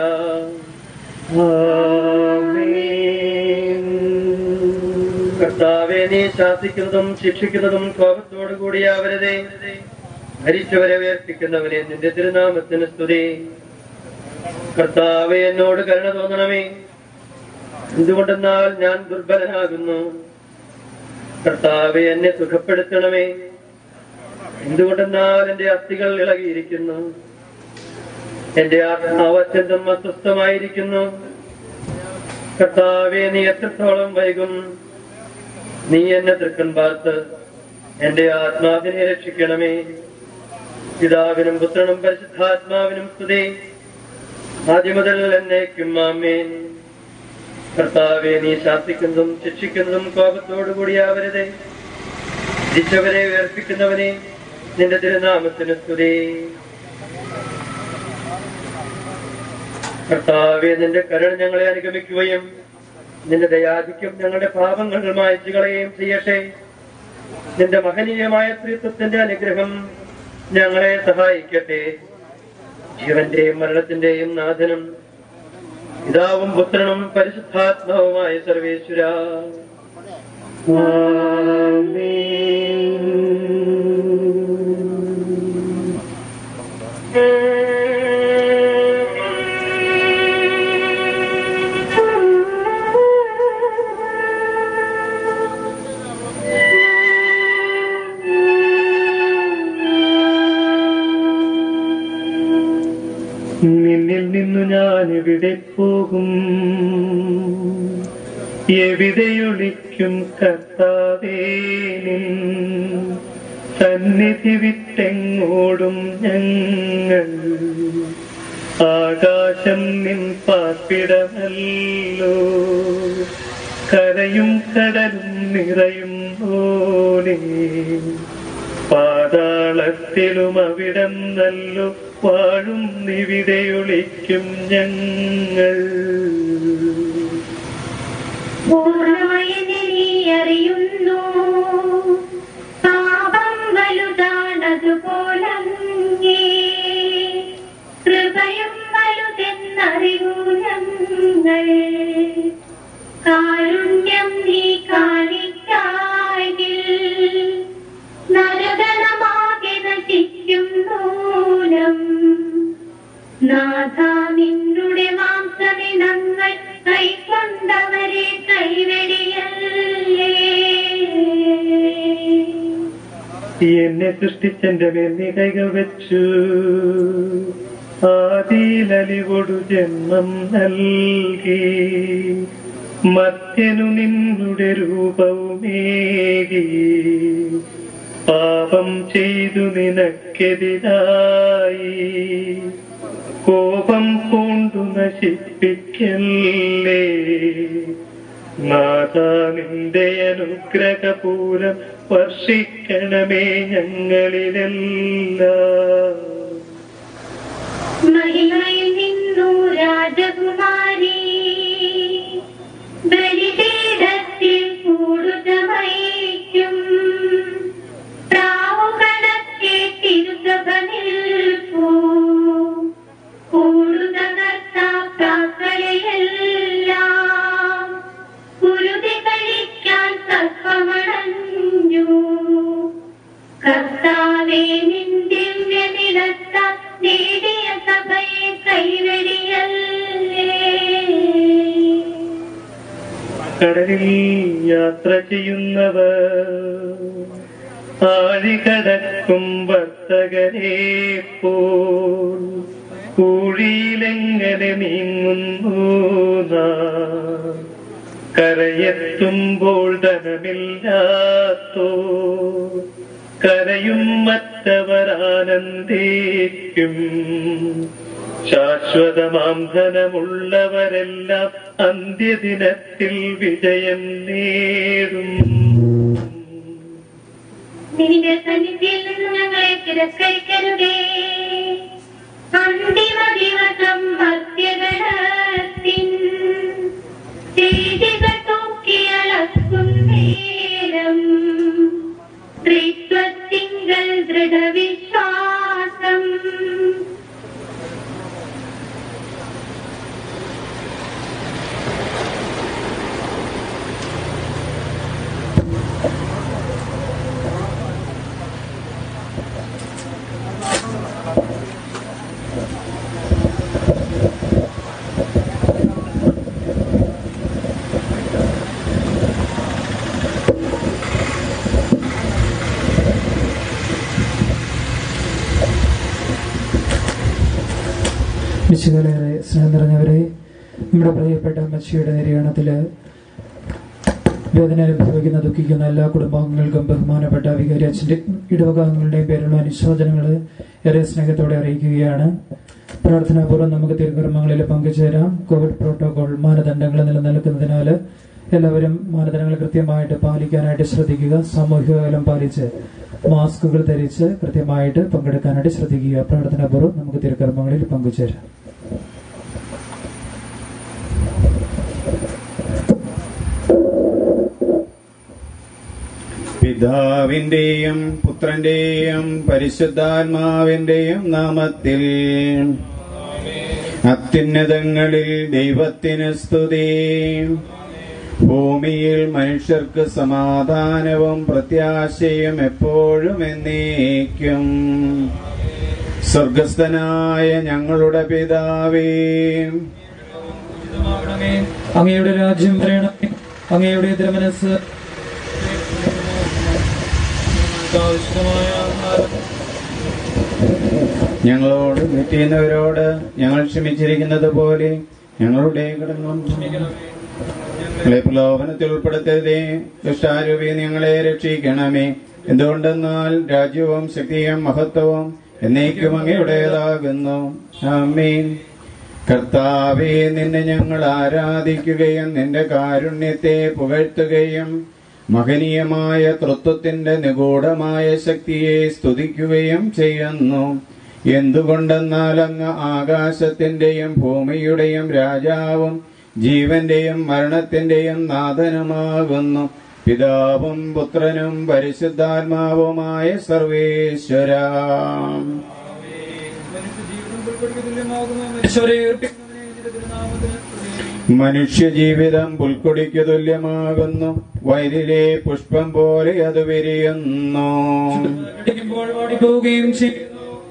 കർത്താവെ നീ ശാസിക്കുന്നതും ശിക്ഷിക്കുന്നതും കോപത്തോടു കൂടിയാവരുതേ മരിച്ചവരെ ഉയർപ്പിക്കുന്നവനെ നിന്റെ തിരുനാമത്തിന് സ്തുതി കർത്താവെ എന്നോട് കരുണ തോന്നണമേ എന്തുകൊണ്ടെന്നാൽ ഞാൻ ദുർബലനാകുന്നു കർത്താവെ എന്നെ സുഖപ്പെടുത്തണമേ എന്തുകൊണ്ടെന്നാൽ എന്റെ അസ്ഥികൾ ഇളകിയിരിക്കുന്നു എന്റെ ആത്മാവ് അത്യന്തം അസ്വസ്ഥമായിരിക്കുന്നു കർത്താവെ നീ എത്രത്തോളം വൈകും നീ എന്നെ തൃക്കൻ പാർത്ത് എന്റെ ആത്മാവിനെ രക്ഷിക്കണമേ പിതാവിനും പുത്രനും പരിശുദ്ധാത്മാവിനും സ്തുതി ആദ്യം മുതൽ എന്നേക്കും ആമേൻ കർത്താവെ നീ ശാസിക്കുന്നതും ശിക്ഷിക്കുന്നതും കോപത്തോടു കൂടിയാവരുതേ ജിച്ചവരെ ഉയർപ്പിക്കുന്നവനെ നിന്റെ തിരുനാമത്തിന് സ്തുതി കർത്താവെ നിന്റെ കരുണ ഞങ്ങളെ അനുഗമിക്കുകയും നിന്റെ ദയാധിക്യം ഞങ്ങളുടെ പാപങ്ങൾ മായച്ചു കളയുകയും ചെയ്യട്ടെ നിന്റെ മഹനീയമായ സ്ത്രീത്വത്തിന്റെ അനുഗ്രഹം ഞങ്ങളെ സഹായിക്കട്ടെ ജീവന്റെയും മരണത്തിന്റെയും നാഥനും പിതാവും പുത്രനും പരിശുദ്ധാത്മാവുമായ സർവേശ്വര നിന്നിൽ നിന്നു ഞാൻ എവിടെ പോകും എവിടെയൊളിക്കും കർത്താവേ നിൻ സന്നിധി വിട്ടെങ്ങോടും ഞങ്ങൾ ആകാശം നിൻ പാർപ്പിടമല്ലോ കരയും കടലും നിറയും പോലെ പാതാളത്തിലും അവിടം നല്ലു വാഴും നിവിടെയൊളിക്കും ഞങ്ങൾ പൂർണ്ണമായി നീ അറിയുന്നു പാപം വലുതാണതുപോലങ്ങേ കൃപയും വലുതെന്നറിവു ഞങ്ങൾ കാരുണ്യം നീ കാണിക്കായിൽ നരകണമാകെ നശിക്കും നൂനം നാഥ നിന്നുടെ മാംസമിനങ്ങൾ കൈക്കൊണ്ടവരെ കൈവെടിയല്ലേ എന്നെ സൃഷ്ടിച്ചെന്റെ മേൽ നീ കൈകൾ വെച്ചു ആദിയിലലിവൊടു ജന്മം നൽകി മത്യനു നിന്നുടെ രൂപവുമേകി പാപം ചെയ്തു നിനക്കെതിരായി കോപം കൊണ്ടു നശിപ്പിക്കല്ലേ നാഥ നിന്റെ അനുഗ്രഹപൂരം വർഷിക്കണമേ ഞങ്ങളിലെല്ലാം മഹിമയിൽ നിന്നു രാജകുമാരി ബലിപീഠത്തിൽ കൂടുതമൈക്കും പ്രാവുകണക്കെ തിരുസഭ നിൽപ്പൂ കൂടുതകർത്താക്കളെയെല്ലാം കുരുതി കഴിക്കാൻ സർപ്പമണഞ്ഞു കർത്താവേ നിൻ ദിവ്യനിലത്ത നേടിയ സഭയെ കൈവെടിയല്ലേ കടലിൽ യാത്ര ചെയ്യുന്നവർ ആഴികടക്കും വർത്തകരെ പോൽ കുഴിയിലെങ്ങനെ നീങ്ങുന്നു നാം കരയെത്തുമ്പോൾ ധനമില്ലാത്തോ കരയും മറ്റവർ ആനന്ദിക്കും ശാശ്വതമാം ധനമുള്ളവരെല്ലാം അന്ത്യദിനത്തിൽ വിജയം നേടും നിന്റെ സന്നിധിയിൽ നിന്ന് ഞങ്ങളെ തിരസ്കരിക്കരുതേ അന്തിമ ദിവസം മധ്യഗണത്തിൻ ചെയ്തികൾ തൂക്കിയളക്കും നേരം ത്രിത്വത്തിങ്കൽ ദൃഢവിശ്വാസം വിശുകളേറെ സ്നേഹം നിറഞ്ഞവരെ നമ്മുടെ പ്രിയപ്പെട്ട അമ്മച്ചിയുടെ നിര്യാണത്തില് വേദന അനുഭവിക്കുന്ന ദുഃഖിക്കുന്ന എല്ലാ കുടുംബാംഗങ്ങൾക്കും ബഹുമാനപ്പെട്ട വികാരി അച്ഛൻ്റെ ഇടവകാംഗങ്ങളുടെയും പേരുള്ള അനുശോചനങ്ങൾ ഏറെ സ്നേഹത്തോടെ അറിയിക്കുകയാണ് പ്രാർത്ഥനാപൂർവ്വം നമുക്ക് തിരുക്കർമ്മങ്ങളിൽ പങ്കുചേരാം കോവിഡ് പ്രോട്ടോകോൾ മാനദണ്ഡങ്ങൾ നിലനിൽക്കുന്നതിനാൽ എല്ലാവരും മാനദണ്ഡങ്ങൾ കൃത്യമായിട്ട് പാലിക്കാനായിട്ട് ശ്രദ്ധിക്കുക സാമൂഹിക അകലം പാലിച്ച് മാസ്കുകൾ ധരിച്ച് കൃത്യമായിട്ട് പങ്കെടുക്കാനായിട്ട് ശ്രദ്ധിക്കുക പ്രാർത്ഥനാപൂർവ്വം നമുക്ക് തിരുക്കർമ്മങ്ങളിൽ പങ്കുചേരാം പിതാവിന്റെയും പുത്രന്റെയും പരിശുദ്ധാത്മാവിന്റെയും നാമത്തിൽ അത്യുന്നതങ്ങളിൽ ദൈവത്തിന് സ്തുതി ഭൂമിയിൽ മനുഷ്യർക്ക് സമാധാനവും പ്രത്യാശയും എപ്പോഴും എന്നേക്കും സ്വർഗസ്ഥനായ ഞങ്ങളുടെ പിതാവേ അങ്ങയുടെ രാജ്യം വരണമേ അങ്ങയുടെ തിരുമനസ് ആവശ്യമായ ആഹാരം ഞങ്ങളോട് തെറ്റിയുന്നവരോട് ഞങ്ങൾ ക്ഷമിച്ചിരിക്കുന്നത് പോലെ ഞങ്ങളുടെ കടന്നും ഞങ്ങളെ പ്രലോഭനത്തിൽ ഉൾപ്പെടുത്തരുതേ ദുഷ്ടാരൂപി ഞങ്ങളെ രക്ഷിക്കണമേ എന്തുകൊണ്ടെന്നാൽ രാജ്യവും ശക്തിയും മഹത്വവും എന്നേക്കും അങ്ങയുടേതാകുന്നു ആമീൻ കർത്താവെ നിന്നെ ഞങ്ങൾ ആരാധിക്കുകയും നിന്റെ കാരുണ്യത്തെ പുകഴ്ത്തുകയും മഹനീയമായ തൃത്വത്തിന്റെ നിഗൂഢമായ ശക്തിയെ സ്തുതിക്കുകയും ചെയ്യുന്നു എന്തുകൊണ്ടെന്നാൽ അങ്ങ് ആകാശത്തിന്റെയും ഭൂമിയുടെയും രാജാവും ജീവന്റെയും മരണത്തിന്റെയും നാഥനുമാകുന്നു പിതാവും പുത്രനും പരിശുദ്ധാത്മാവുമായ സർവേശ്വര മനുഷ്യജീവിതം പുൽക്കൊടിക്ക് തുല്യമാകുന്നു വയലിലെ പുഷ്പം പോലെ അത് വിരിയുന്നു പോവുകയും ചെയ്യും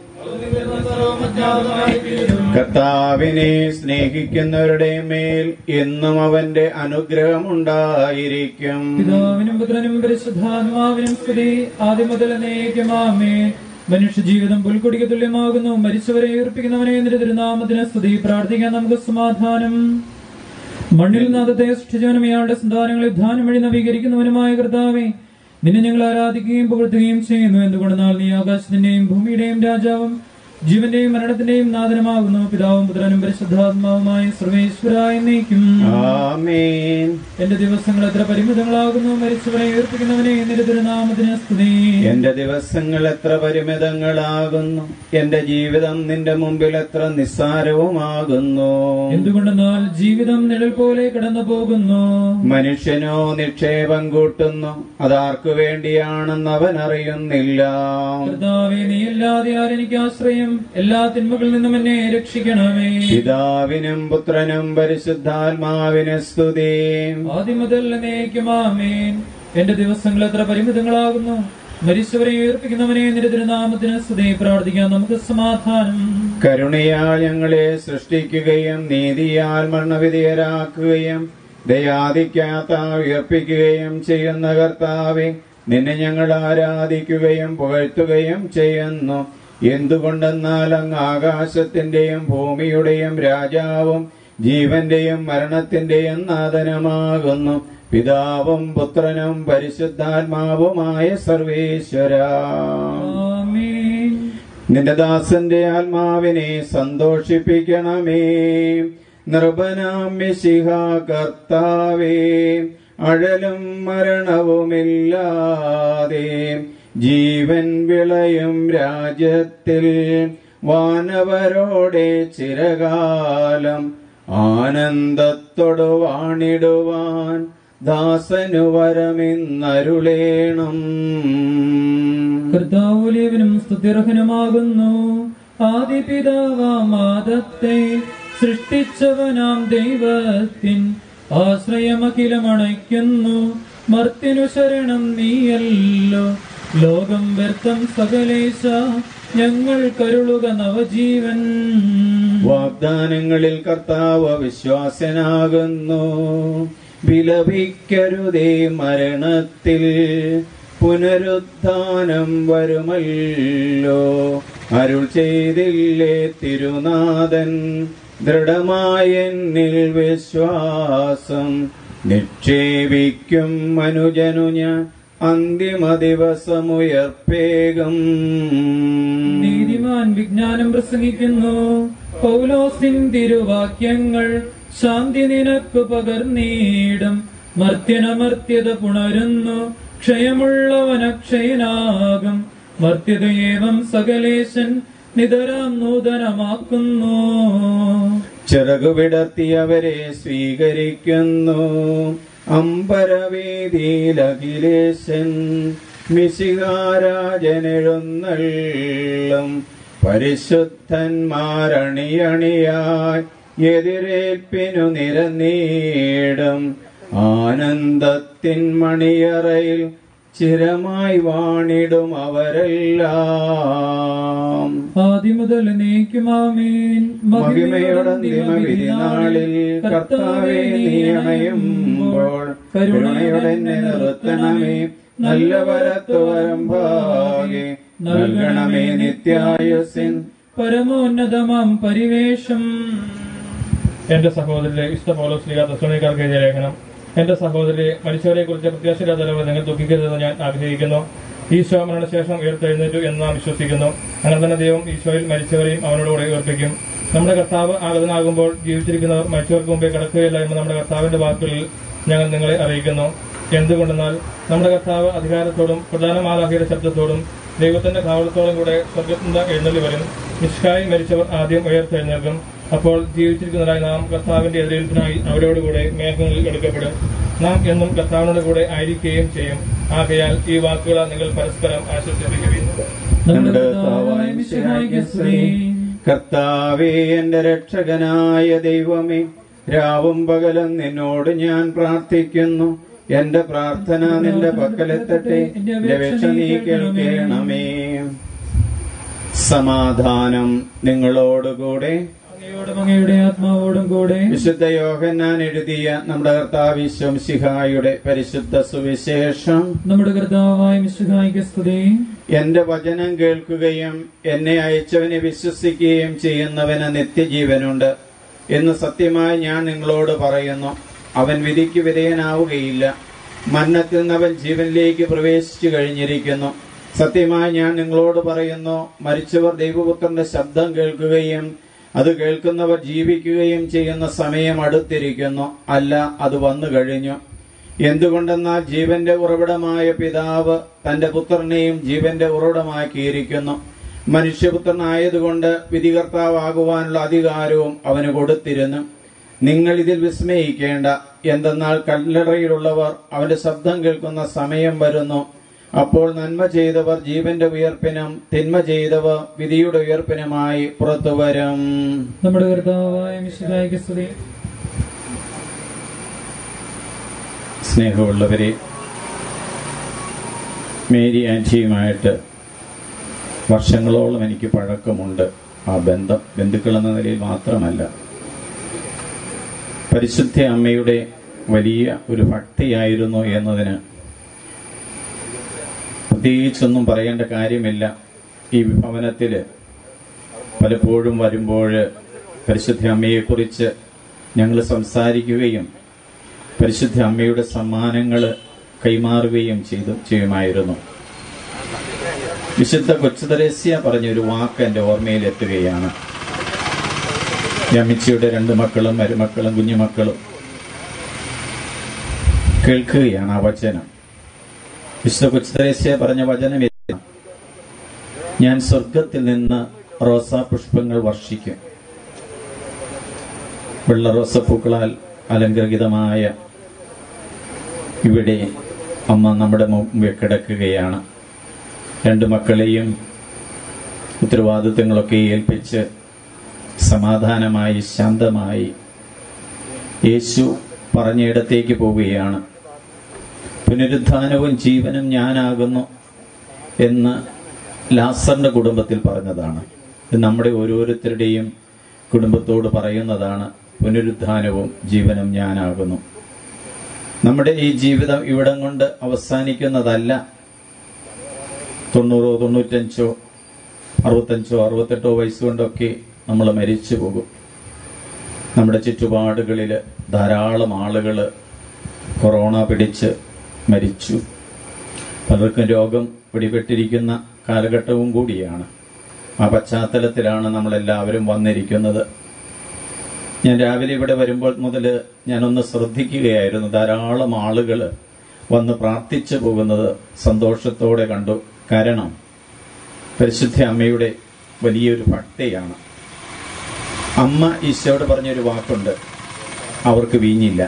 കർത്താവിനെ സ്നേഹിക്കുന്നവരുടെ മേൽ എന്നും അവന്റെ അനുഗ്രഹമുണ്ടായിരിക്കും പിതാവിനും പുത്രനും പരിശുദ്ധാത്മാവിനും സ്തുതി ആദ്യം മുതൽ എന്നേക്കുമാമേ മനുഷ്യജീവിതം പുൽക്കൊടിക്ക് തുല്യമാകുന്നു മരിച്ചവരെ ഉയർപ്പിക്കുന്നവനെ നിന്റെ തിരുനാമത്തിന് സ്തുതി പ്രാർത്ഥിക്കാൻ നമുക്ക് സമാധാനം മണ്ണിൽ നാദത്തെ സൃഷ്ടിച്ചവനും ഇയാളുടെ സന്താനങ്ങളെ ധാനം വഴി നവീകരിക്കുന്നവനുമായ കർത്താവെ നിന്നെ ഞങ്ങൾ ആരാധിക്കുകയും പുകഴ്ത്തുകയും ചെയ്യുന്നു എന്തുകൊണ്ടെന്നാൽ നീ ആകാശത്തിന്റെയും ഭൂമിയുടെയും രാജാവും ജീവന്റെയും മരണത്തിന്റെയും നാഥനമാകുന്നു പിതാവും പുത്രനും പരിശുദ്ധാത്മാവുമായ സർവേശ്വരായ നീക്കും ആമേൻ എന്റെ ദിവസങ്ങൾ എത്ര പരിമിതങ്ങളാകുന്നു മരിച്ചവരെ ഉയർപ്പിക്കുന്നവനെ നിന്റെ തിരുനാമത്തിന് സ്തുതി എന്റെ ദിവസങ്ങൾ എത്ര പരിമിതങ്ങളാകുന്നു എന്റെ ജീവിതം നിന്റെ മുമ്പിൽ എത്ര നിസ്സാരവുമാകുന്നു എന്തുകൊണ്ടെന്നാൽ ജീവിതം നിഴൽ പോലെ കടന്നു പോകുന്നു മനുഷ്യനോ നിക്ഷേപം കൂട്ടുന്നു അതാർക്കു വേണ്ടിയാണെന്ന് അവൻ അറിയുന്നില്ല കർത്താവേ നീ അല്ലാതെ ആരെനിക്ക് ആശ്രയം എല്ലാ തിന്മകളിൽ നിന്നും എന്നെ രക്ഷിക്കണമേ പിതാവിനും പുത്രനും പരിശുദ്ധാത്മാവിന് സ്തുതി ആദ്യം മുതൽ എന്നേക്കുമാമേൻ എന്റെ ദിവസങ്ങൾ എത്ര പരിമിതങ്ങളാകുന്നു മരിച്ചവരെ ഉയർപ്പിക്കുന്നവനെ നിന്റെ തിരുനാമത്തിന് സ്തുതി പ്രാർത്ഥിക്കാം നമുക്ക് സമാധാനം കരുണയാൽ ഞങ്ങളെ സൃഷ്ടിക്കുകയും നീതിയാൽ മരണവിധേയരാക്കുകയും ദയാദിക്കാത്ത ഉയർപ്പിക്കുകയും ചെയ്യുന്ന കർത്താവെ നിന്നെ ഞങ്ങൾ ആരാധിക്കുകയും പുകഴ്ത്തുകയും ചെയ്യുന്നു എന്തുകൊണ്ടെന്നാൽ അങ്ങ് ആകാശത്തിന്റെയും ഭൂമിയുടെയും രാജാവും ജീവന്റെയും മരണത്തിന്റെയും നാഥനമാകുന്നു പിതാവും പുത്രനും പരിശുദ്ധാത്മാവുമായ സർവേശ്വര ആമേൻ നിന്റെ ദാസന്റെ ആത്മാവിനെ സന്തോഷിപ്പിക്കണമേ നിർഭനാമ്യശിഹ കർത്താവേ അഴലും മരണവുമില്ലാതെ ജീവൻ വിളയും രാജ്യത്തിൽ വാനവരോടെ ചിരകാലം ആനന്ദത്തോടു വാണിടുവാൻ ദാസനു വരമിന്നരുളേണം കർത്താവുലേവനും സ്തുതിർഹനുമാകുന്നു ആദിപിതാവാമാദത്തെ സൃഷ്ടിച്ചവനാം ദൈവത്തിൻ ആശ്രയമഖിലമണയ്ക്കുന്നു മർത്തിനു ശരണം നീയല്ലോ ലോകം വ്യർത്ഥം സകലേശ ഞങ്ങൾ കരുളുക നവജീവൻ വാഗ്ദാനങ്ങളിൽ കർത്താവ് വിശ്വാസനാകുന്നു വിലപിക്കരുതേ മരണത്തിൽ പുനരുത്ഥാനം വരുമല്ലോ അരുൾ ചെയ്തില്ലേ തിരുനാഥൻ ദൃഢമായ എന്നിൽ വിശ്വാസം നിക്ഷേപിക്കും മനുജനു ഞാൻ അന്തിമ ദിവസമുയർപ്പേകം നീതിമാൻ വിജ്ഞാനം പ്രസംഗിക്കുന്നു പൗലോസിൻ തിരുവാക്യങ്ങൾ ശാന്തി നിനക്ക് പകർന്നീടും മർത്യനമർത്യത പുണരുന്നു ക്ഷയമുള്ളവനക്ഷയനാകും മർത്യതയേവം സകലേശൻ നിതരാം നൂതനമാക്കുന്നു ചിറകുവിടർത്തിയവരെ സ്വീകരിക്കുന്നു അമ്പരവേദിയിലഖിലേശൻ മിശികാരാജനെഴുന്നള്ളും പരിശുദ്ധന്മാരണിയണിയായി എതിരേൽപ്പിനു നിരനീടും ആനന്ദത്തിൻ മണിയറയിൽ ചിരമായി വാണിടും അവരെല്ലാം ആദ്യമുതൽ നീക്കുമാമീൻ മഹിമയോടന്തിമ വിധിനാളിൽ കർത്താവെ നീ അണയുമ്പോൾ കരുണയുടെ എന്നെ നിർത്തണമേ നല്ല വരത്തു വരമ്പാകെ നൽകണമേ നിത്യായുസിൻ പരമോന്നതമാം പരിവേഷം എന്റെ സഹോദരരെ ഇഷ്ട പൗലോസ് ലീഗ തെസ്സലോനിക്കാർക്ക് എഴുതിയ ലേഖനം എന്റെ സഹോദരരെ മരിച്ചവരെ കുറിച്ച് പ്രത്യാശയില്ലാത്ത നിങ്ങൾ ദുഃഖിക്കരുതെന്ന് ഞാൻ ആഗ്രഹിക്കുന്നു ഈശോ മരണശേഷം ഉയർത്തെഴുന്നേറ്റു എന്ന് നാം വിശ്വസിക്കുന്നു അങ്ങനെ തന്നെ ദൈവം ഈശോയിൽ മരിച്ചവരെയും അവനോടുകൂടെ ഉയർപ്പിക്കും നമ്മുടെ കർത്താവ് ആഗതനാകുമ്പോൾ ജീവിച്ചിരിക്കുന്നവർ മരിച്ചവർക്ക് മുമ്പേ കിടക്കുകയില്ല എന്ന് നമ്മുടെ കർത്താവിന്റെ വാക്കുകളിൽ ഞങ്ങൾ നിങ്ങളെ അറിയിക്കുന്നു എന്തുകൊണ്ടെന്നാൽ നമ്മുടെ കർത്താവ് അധികാരത്തോടും പ്രധാന മാലാഖയുടെ ശബ്ദത്തോടും ദൈവത്തിന്റെ കാവളത്തോടും കൂടെ സ്വർഗത്തിൽ നിന്ന് എഴുന്നള്ളി വരും നിഷ്കായി മരിച്ചവർ ആദ്യം ഉയർത്തെഴുന്നേൽക്കും അപ്പോൾ ജീവിച്ചിരിക്കുന്നതായി നാം കർത്താവിന്റെ എതിരേൽപ്പിനായി അവരോടുകൂടെ മേഘങ്ങളിൽ എടുക്കപ്പെടും നാം എന്നും കർത്താവിനോട് കൂടെ ആയിരിക്കുകയും ചെയ്യും ആകയാൽ ഈ വാക്കുകളാൽ നിങ്ങൾ പരസ്പരം ആശ്വസിപ്പിക്കുകയും നമ്മുടെ കർത്താവായ മിശിഹായ്ക്ക് സ്തുതി. കർത്താവേ എന്റെ രക്ഷകനായ ദൈവമേ രാവും പകലും നിന്നോട് ഞാൻ പ്രാർത്ഥിക്കുന്നു എന്റെ പ്രാർത്ഥന നിന്റെ പക്കലെത്തട്ടെ എന്റെ അപേക്ഷ നീ കേൾക്കണമേ സമാധാനം നിങ്ങളോടുകൂടെ അങ്ങയോടും അങ്ങയുടെ ആത്മാവോടും കൂടെ വിശുദ്ധ യോഹന്നാൻ എഴുതിയ നമ്മുടെ കർത്താവ് ശിഹായുടെ പരിശുദ്ധ സുവിശേഷം നമ്മുടെ കർത്താവായ മിശുഹായിക്ക് സ്തുതി എന്റെ വചനം കേൾക്കുകയും എന്നെ അയച്ചവനെ വിശ്വസിക്കുകയും ചെയ്യുന്നവന് നിത്യജീവനുണ്ട് എന്ന് സത്യമായി ഞാൻ നിങ്ങളോട് പറയുന്നു അവൻ വിധിക്ക് വിധേയനാവുകയില്ല മരണത്തിൽ നിന്ന് അവൻ ജീവനിലേക്ക് പ്രവേശിച്ചു കഴിഞ്ഞിരിക്കുന്നു സത്യമായി ഞാൻ നിങ്ങളോട് പറയുന്നു മരിച്ചവർ ദൈവപുത്രന്റെ ശബ്ദം കേൾക്കുകയും അത് കേൾക്കുന്നവർ ജീവിക്കുകയും ചെയ്യുന്ന സമയം അടുത്തിരിക്കുന്നു അല്ല അത് വന്നു കഴിഞ്ഞു എന്തുകൊണ്ടെന്നാൽ ജീവന്റെ ഉറവിടമായ പിതാവ് തന്റെ പുത്രനെയും ജീവന്റെ ഉറവിടമാക്കിയിരിക്കുന്നു മനുഷ്യപുത്രനായതുകൊണ്ട് വിധികർത്താവാകുവാനുള്ള അധികാരവും അവന് കൊടുത്തിരുന്നു നിങ്ങൾ ഇതിൽ വിസ്മയിക്കേണ്ട എന്തെന്നാൽ കല്ലറയിലുള്ളവർ അവന്റെ ശബ്ദം കേൾക്കുന്ന സമയം വരുന്നു അപ്പോൾ നന്മ ചെയ്തവർ ജീവന്റെ ഉയർപ്പിനും തിന്മ ചെയ്തവർ വിധിയുടെ ഉയർപ്പിനുമായി പുറത്തു വരും നമ്മുടെ കർത്താവായ മിശുഹായിക്ക് സ്തുതി സ്നേഹമുള്ളവരെ മേരി ആൻറ്റിയുമായിട്ട് വർഷങ്ങളോളം എനിക്ക് പഴക്കമുണ്ട് ആ ബന്ധം ബന്ധുക്കൾ എന്ന നിലയിൽ മാത്രമല്ല പരിശുദ്ധ അമ്മയുടെ വലിയ ഒരു ഭക്തിയായിരുന്നു എന്നതിന് പ്രത്യേകിച്ചൊന്നും പറയേണ്ട കാര്യമില്ല ഈ ഭവനത്തിൽ പലപ്പോഴും വരുമ്പോൾ പരിശുദ്ധ അമ്മയെക്കുറിച്ച് ഞങ്ങൾ സംസാരിക്കുകയും പരിശുദ്ധ അമ്മയുടെ സമ്മാനങ്ങൾ കൈമാറുകയും ചെയ്തു ചെയ്യുമായിരുന്നു വിശുദ്ധ കൊച്ചുതരസ്യ പറഞ്ഞൊരു വാക്ക് എൻ്റെ ഓർമ്മയിൽ എത്തുകയാണ് അമ്മച്ചിയുടെ രണ്ട് മക്കളും മരുമക്കളും കുഞ്ഞുമക്കളും കേൾക്കുകയാണ് ആ വചനം വിശുദ്ധ കൊച്ചുതരസ്യ പറഞ്ഞ വചനം ഇതാണ്. ഞാൻ സ്വർഗത്തിൽ നിന്ന് റോസാ പുഷ്പങ്ങൾ വർഷിക്കും വെള്ള റോസപ്പൂക്കളാൽ അലങ്കൃതമായ ഇവിടെ അമ്മ നമ്മുടെ മുമ്പിൽ കിടക്കുകയാണ് രണ്ട് മക്കളെയും ഉത്തരവാദിത്തങ്ങളൊക്കെ ഏൽപ്പിച്ച് സമാധാനമായി ശാന്തമായി യേശു പറഞ്ഞയിടത്തേക്ക് പോവുകയാണ് പുനരുത്ഥാനവും ജീവനും ഞാനാകുന്നു എന്ന് ലാസറിന്റെ കുടുംബത്തിൽ പറഞ്ഞതാണ് ഇത് നമ്മുടെ ഓരോരുത്തരുടെയും കുടുംബത്തോട് പറയുന്നതാണ് പുനരുത്ഥാനവും ജീവനും ഞാനാകുന്നു നമ്മുടെ ഈ ജീവിതം ഇവിടം കൊണ്ട് അവസാനിക്കുന്നതല്ല തൊണ്ണൂറോ തൊണ്ണൂറ്റഞ്ചോ അറുപത്തഞ്ചോ അറുപത്തെട്ടോ വയസ്സുകൊണ്ടൊക്കെ നമ്മൾ മരിച്ചു പോകും നമ്മുടെ ചുറ്റുപാടുകളിൽ ധാരാളം ആളുകൾ കൊറോണ പിടിച്ച് മരിച്ചു പലർക്കും രോഗം പിടിപെട്ടിരിക്കുന്ന കാലഘട്ടവും കൂടിയാണ് ആ പശ്ചാത്തലത്തിലാണ് നമ്മളെല്ലാവരും വന്നിരിക്കുന്നത് ഞാൻ രാവിലെ ഇവിടെ വരുമ്പോൾ മുതൽ ഞാനൊന്ന് ശ്രദ്ധിക്കുകയായിരുന്നു ധാരാളം ആളുകൾ വന്ന് പ്രാർത്ഥിച്ചു പോകുന്നത് സന്തോഷത്തോടെ കണ്ടു കാരണം പരിശുദ്ധ അമ്മയുടെ വലിയൊരു ഭക്തിയാണ് അമ്മ ഈശോയോട് പറഞ്ഞൊരു വാക്കുണ്ട് അവർക്ക് വീഞ്ഞില്ല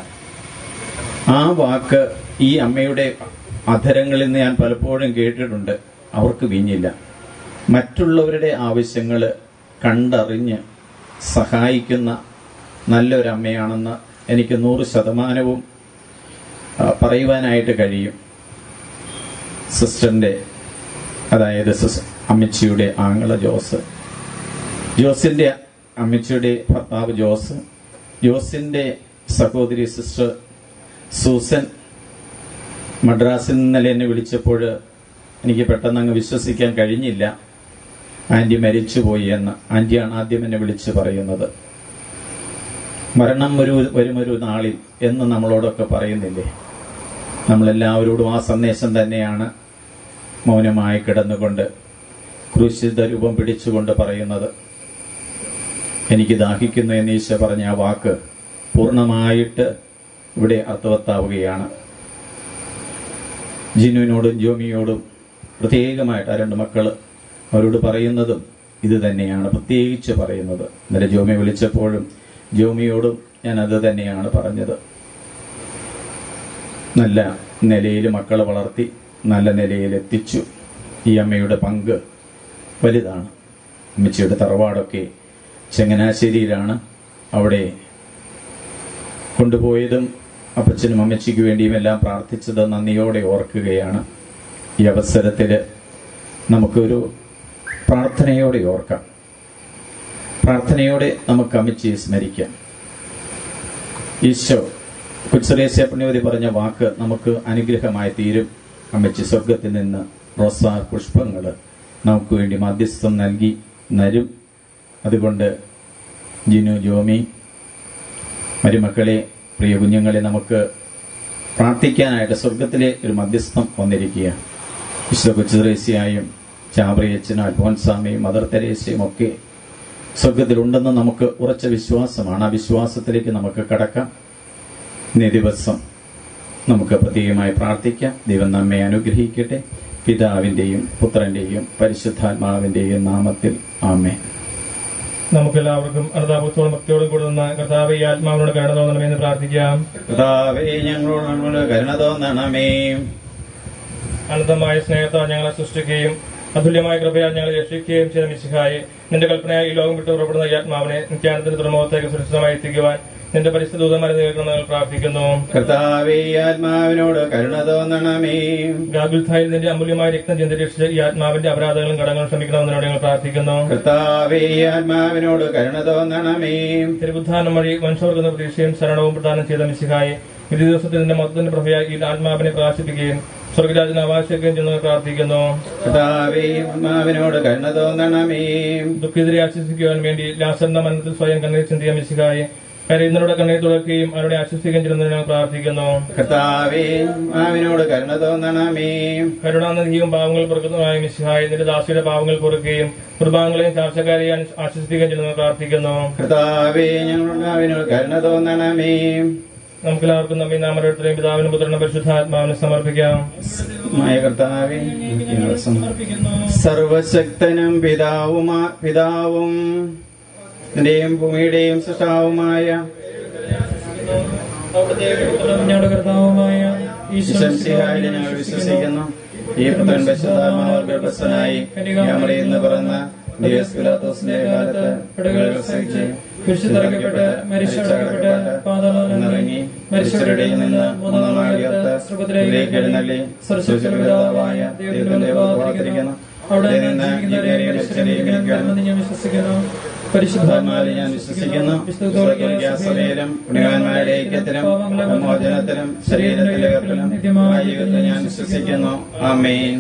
ആ വാക്ക് ഈ അമ്മയുടെ അധരങ്ങളിൽ നിന്ന് ഞാൻ പലപ്പോഴും കേട്ടിട്ടുണ്ട് അവർക്ക് വീഞ്ഞില്ല മറ്റുള്ളവരുടെ ആവശ്യങ്ങൾ കണ്ടറിഞ്ഞ് സഹായിക്കുന്ന നല്ലൊരു അമ്മയാണെന്ന് എനിക്ക് നൂറ് ശതമാനവും ആ, പറയുവാനായിട്ട് കഴിയും സിസ്റ്ററിന്റെ അതായത് സിസ് അമ്മച്ചിയുടെ ആങ്ങള ജോസ് ജോസിന്റെ അമ്മച്ചിയുടെ ഭർത്താവ് ജോസ് ജോസിന്റെ സഹോദരി സിസ്റ്റർ സൂസൻ മദ്രാസിൽ നിന്നലെ എന്നെ വിളിച്ചപ്പോൾ എനിക്ക് പെട്ടെന്ന് അങ്ങ് വിശ്വസിക്കാൻ കഴിഞ്ഞില്ല ആന്റി മരിച്ചുപോയി എന്ന് ആന്റിയാണ് ആദ്യം എന്നെ വിളിച്ച് പറയുന്നത് മരണം ഒരു വരുമൊരു നാളിൽ എന്ന് നമ്മളോടൊക്കെ പറയുന്നില്ലേ നമ്മളെല്ലാവരോടും ആ സന്ദേശം തന്നെയാണ് മൗനമായി കിടന്നുകൊണ്ട് ക്രൂശിത രൂപം പിടിച്ചുകൊണ്ട് പറയുന്നത് എനിക്ക് ദാഹിക്കുന്നു എന്ന് ഈശോ പറഞ്ഞ ആ വാക്ക് പൂർണ്ണമായിട്ട് ഇവിടെ അർത്ഥവത്താവുകയാണ് ജിനുവിനോടും ജോമിയോടും പ്രത്യേകമായിട്ട് ആ രണ്ട് മക്കള് അവരോട് പറയുന്നതും ഇത് തന്നെയാണ് പ്രത്യേകിച്ച് പറയുന്നത് ഇന്നലെ ജോമി വിളിച്ചപ്പോഴും ജോമിയോടും ഞാൻ അത് തന്നെയാണ് പറഞ്ഞത് നല്ല നിലയിൽ മക്കളെ വളർത്തി നല്ല നിലയിൽ എത്തിച്ചു ഈ അമ്മയുടെ പങ്ക് വലുതാണ് അമ്മച്ചിയുടെ തറവാടൊക്കെ ചങ്ങനാശ്ശേരിയിലാണ് അവിടെ കൊണ്ടുപോയതും അപ്പച്ചനും അമ്മച്ചിക്ക് വേണ്ടിയും എല്ലാം പ്രാർത്ഥിച്ചത് നന്ദിയോടെ ഓർക്കുകയാണ് ഈ അവസരത്തിൽ നമുക്കൊരു പ്രാർത്ഥനയോടെ ഓർക്കാം പ്രാർത്ഥനയോടെ നമുക്ക് അമ്മച്ചിയെ സ്മരിക്കാം ഈശോ കുച്ചറേസ്യ പുണ്യവതി പറഞ്ഞ വാക്ക് നമുക്ക് അനുഗ്രഹമായി തീരും അമ്മച്ചി സ്വർഗത്തിൽ നിന്ന് റോസാ പുഷ്പങ്ങൾ നമുക്ക് വേണ്ടി മധ്യസ്ഥം നൽകി നരും അതുകൊണ്ട് ജിനു ജോമി മരുമക്കളെ പ്രിയ കുഞ്ഞുങ്ങളെ നമുക്ക് പ്രാർത്ഥിക്കാനായിട്ട് സ്വർഗത്തിലെ ഒരു മധ്യസ്ഥം വന്നിരിക്കുക വിശുദ്ധ കൊച്ചുത്രേസ്യയും ചാബ്രിയച്ചനും അൽഫോൻസാമയും മദർ തെരേസയും ഒക്കെ സ്വർഗത്തിലുണ്ടെന്ന് നമുക്ക് ഉറച്ച വിശ്വാസമാണ് ആ വിശ്വാസത്തിലേക്ക് നമുക്ക് കടക്കാം ഇന്നേ ദിവസം നമുക്ക് പ്രത്യേകമായി പ്രാർത്ഥിക്കാം ദൈവം നമ്മെ അനുഗ്രഹിക്കട്ടെ പിതാവിന്റെയും പുത്രന്റെയും പരിശുദ്ധാത്മാവിന്റെയും നാമത്തിൽ ആമേ നമുക്കെല്ലാവർക്കും അനുതാപത്തോടും ഭക്തിയോടും കൂടി നിന്ന് കർത്താവ് ഈ ആത്മാവിനോട് കരുണ തോന്നണമെന്ന് പ്രാർത്ഥിക്കാം കർത്താവേ ഞങ്ങളോട് നമ്മളോട് കരുണ തോന്നണമേ അനന്തമായ സ്നേഹത്താൽ ഞങ്ങളെ സൃഷ്ടിക്കുകയും അതുല്യമായ കൃപയാൽ ഞങ്ങളെ രക്ഷിക്കുകയും ചെയ്ത മിശിഹായെ നിന്റെ കൽപ്പനയായി ഈ ലോകം വിട്ട് പുറപ്പെടുന്ന ഈ ആത്മാവിനെ നിത്യാനത്തിന്റെ തുറമുഖത്തേക്ക് സുരക്ഷിതമായി എത്തിക്കുവാൻ നിന്റെ പരിശുദ്ധ ദൂതന്മാരെ നേരിടുന്ന ഞങ്ങൾ പ്രാർത്ഥിക്കുന്നു കർത്താവേ ഈ ആത്മാവിനോട് കരുണ തോന്നണമേ ഗാഗുൽഥായിൽ നിന്റെ അമൂല്യമായ രക്തം ചിന്തി രക്ഷിച്ച് ഈ ആത്മാവിന്റെ അപരാധങ്ങളും കടങ്ങളും ക്ഷമിക്കണമെന്നതിനോട് ഞങ്ങൾ പ്രാർത്ഥിക്കുന്നു കർത്താവേ ഈ ആത്മാവിനോട് കരുണ തോന്നണമേ തിരുബുദ്ധാനം വഴി മനുഷ്യർക്കുന്ന പ്രതീക്ഷയും ശരണവും പ്രദാനം ചെയ്ത മിശിഹായെ വിധി ദിവസത്തിൽ നിന്റെ മൊത്തത്തിന്റെ പ്രഭയായി ഈ ആത്മാവിനെ പ്രകാശിപ്പിക്കുകയും സ്വർഗരാജന് അവകാശിക്കുകയും ചെയ്യുന്നത് പ്രാർത്ഥിക്കുന്നു കർത്താവേ ഈ ആത്മാവിനോട് കരുണ തോന്നണമേ ദുഃഖിതരെ ആശ്വസിക്കുവാൻ വേണ്ടി ലാസറിന്റെ മരണത്തിൽ സ്വയം കണ്ണീർ ചിന്തിയ മിശിഹായെ കരയുന്നവരുടെ കണ്ണീർ തുറക്കുകയും അവരുടെ ആശ്വസിക്കുകയും ചെയ്യുന്നതിന് ഞങ്ങൾ പ്രാർത്ഥിക്കുന്നു കർത്താവേ ആത്മാവിനോട് കരുണ തോന്നണമേ കരുണാനിധിയും പാവങ്ങൾ പുറക്കുന്നതായ മിശിഹായി നിന്റെ ദാസിയുടെ പാവങ്ങൾ പൊറുക്കുകയും കുർബാനങ്ങളെയും ചാർച്ചക്കാരെയും ആശ്വസിപ്പിക്കുകയും ചെയ്യുന്നത് പ്രാർത്ഥിക്കുന്നു കർത്താവേ ഞങ്ങളുടെ ആത്മാവിനോട് കരുണ തോന്നണമേ നമുക്കെല്ലാവർക്കും നമ്മി നാം ഓരോരുത്തരെയും പിതാവിനും പുത്രനും പരിശുദ്ധാത്മാവിനെ സമർപ്പിക്കാം മായ കർത്താവേ ഞങ്ങൾ സർവശക്തനും പിതാവുമാ പിതാവും എന്റെയും ഭൂമിയുടെയും സൃഷ്ടാവുമായ ഞങ്ങളുടെ കർത്താവുമായ ഈശ്വരസിഹായിൽ ഞങ്ങൾ വിശ്വസിക്കുന്നു ഈ പുത്രൻ പരിശുദ്ധാത്മാവ് ഗർഭസ്ഥനായി ഞമ്മളിൽ നിന്ന് പിറന്ന ഡിയസ്പിലാത്തോസിന്റെ കാലത്ത് പിടകൾ സഹിച്ച് കുരിശിതറക്കപ്പെട്ട് മരിച്ചടക്കപ്പെട്ട് പാതാളമിറങ്ങി മരിച്ചവരുടെ നിന്ന് മൂന്നാം നാൾ ഉയർത്ത് സ്വർഗ്ഗത്തിലേക്ക് എഴുന്നള്ളി സർവശക്തിയുടെ പിതാവായ ദൈവത്തിന്റെ ഭാഗത്തിരിക്കുന്നു അവിടെ നിന്ന് ജീവിക്കുന്നവരെയും മരിച്ചവരെയും ജീവിക്കണമെന്ന് ഞാൻ വിശ്വസിക്കുന്നു പരിശുദ്ധാത്മാവിൽ ഞാൻ വിശ്വസിക്കുന്നു സഭയിലും പുണ്യവാന്മാരുടെ ഐക്യത്തിലും മോചനത്തിലും ശരീരത്തിലെ ഉയർപ്പിലും നിത്യമായ ജീവിതത്തിൽ ഞാൻ വിശ്വസിക്കുന്നു ആമേൻ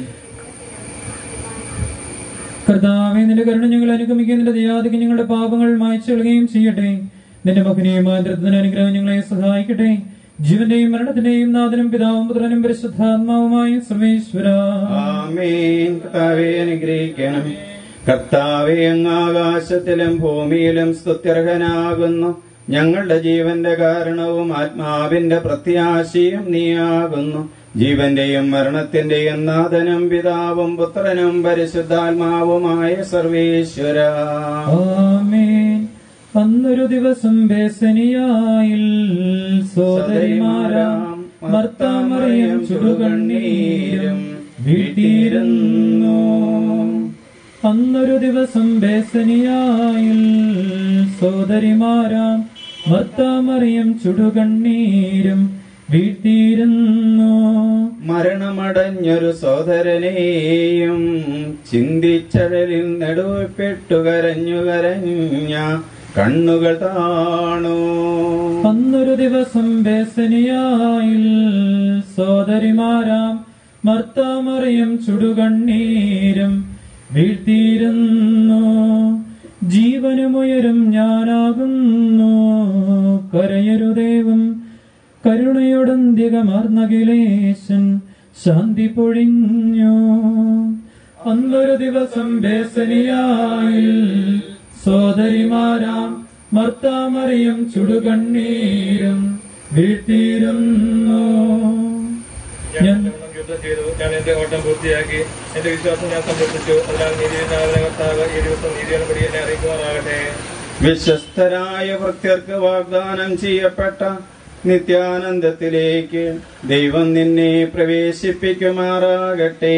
കർത്താവെ നിന്റെ കരുണ ഞങ്ങൾ അനുഗമിക്കുകയും നിന്റെ ദയാദിക്ക് ഞങ്ങളുടെ പാപങ്ങൾ മായ്ച്ചു കളയുകയും ചെയ്യട്ടെ നിന്റെ മകനെയും ആന്തരത്തിന് അനുഗ്രഹം ഞങ്ങളെ സഹായിക്കട്ടെ ജീവന്റെയും മരണത്തിന്റെയും നാഥനും പിതാവും പുത്രനും പരിശുദ്ധാത്മാവുമായ സർവേശ്വര ആമേൻ കർത്താവെ അനുഗ്രഹിക്കണം കർത്താവെ അങ്ങ് ആകാശത്തിലും ഭൂമിയിലും സ്തുത്യർഹനാകുന്നു ഞങ്ങളുടെ ജീവന്റെ കാരണവും ആത്മാവിന്റെ പ്രത്യാശയും നീയാകുന്നു ജീവന്റെയും മരണത്തിന്റെയും നാഥനും പിതാവും പുത്രനും പരിശുദ്ധാത്മാവുമായ സർവേശ്വര ആമേൻ അന്നൊരു ദിവസം ബേസനിയായിൽ സോദരിമാരാം മർത്താമറിയും ചുടുകണ്ണീരും വീട്ടിയിരുന്നു അന്നൊരു ദിവസം ബേസനിയായിൽ സോദരിമാരാം മർത്താമറിയും ചുടുകണ്ണീരും വീട്ടിയിരുന്നു മരണമടഞ്ഞൊരു സോദരനെയും ചിന്തിച്ചഴലിൽ നെടുവപ്പെട്ടു കരഞ്ഞു കരഞ്ഞ കണ്ണുകൾ താണു അന്നൊരു ദിവസം ബേസനിയായിൽ സോദരിമാരാം മർത്താമറിയും ചുടുകണ്ണീരും വീഴ്ത്തിയിരുന്നു ജീവനുമുയരും ഞാനാകുന്നു കരയരുദേവം കരുണയോടന്തികമാർന്നകിലേശൻ ശാന്തി പൊഴിഞ്ഞു അന്നൊരു ദിവസം ബേസനിയായി സോദരിമാരാം മർത്താമറിയും ചുടുകണ്ണീരും വീഴ്ത്തിയിരുന്നു ഞാൻ യുദ്ധം ചെയ്തു ഞാൻ എന്റെ ഓട്ടം പൂർത്തിയാക്കി എന്റെ വിശ്വാസം ഞാൻ സംരക്ഷിച്ചു അതിനാൽ നീതിനാഥന കർത്താവ് ഈ ദിവസം നീതിയുടെ പടി എന്നെ അറിയിക്കുമാറാകട്ടെ വിശ്വസ്തരായ ഭക്തർക്ക് വാഗ്ദാനം ചെയ്യപ്പെട്ട നിത്യാനന്ദത്തിലേക്ക് ദൈവം നിന്നെ പ്രവേശിപ്പിക്കുമാറാകട്ടെ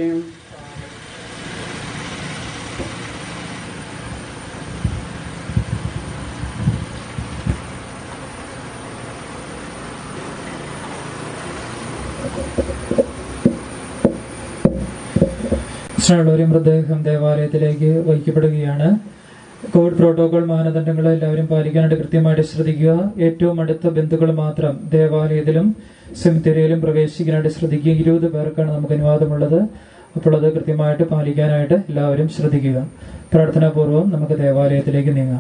കൃഷ്ണയുടെ മൃതദേഹം ദേവാലയത്തിലേക്ക് വഹിക്കപ്പെടുകയാണ് കോവിഡ് പ്രോട്ടോകോൾ മാനദണ്ഡങ്ങൾ എല്ലാവരും പാലിക്കാനായിട്ട് കൃത്യമായിട്ട് ശ്രദ്ധിക്കുക ഏറ്റവും അടുത്ത ബന്ധുക്കൾ മാത്രം ദേവാലയത്തിലും സെമിത്തേരിയിലും പ്രവേശിക്കാനായിട്ട് ശ്രദ്ധിക്കുക ഇരുപത് പേർക്കാണ് നമുക്ക് അനുവാദമുള്ളത് അപ്പോൾ അത് കൃത്യമായിട്ട് പാലിക്കാനായിട്ട് എല്ലാവരും ശ്രദ്ധിക്കുക പ്രാർത്ഥനാപൂർവ്വം നമുക്ക് ദേവാലയത്തിലേക്ക് നീങ്ങാം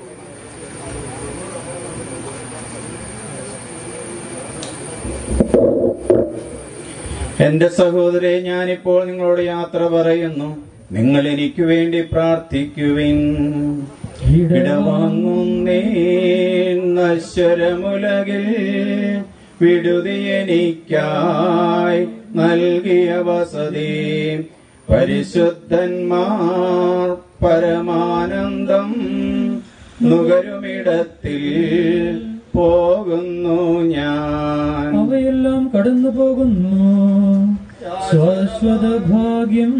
എന്റെ സഹോദരെ ഞാനിപ്പോൾ നിങ്ങളോട് യാത്ര പറയുന്നു നിങ്ങൾ എനിക്ക് വേണ്ടി പ്രാർത്ഥിക്കുവിൻ ഇടവാങ്ങുന്നേ നശ്വരമുലകിൽ വിടുതി എനിക്കായി നൽകിയ വസതി പരിശുദ്ധന്മാർ പരമാനന്ദം നുകരുമിടത്തിൽ പോകുന്നു ഞാൻ അവയെല്ലാം കടന്നു പോകുന്നു ശാശ്വത ഭാഗ്യം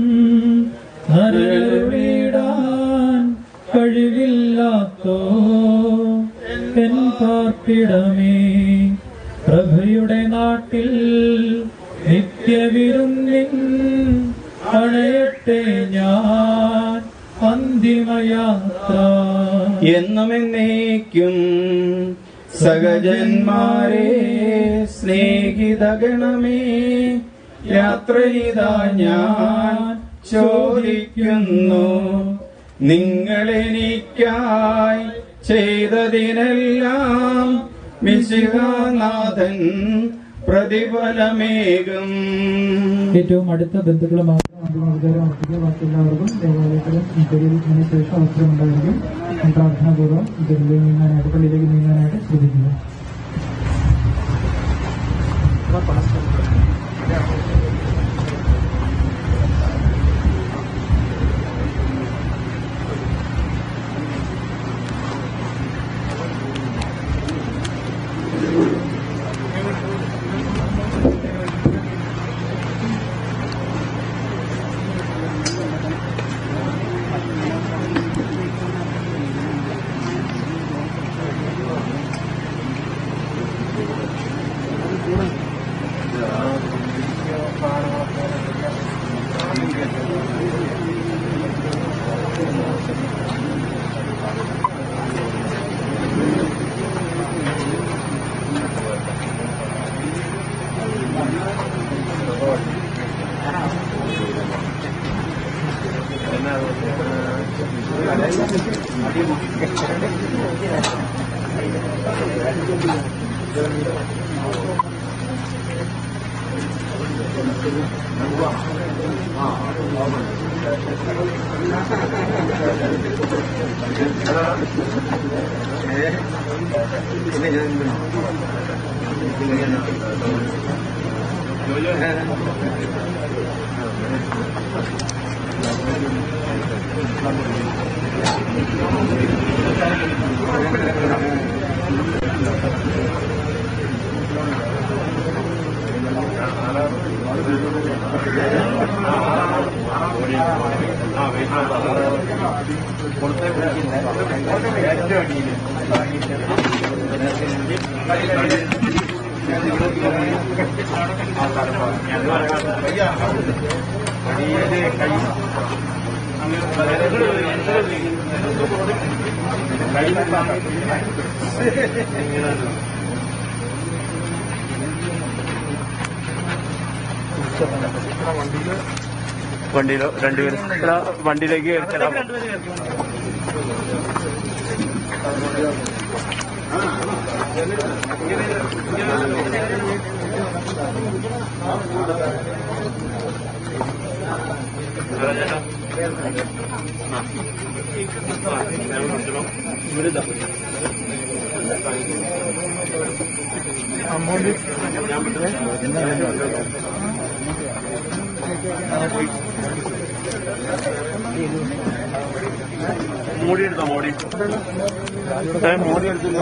നരളിടാൻ കഴിവില്ലാത്തോ എൻ പാർപ്പിടമേ പ്രഭയുടെ നാട്ടിൽ നിത്യവിരുന്നിൻ അണയട്ടെ ഞാൻ അന്തിമയാത്ര എന്നും എന്നേക്കും സഹജന്മാരെ സ്നേഹിതഗണമേ യാത്രയിതാ ഞാൻ ചോദിക്കുന്നു നിങ്ങളെനിക്കായി ചെയ്തതിനെല്ലാം മിശിഹാനാഥൻ പ്രതിഫലമേകും ഏറ്റവും അടുത്ത ബന്ധുക്കൾ മാത്രം അന്തിമോപചാരം അർപ്പിക്കുക ബാക്കി എല്ലാവർക്കും ദേവാലയത്തിലും ഇന്ത്യയിൽ ഇതിന് ശേഷം അവസരമുണ്ടായിരിക്കും പ്രാർത്ഥനാപൂർവ്വം ഇതിലേക്ക് നീങ്ങാനായിട്ട് പള്ളിയിലേക്ക് നീങ്ങാനായിട്ട് ശ്രദ്ധിക്കുക വണ്ടിയിലോ രണ്ടുപേരും എടാ, വണ്ടിയിലേക്ക് കയറി ചെല്ലാം മോടി എടുത്തോ മോടി ഏ, മോടി എടുത്തില്ലോ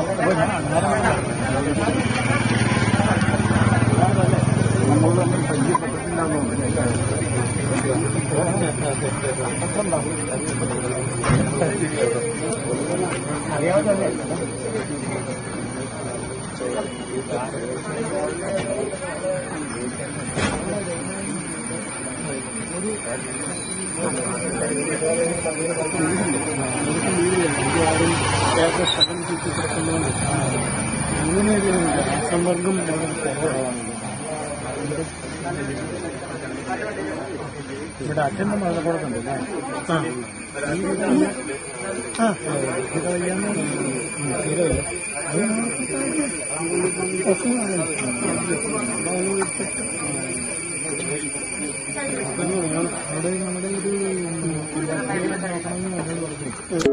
സമ്മർദ്ദം ഇവിടെ അച്ഛൻ്റെ മരണക്കുഴപ്പമുണ്ടല്ലേ ആ ഈ വീട്ടിൽ ആ ഇത് കഴിയാന്ന് തീരമില്ല അത് പ്രശ്നമാണ് അവിടെ നമ്മുടെ ഒരു നോക്കണമെന്ന് നമ്മൾ പറഞ്ഞു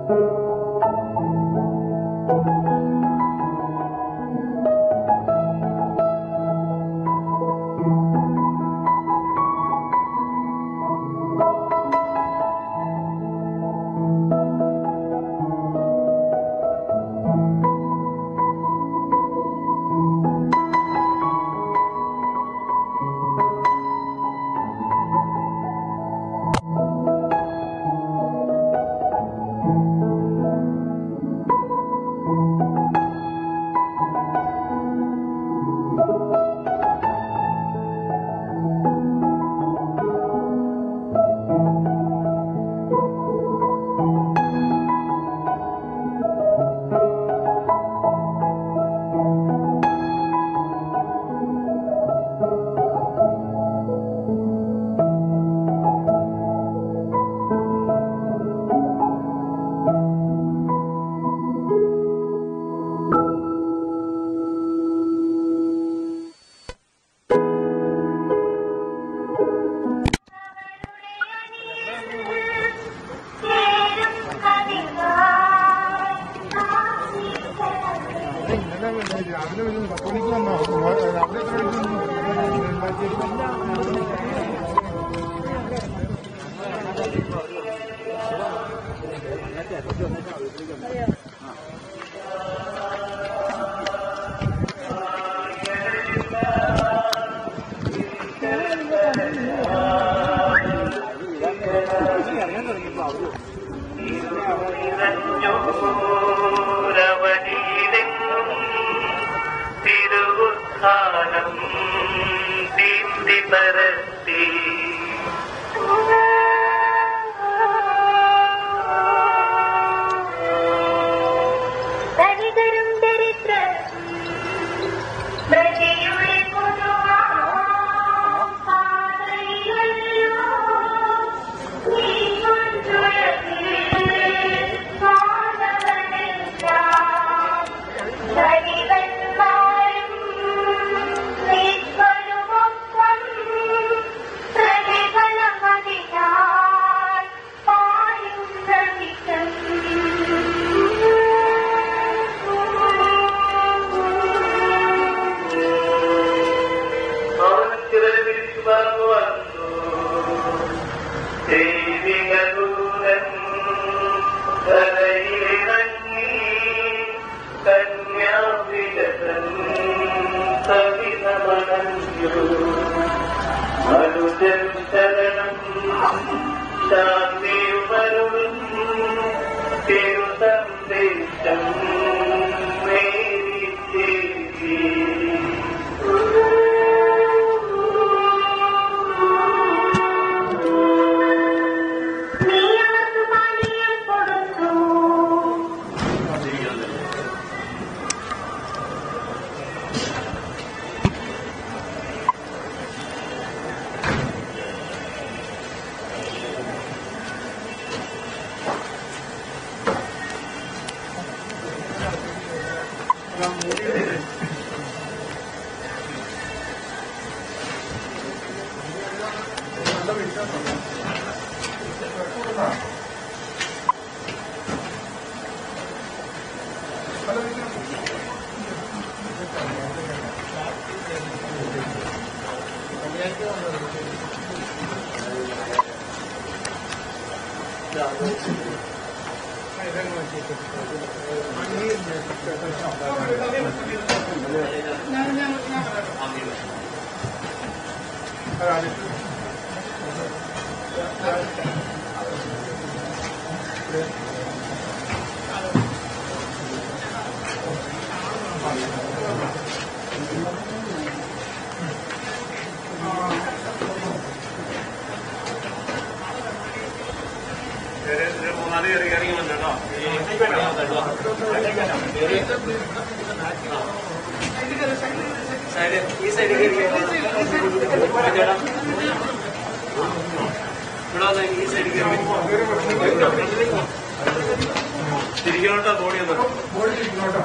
തിരുവുത്ഥാനം ദീപ്തി പരത്തി ധനികരും ദരിദ്രരും പ്രജയുടെ പൊതുവാം പാതയിലല്ലോ നീ കൊണ്ടുഴത്തിൽ മാനവനെല്ലാം ധനികന്മാരും നീക്കൊരുമൊപ്പം പ്രതിഫലമതിനായി പായും അവനക്കിവരെ വിളിച്ചു പറഞ്ഞു വന്നു ദൈവിക ദൂതൻ തലയിലിറങ്ങി കന്യാവിലതൻ സവിതമണഞ്ഞു മനുജൻ ശരണം ശാന്തിയുമരുളും തിരുസന്ദേശം നേരിച്ചേരി നീ അവർക്ക് പാനീയം കൊടുത്തു മൂന്നാല് കയറി ഇറങ്ങി വന്നോ ഈ സൈഡ് ഇവിടെ ഈ സൈഡ് തിരിക്കണോട്ടോ ബോഡി ഒന്ന്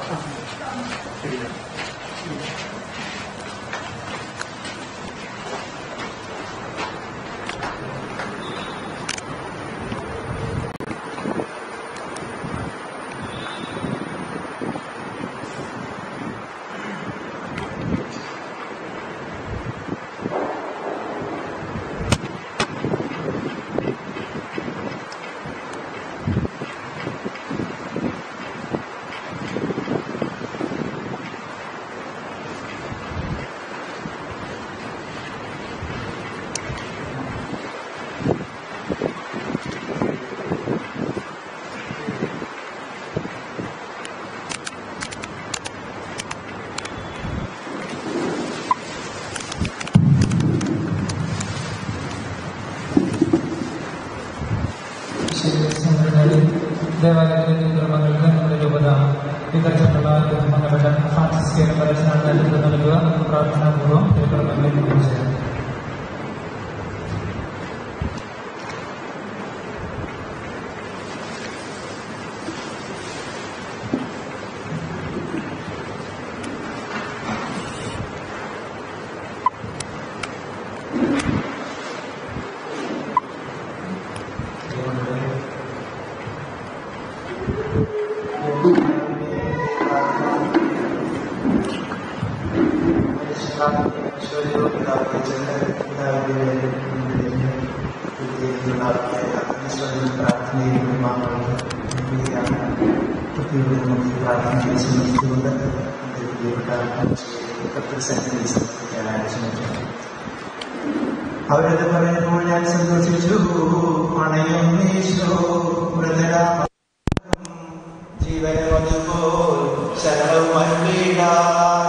ദേവാലയത്തിലെ കുടുംബങ്ങൾക്ക് നമ്മുടെ രൂപത ഇത്തരത്തിലുള്ള കുടുംബങ്ങളുടെ ഫ്രാൻസിസ് കെ പരസ്യമാണ് നേതൃത്വം നൽകുക നമുക്ക് പ്രാർത്ഥനാപൂർവ്വം ഈ കുടുംബങ്ങളിലേക്ക് കുറിച്ച് അവരത് പറയുമ്പോൾ ഞാൻ സന്തോഷിച്ചു പണയം നീശോ മൃതരാമ ജീവനെ വന്നപ്പോൾ ശരണവും അരുളിയിടാൻ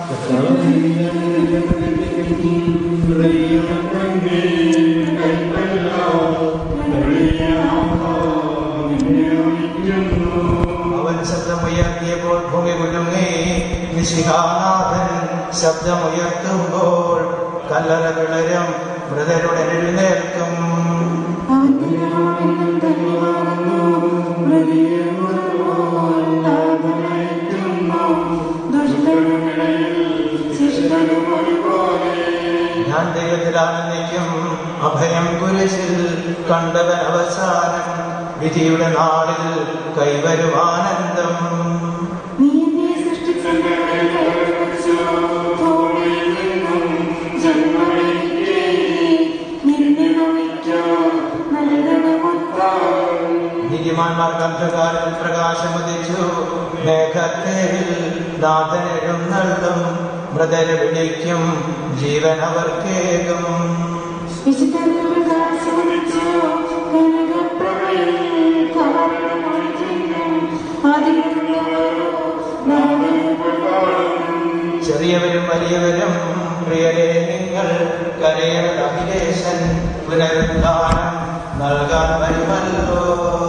അവൻ ശബ്ദമുയർത്തിയപ്പോൾ ഭൂമി കുലുങ്ങി നിശിഹാനാഥൻ ശബ്ദമുയർത്തുമ്പോൾ കല്ലറ വിളരും മൃതരുടെ എഴുന്നേൽക്കും ഞാൻ ദൈവത്തിൽ ആനന്ദിക്കും അഭയം കുരിശിൽ കണ്ടവൻ അവസാനം വിധിയുടെ നാളിൽ കൈവരുമാനന്ദം നീതിമാന്മാർക്ക് അന്ധകാരത്തിൽ പ്രകാശമുദിച്ചു മേഘത്തേരിൽ നാഥൻ എഴുന്നള്ളും മൃതരെ വിളിക്കും ജീവൻ അവർക്കേകും ചെറിയവരും വലിയവരും പ്രിയരെ നിങ്ങൾ കരയുടെ അഖിലേശൻ പുനരുദ്ധാനം നൽകാൻ വരുമല്ലോ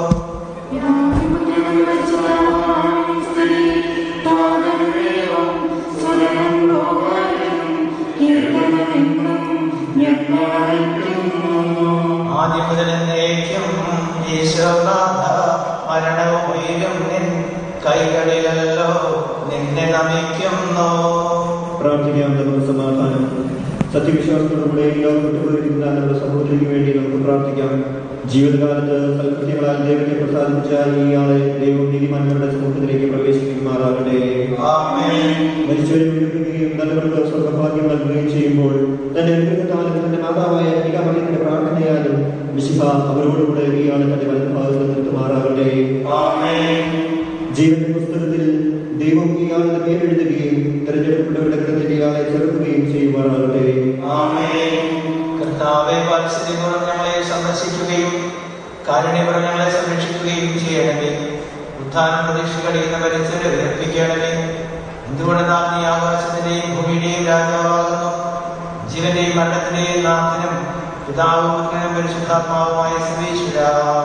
ആദ്യം മുതൽ എന്നേക്കും ഈശോനാഥ മരണവും ഉയരും നിൻ കൈകളിലല്ലോ നിന്നെ നമിക്കുന്നു പ്രാർത്ഥിക്കാം നമുക്ക് സമാധാനം സത്യവിശ്വാസത്തോടുകൂടെ ലോകം വിട്ടുപോയിരിക്കുന്ന നമ്മുടെ സമൂഹത്തിലേക്ക് വേണ്ടി നമുക്ക് പ്രാർത്ഥിക്കാം ജീവിതകാലത്ത് സൽകൃത്യങ്ങളാൽ ദൈവത്തെ പ്രസാദിപ്പിച്ച ഇയാളെ ദൈവം നീതിമാന്മാരുടെ സമൂഹത്തിലേക്ക് പ്രവേശിക്കുമാറാകട്ടെ മരിച്ചവരെ ഉയർത്തുകയും നല്ലവർക്ക് സ്വർഗഭാഗ്യം നൽകുകയും ചെയ്യുമ്പോൾ തന്റെ അനുഗ്രഹത്താലും തന്റെ മാതാവായ അനികാമറിയത്തിന്റെ പ്രാർത്ഥനയാലും വിശുഭ അവരോടുകൂടെ ഇയാളെ തന്റെ വലതുഭാഗത്ത് നിർത്തുമാറാകട്ടെ ജീവന്റെ പുസ്തകത്തിൽ ദൈവം ഇയാളുടെ പേരെഴുതുകയും തെരഞ്ഞെടുക്കപ്പെട്ടവരുടെ ഗ്രന്ഥത്തിൽ ഇയാളെ ചേർക്കുകയും ചെയ്യുമാറാകട്ടെ കർത്താവെ വാത്സല്യപൂർവ്വം ഞങ്ങളെ സന്ദർശിക്കുകയും കാരുണ്യപുറം ഞങ്ങളെ സംരക്ഷിക്കുകയും ചെയ്യണമേ ഉത്ഥാനം പ്രതീക്ഷ കഴിയുന്ന പരിസരം ഉയർപ്പിക്കണമേ എന്തുകൊണ്ടെന്നാൽ നീ ആകാശത്തിന്റെയും ഭൂമിയുടെയും രാജാവാകുന്നു ജീവന്റെയും മരണത്തിന്റെയും നാഥനും പിതാവും പുത്രനും പരിശുദ്ധാത്മാവുമായ സർവേശ്വര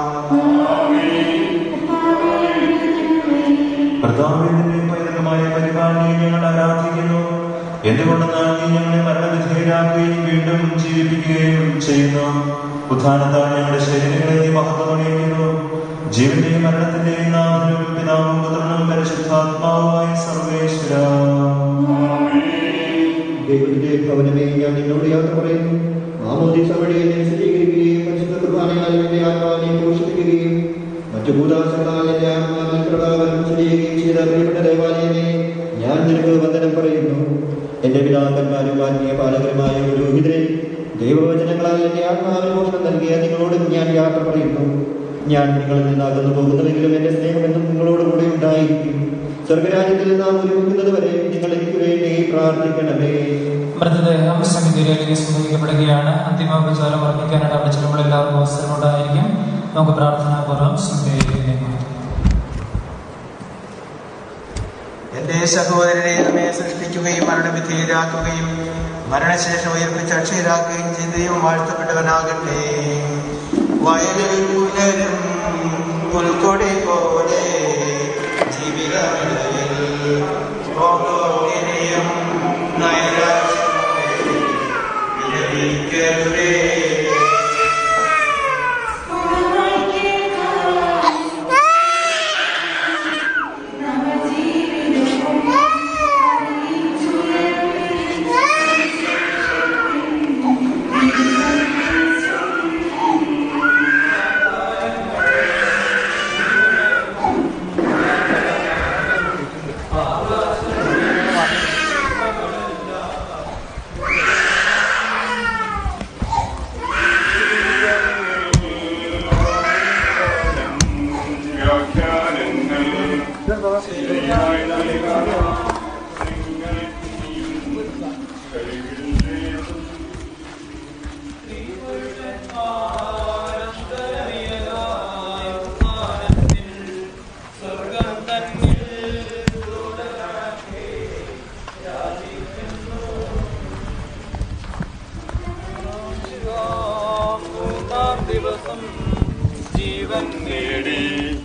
കർത്താവിന്റെ പൈതൃകമായ പരിപാലനയെ ഞങ്ങൾ ആരാധിക്കുന്നു എന്തുകൊണ്ടെന്നാൽ നീ ഞങ്ങളെ മരണവിധേയരാക്കുകയും വീണ്ടും ജീവിപ്പിക്കുകയും ചെയ്യുന്നു ഉത്ഥാനത്താൽ ഞങ്ങളുടെ ശരീരങ്ങളെ നീ മഹത്വമണിയിക്കുന്നു ജീവന്റെയും മരണത്തിന്റെയും നാഥനും പിതാവും പുത്രനും പരിശുദ്ധാത്മാവുമായ സർവേശ്വര ദൈവത്തിന്റെ ഭവനമേ ഞാൻ നിന്നോട് യാത്ര പറയുന്നു ആമോദിസ വഴി എന്നെ സ്ഥിരീകരിക്കുകയും പരിശുദ്ധ കുർബാനയാൽ എന്റെ ആത്മാവിനെ പോഷിപ്പിക്കുകയും മറ്റു ഭൂതാശകളാൽ എന്റെ ആത്മാവിൽ പ്രതാപനം ചെയ്യുകയും ചെയ്ത പ്രിയപ്പെട്ട ദേവാലയമേ ഞാൻ നിനക്ക് വന്ദനം പറയുന്നു എന്റെ പിതാക്കന്മാരും ആത്മീയ പാലകരുമായ പുരോഹിതരെ ദൈവവചനങ്ങളാൽ എന്റെ ആത്മാവിന് പോഷണം നൽകിയ നിങ്ങളോടും ഞാൻ യാത്ര പറയുന്നു ഞാൻ നിങ്ങളിൽ നിന്നാകുന്നു പോകുന്നതെങ്കിലും എന്റെ സ്നേഹമെന്നും നിങ്ങളോട് കൂടെ ഉണ്ടായിരിക്കും സ്വർഗരാജ്യത്തിൽ നാം ഒരുമിക്കുന്നത് വരെ നിങ്ങൾ എനിക്ക് വേണ്ടി പ്രാർത്ഥിക്കണമേ മൃതദേഹം സമിതിയിലേക്ക് സംഭവിക്കപ്പെടുകയാണ് അന്തിമോപചാരം അർപ്പിക്കാനായിട്ട് അവിടെ ചെല്ലുമ്പോൾ എല്ലാവർക്കും അവസരം ഉണ്ടായിരിക്കും നമുക്ക് പ്രാർത്ഥനാപൂർവ്വം സമിതിയിലേക്ക് എന്റെ സഹോദരനെ നമ്മെ സൃഷ്ടിക്കുകയും മരണവിധേയരാക്കുകയും മരണശേഷം ഉയർപ്പിച്ച് അക്ഷയരാക്കുകയും ചെയ്ത ദൈവം വാഴ്ത്തപ്പെട്ടവനാകട്ടെ വയലിൽ പുലരും പുൽക്കൊടി പോലെ ജീവിതമിടയിൽ ഓരോന്നിനെയും നയരാജീകരുടെ ദിവസം ജീവൻ നേടി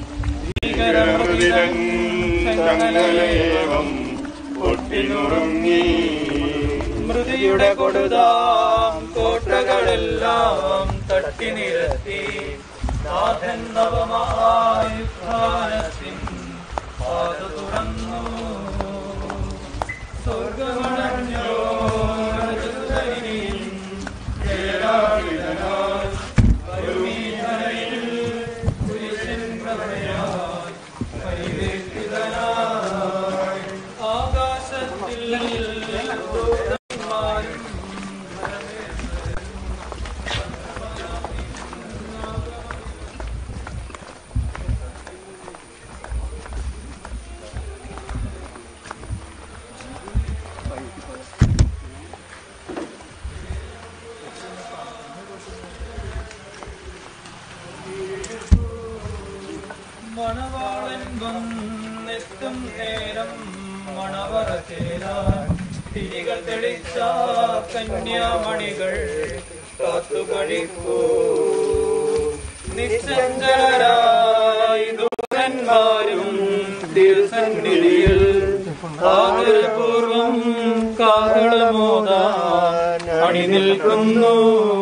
ചങ്ങലയേവം പൊട്ടിനുറുങ്ങി മൃതിയുടെ കൊടുതാം കോട്ടകളെല്ലാം തട്ടി നിരത്തി നാഥൻ നവമായ സ്ഥാനത്തിൻ പാത തുറന്നു സ്വർഗമണഞ്ഞോ ജസുധനിൽ ജയരാളിതനായി വരുമീധനയിൽ കുരിശൻ പ്രഭയായി പരിവേഷ്ടിതനായി ആകാശത്തിൽ ദൂതന്മാരും മണവാളൻ വന്നെത്തും നേരം മണവറ ചേരാൻ തിരികൾ തെളിച്ച കന്യാമണികൾ കാത്തുകഴിക്കൂ നിശ്ചഞ്ചരായി ദൂരന്മാരും തിരുസന്നിധിയിൽ ആദരപൂർവം കാഹളമോദാൻ അണിനിൽക്കുന്നു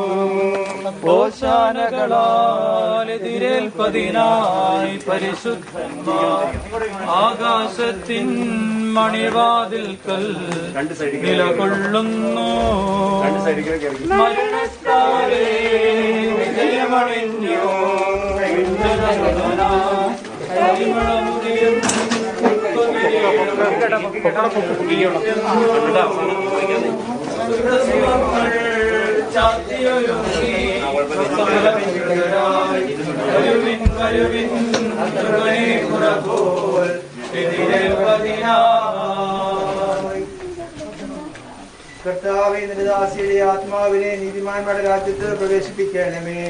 ഓശാനകളാൽ എതിരേൽപ്പതിനായി പരിശുദ്ധന്മാർ ആകാശത്തിൻ മണിവാതിൽക്കൽ നിലകൊള്ളുന്നു മരണത്താലേ വിജയമണിഞ്ഞു പരിമളമുടിയും വരുവിൻ വരുവിൻ പുറപോൽ എതിരേൽപ്പതിനായി കർത്താവെ നിന്റെ ദാസിയുടെ ആത്മാവിനെ നീതിമാന്മാരുടെ രാജ്യത്ത് പ്രവേശിപ്പിക്കണമേ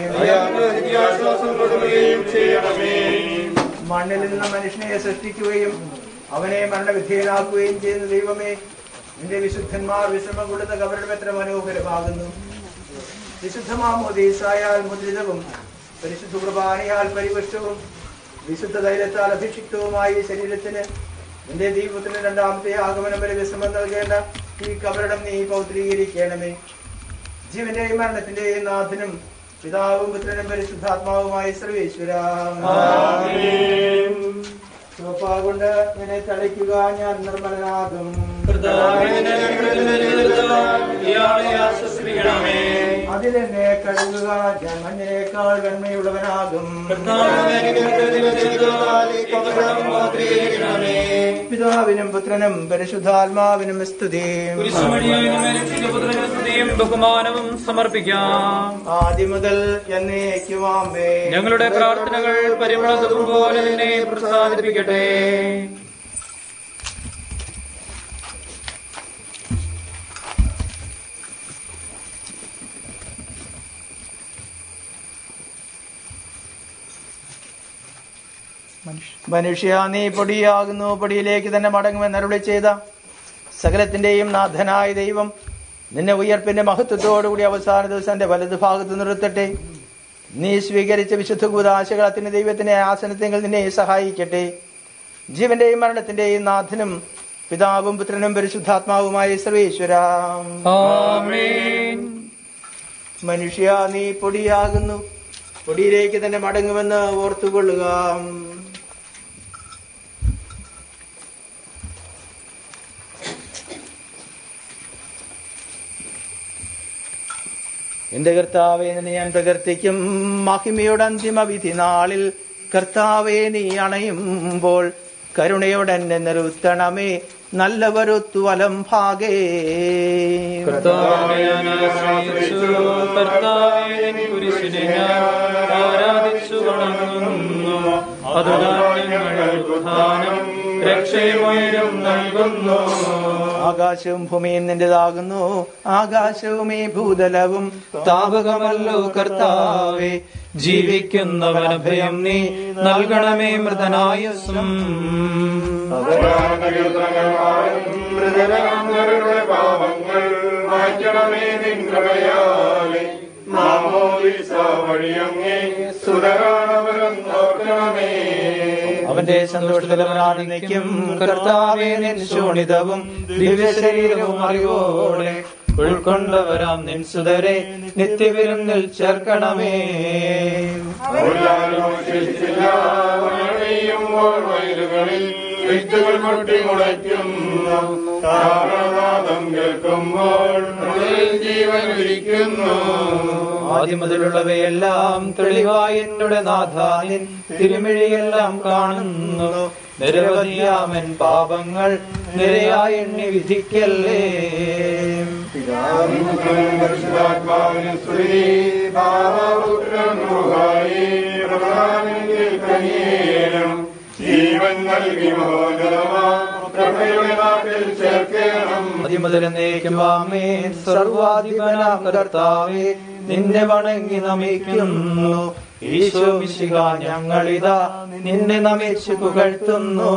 മണ്ണിൽ നിന്ന് മനുഷ്യനെ സൃഷ്ടിക്കുകയും അവനെ മരണവിധേയനാക്കുകയും ചെയ്യുന്ന ദൈവമേ നിന്റെ വിശുദ്ധന്മാർ വിശ്രമം കൊള്ളുന്ന കബറിടം എത്ര മനോഹരമാകുന്നു വിശുദ്ധമാമോദീസായാൽ മുദ്രിതവും പരിശുദ്ധ കുർബാനയാൽ പരിപുഷ്ടവും വിശുദ്ധ ധൈര്യത്താൽ അഭിഷിക്തവുമായ ഈ ശരീരത്തിന് നിന്റെ ദീപത്തിന് രണ്ടാമത്തെ ആഗമനം വരെ വിശ്രമം നൽകേണ്ട ഈ കബറിടം നീ പൗത്രീകരിക്കണമേ ജീവന്റെയും മരണത്തിന്റെയും നാഥനും പിതാവും പുത്രനും പരിശുദ്ധാത്മാവുമായി സർവേശ്വര കൊണ്ട് ഇവനെ തളിക്കുക ഞാൻ നിർമ്മലനാകും ഇയാളെ ആശ്വസിപ്പിക്കണമേ അതിലെന്നെ കഴുകുക ഞാൻ മഞ്ഞിനേക്കാൾ വെണ്മയുള്ളവനാകും പിതാവിനും പുത്രനും പരിശുദ്ധാത്മാവിനും സ്തുതി കുരിശുമണിയായി പുത്രനും ബഹുമാനവും സമർപ്പിക്കാം ആദ്യം മുതൽ എന്നേക്കുമാമ്പേ ഞങ്ങളുടെ പ്രാർത്ഥനകൾ പരിമളതും പോലെ നിന്നെ പ്രസാദിപ്പിക്കട്ടെ മനുഷ്യ നീ പൊടിയാകുന്നു പൊടിയിലേക്ക് തന്നെ മടങ്ങുമെന്ന് അരുളി ചെയ്ത സകലത്തിന്റെയും നാഥനായ ദൈവം നിന്നെ ഉയർപ്പിന്റെ മഹത്വത്തോടുകൂടി അവസാന ദിവസം എന്റെ വലതു ഭാഗത്ത് നിർത്തട്ടെ നീ സ്വീകരിച്ച വിശുദ്ധ കൂതാശകളത്തിന് ദൈവത്തിന്റെ ആസനത്തെങ്കിൽ നിന്നെ സഹായിക്കട്ടെ ജീവന്റെയും മരണത്തിന്റെയും നാഥനും പിതാവും പുത്രനും പരിശുദ്ധാത്മാവുമായ സർവേശ്വര മനുഷ്യ നീ പൊടിയാകുന്നു പൊടിയിലേക്ക് തന്നെ മടങ്ങുമെന്ന് ഓർത്തുകൊള്ളുക എന്റെ കർത്താവെ നിന്നെ ഞാൻ പ്രകീർത്തിക്കും മഹിമയുടെ അന്തിമ വിധി നാളിൽ കർത്താവെ നീ അണയുമ്പോൾ കരുണയോടെ എന്നെ നിറുത്തണമേ നല്ലവരൊത്തു വലം ഭാഗേ കർത്താവിനെ ഞാൻ ആശ്രയിച്ചു കർത്താവെ നിൻ കുരിശിനെ ഞാൻ ആരാധിച്ചു വണങ്ങുന്നു അതുതാൻ ഞങ്ങൾക്ക് ഉത്ഥാനം രക്ഷയുയരും നൽകുന്നു ആകാശവും ഭൂമിയും നിന്റേതാകുന്നു ആകാശവുമേ ഭൂതലവും താപകമല്ലോ കർത്താവേ ജീവിക്കുന്നവനഭയം നീ നൽകണമേ മൃതനായസും മൃതരാമരുടെ പാപങ്ങൾ മാറ്റണമേ നിൻ കൃപയാലെ മാമോദിസ വഴിയങ്ങേ സുതരാണവരം നോക്കണമേ അവന്റെ സന്തോഷത്തിലും കർത്താവേ നിൻ ശോണിതവും ദിവ്യശരീരവും അറിവോടെ ഉൾക്കൊണ്ടവരാം നിൻ സുതരെ നിത്യവിരുന്നിൽ ചേർക്കണമേ ുമ്പോൾ വയലുകളിൽ വിത്തുകൾ പൊട്ടി മുളയ്ക്കുന്നു താരണനാദം കേൾക്കുമ്പോൾ ഉള്ളിൽ ജീവൻ ഇരിക്കുന്നു ആദ്യം മുതലുള്ളവയെല്ലാം തെളിവായി എന്നുടെ നാഥാനിൻ തിരുമിഴിയെല്ലാം കാണുന്നു നിരവധിയാമൻ പാപങ്ങൾ നിരയായി എണ്ണി വിധിക്കല്ലേ പരിശുദ്ധാത്മാവിന് സ്തുതി ഭാവപുത്രൻ മുഖായി പ്രധാനത്തിൽ കനിയേണം ജീവൻ നൽകി മഹോന്നതമാ പ്രഭയുടെ നാട്ടിൽ ചേർക്കണം ആദ്യം മുതൽ എന്നേക്കുമാമേ സർവാധിപനാം കർത്താവേ നിന്നെ വണങ്ങി നമിക്കുന്നു ഈശോ മിശിക ഞങ്ങളിതാ നിന്നെ നമിച്ചു പുകഴ്ത്തുന്നു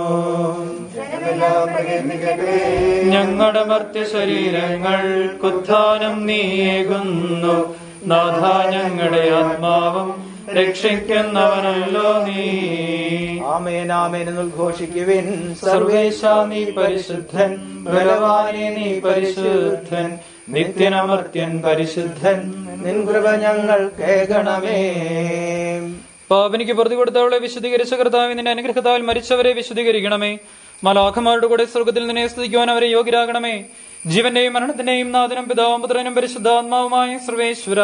ഞങ്ങളുടെ മർത്യ ശരീരങ്ങൾ കുത്ഥാനം നീയേകുന്നു നാഥ ഞങ്ങളുടെ ആത്മാവും രക്ഷിക്കുന്നവനല്ലോ നീ ആമേനാമേൻ ഉദ്ഘോഷിക്കുവിൻ സർവേശ നീ പരിശുദ്ധൻ ബലവാനെ നീ പരിശുദ്ധൻ നിത്യനമർത്യൻ പരിശുദ്ധൻ നിൻ കൃപ ഞങ്ങൾ കേൾക്കണമേ പാപനിക്ക് പ്രതി കൊടുത്തവളെ വിശദീകരിച്ച കർത്താവ് നിന്റെ അനുഗ്രഹത്താൽ മരിച്ചവരെ വിശദീകരിക്കണമേ മലാഖമാരുടെ കൂടെ സ്വർഗത്തിൽ നിന്നെ സ്തുതിക്കുവാൻ അവരെ യോഗ്യരാകണമേ ജീവന്റെയും മരണത്തിന്റെയും നാഥനും പിതാവും പുത്രനും പരിശുദ്ധാത്മാവുമായ സർവേശ്വര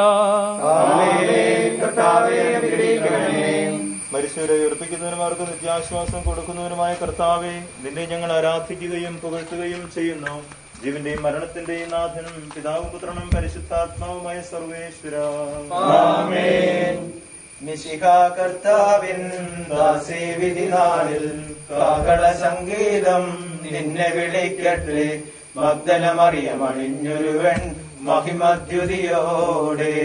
മരിച്ചവരെ ഉയർപ്പിക്കുന്നവരുമാർക്ക് നിത്യാശ്വാസം കൊടുക്കുന്നവരുമായ കർത്താവെ നിന്നെ ഞങ്ങൾ ആരാധിക്കുകയും പുകഴ്ത്തുകയും ചെയ്യുന്നു ജീവന്റെയും മരണത്തിന്റെയും നാഥനും പിതാവും പുത്രനും പരിശുദ്ധാത്മാവുമായ സർവേശ്വര മിശിഹ കർത്താവിൻ ദാസേവിധി നാളിൽ കാകള സംഗീതം നിന്നെ വിളിക്കട്ടെ മഗ്ദലമറിയമണിഞ്ഞൊരുവൻ മഹിമദ്യുതിയോടെ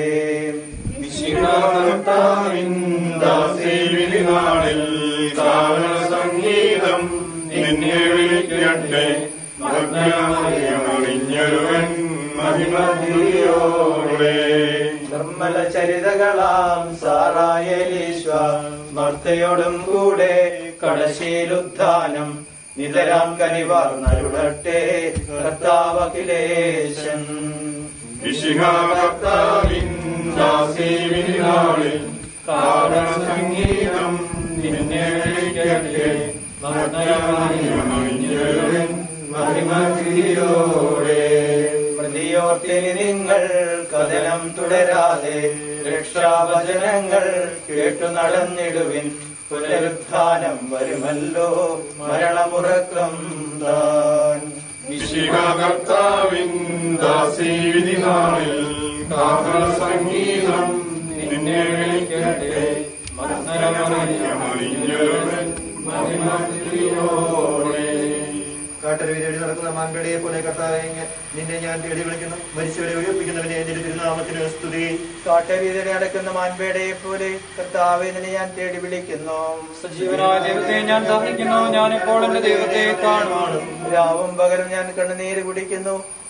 ദാസേവിനാളിൽ കാവല സംഗീതം നിന്നെ വിളിക്കട്ടെ മഗ്നമറിയമണിഞ്ഞൊരുവൻ മഹിമതിയോടെ നിർമ്മല ചരിതകളാം സാറായലീശ്വ മർത്തയോടും കൂടെ കടശീലുദ്ധാനം നിതരാം കനിവാർ നരുടട്ടെ കർത്താവകിലേശൻ വിശിഖാകർത്താവിൻ ദാസേവിനാളിൽ കാവല സംഗീതം നിന്നെ വിളിക്കട്ടെ മഗ്നമറിയമണിഞ്ഞൊരുവൻ മഹിമതിയോടെ പ്രതിയോർത്തിന് നിങ്ങൾ കഥനം തുടരാതെ രക്ഷാവചനങ്ങൾ കേട്ടു നടന്നിടുവിൻ പുനരുത്ഥാനം വരുമല്ലോ മരണമുറക്കം താൻ വിശിഖാകർത്താവിൻ ദാസീവിനാളിൽ കാവല സംഗീതം നിന്നെ വിളിക്കട്ടെ മഗ്നമറിയമണിഞ്ഞൊരുവൻ മഹിമതിയോടെ കാട്ടരുവി തേടി നടക്കുന്ന മാൻപേടയെ പോലെ കർത്താവെ നിന്നെ ഞാൻ തേടി വിളിക്കുന്നു മരിച്ചവരെ ഉയർപ്പിക്കുന്നവനെ നിന്റെ തിരുനാമത്തിന് സ്തുതി കാട്ടവീതരെ അടക്കുന്ന മാൻപേടയെ പോലെ കർത്താവെ നിന്നെ ഞാൻ തേടി വിളിക്കുന്നു സജീവനായ ദൈവത്തെ ഞാൻ ദാഹിക്കുന്നു ഞാൻ ഇപ്പോൾ എന്റെ ദൈവത്തെ കാണുവാണ് രാവും പകലും ഞാൻ കണ്ണുനീര് കുടിക്കുന്നു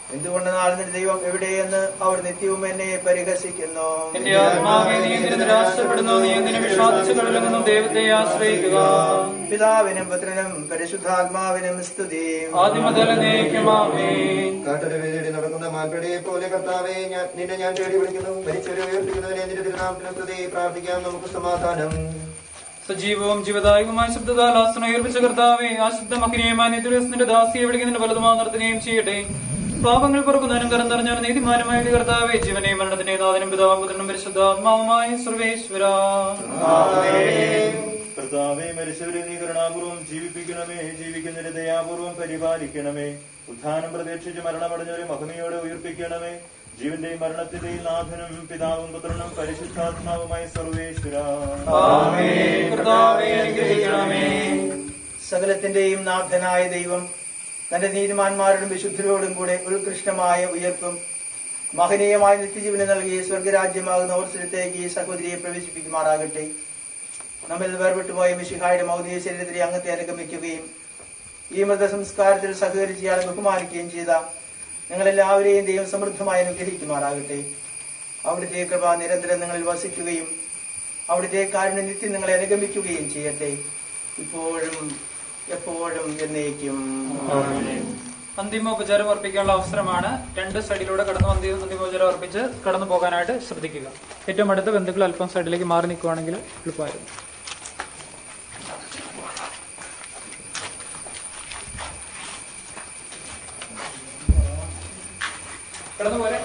എന്തുകൊണ്ട് നാളെ നിന്റെ ദൈവം എവിടെയെന്ന് അവർ നിത്യവും എന്നെ പരിഹസിക്കുന്നു എന്റെ ആത്മാവെ നീ എന്തിനു നിരാശപ്പെടുന്നു നീ എന്തിനു വിഷാദിച്ചു കളയുന്നു ദൈവത്തെ ആശ്രയിക്കുക പിതാവിനും പുത്രനും പരിശുദ്ധാത്മാവിനും സ്തുതി ആദ്യം മുതൽ നീക്കുമാമേ കാട്ടൊരു തേടി നടക്കുന്ന മാൽപ്പടയെ പോലെ കർത്താവെ ഞാൻ നിന്നെ ഞാൻ തേടി വിളിക്കുന്നു മരിച്ചവരെ ഉയർപ്പിക്കുന്നവനെ നിന്റെ തിരുനാമത്തിന് സ്തുതി പ്രാർത്ഥിക്കാം നമുക്ക് സമാധാനം സജീവവും ജീവദായകവുമായ ശബ്ദത്താൽ ആസനം ഏൽപ്പിച്ച കർത്താവെ ആ ശബ്ദം അഗ്നിയമായ നിന്റെ ദാസിയെ വിളിക്കുന്നതിന് ഫലതമാ നിർത്തുകയും ചെയ്യട്ടെ പാപങ്ങൾ പുറക്കുന്നതിനും കരം നിറഞ്ഞവനും നീതിമാനുമായ ഒരു കർത്താവെ ജീവനെയും മരണത്തിന്റെയും നാഥനും പിതാവും പുത്രനും പരിശുദ്ധാത്മാവുമായ സർവേശ്വര കർത്താവെ മരിച്ചവരെ നീ കരുണാപൂർവം ജീവിപ്പിക്കണമേ ജീവിക്കുന്നതിന് ദയാപൂർവം പരിപാലിക്കണമേ ഉത്ഥാനം പ്രതീക്ഷിച്ച് മരണമടഞ്ഞവരെ മഹിമയോടെ ഉയർപ്പിക്കണമേ ജീവന്റെയും മരണത്തിന്റെയും നാഥനും പിതാവും പുത്രനും പരിശുദ്ധാത്മാവുമായ സർവേശ്വര സകലത്തിന്റെയും നാഥനായ ദൈവം തന്റെ നീതിമാന്മാരോടും വിശുദ്ധരോടും കൂടെ ഉത്കൃഷ്ടമായ ഉയർപ്പും മഹനീയമായ നിത്യജീവനെ നൽകി സ്വർഗരാജ്യമാകുന്ന ഓർസരത്തേക്ക് ഈ സഹോദരിയെ പ്രവേശിപ്പിക്കുമാറാകട്ടെ നമ്മിൽ വേർപെട്ടുപോയ മിശിഹായുടെ മൗതിക ശരീരത്തിലെ അംഗത്തെ അനുഗമിക്കുകയും ഈ മൃതസംസ്കാരത്തിൽ സഹകരിച്ച് ഇയാളെ ബഹുമാനിക്കുകയും ചെയ്ത നിങ്ങളെല്ലാവരെയും ദൈവം സമൃദ്ധമായി അനുഗ്രഹിക്കുമാറാകട്ടെ അവിടുത്തെ കൃപ നിരന്തരം നിങ്ങളിൽ വസിക്കുകയും അവിടുത്തെ കാരുണ്യം നിത്യം നിങ്ങളെ അനുഗമിക്കുകയും ചെയ്യട്ടെ ഇപ്പോഴും എപ്പോഴും എന്നേക്കും അന്തിമോപചാരം അർപ്പിക്കാനുള്ള അവസരമാണ് രണ്ട് സൈഡിലൂടെ കടന്നു വന്ന് അന്തിമോപചാരം അർപ്പിച്ച് കടന്നു പോകാനായിട്ട് ശ്രദ്ധിക്കുക ഏറ്റവും അടുത്ത ബന്ധുക്കൾ അല്പം സൈഡിലേക്ക് മാറി നിൽക്കുവാണെങ്കിൽ എളുപ്പമായിരുന്നു കടന്നു പോരെ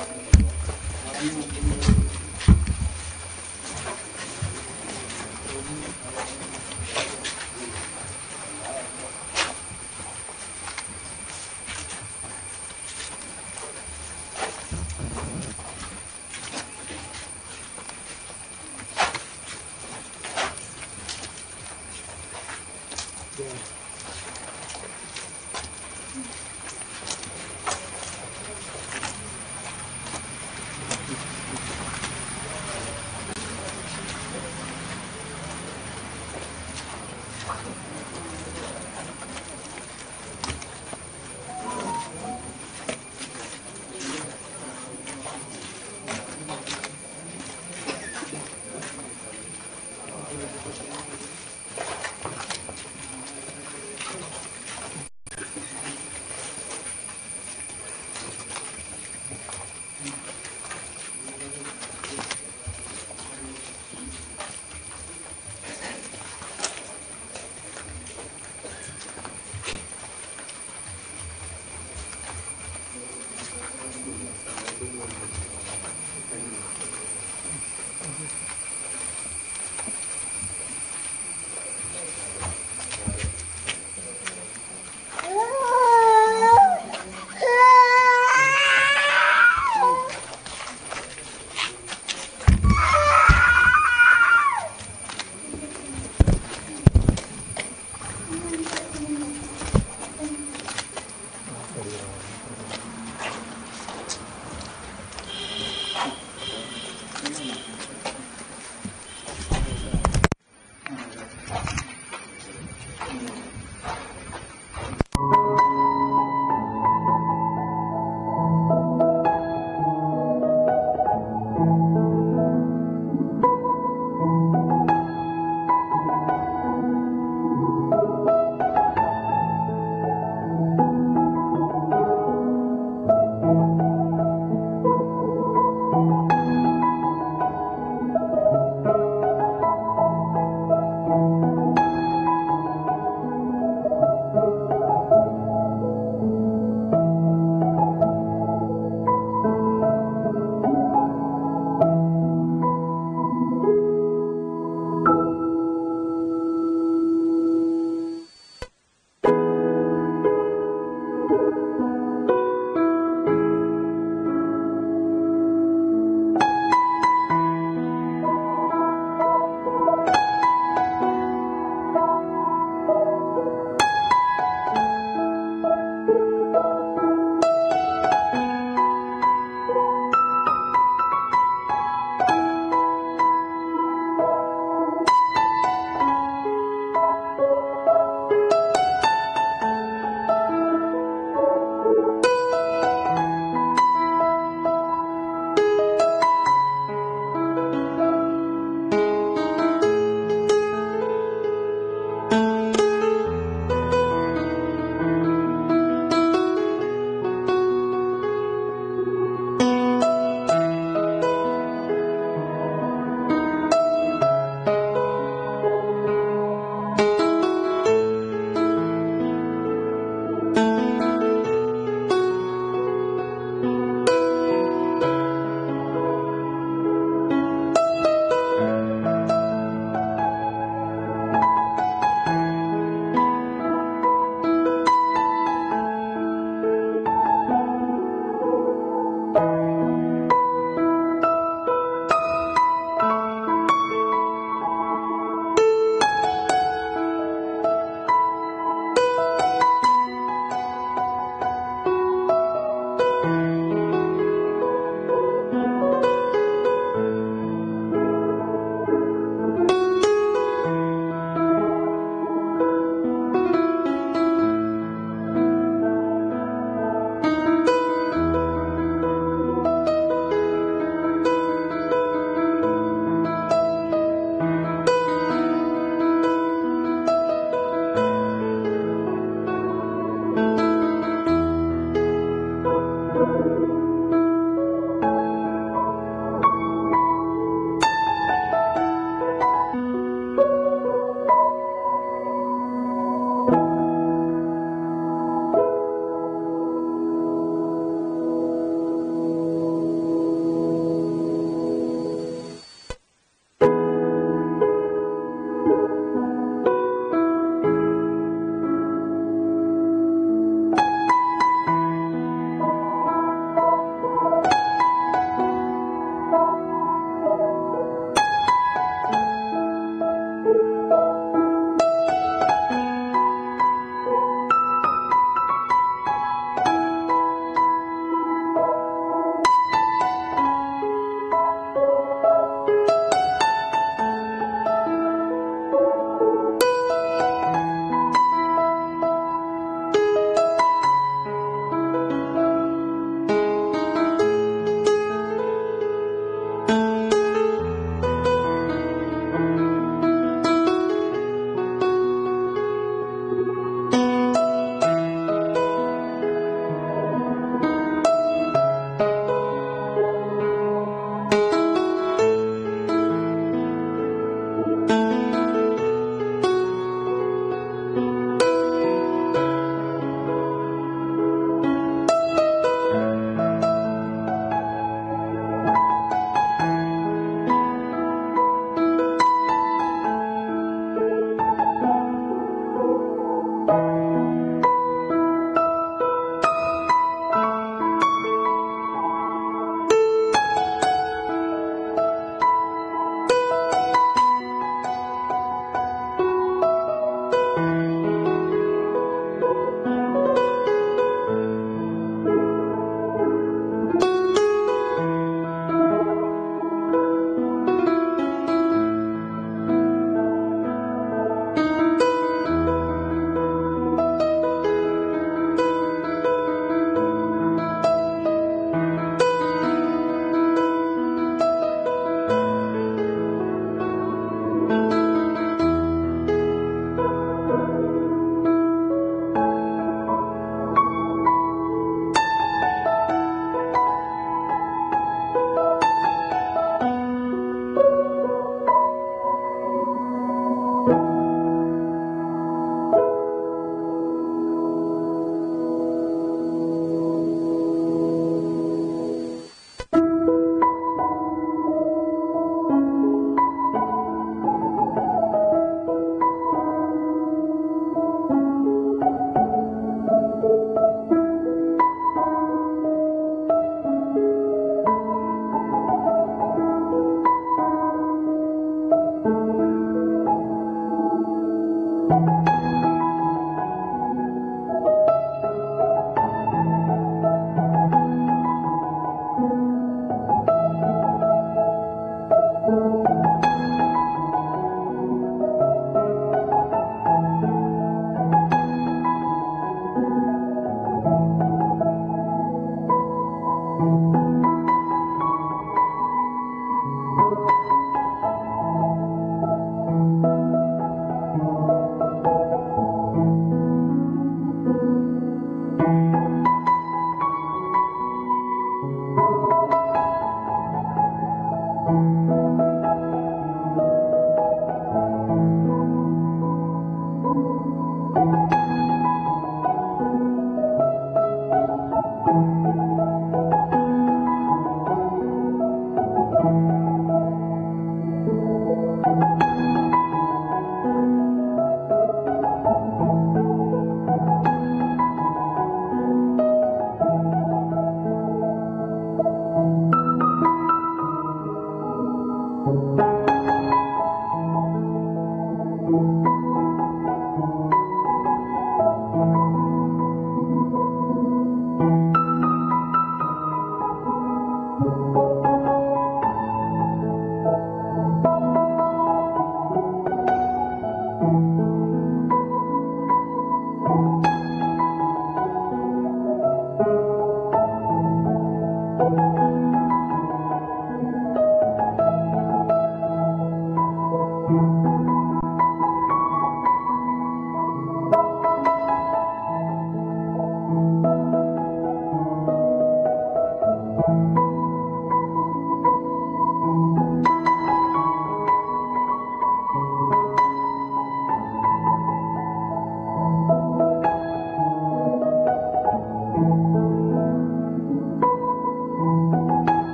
ും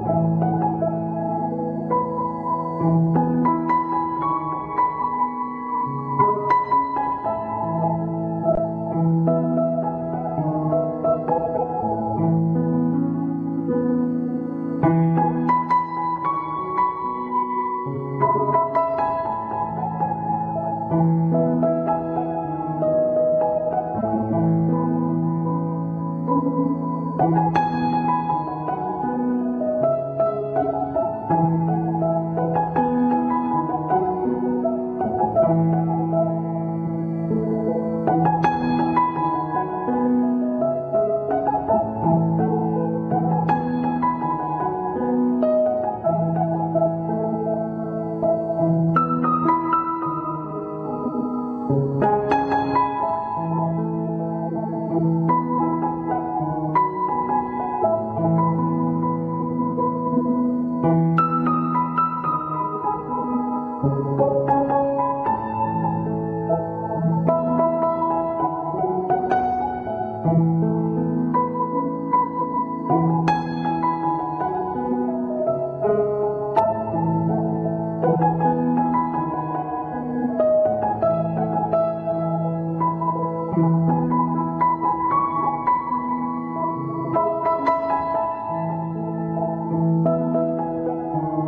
Thank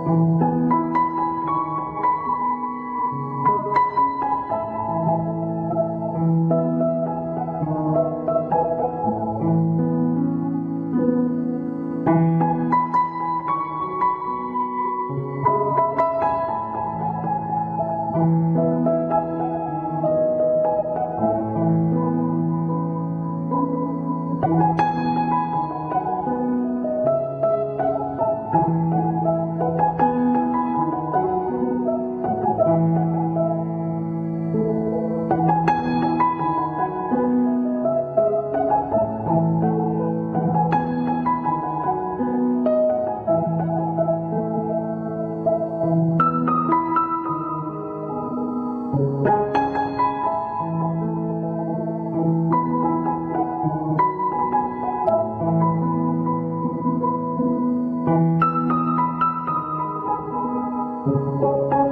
Thank you.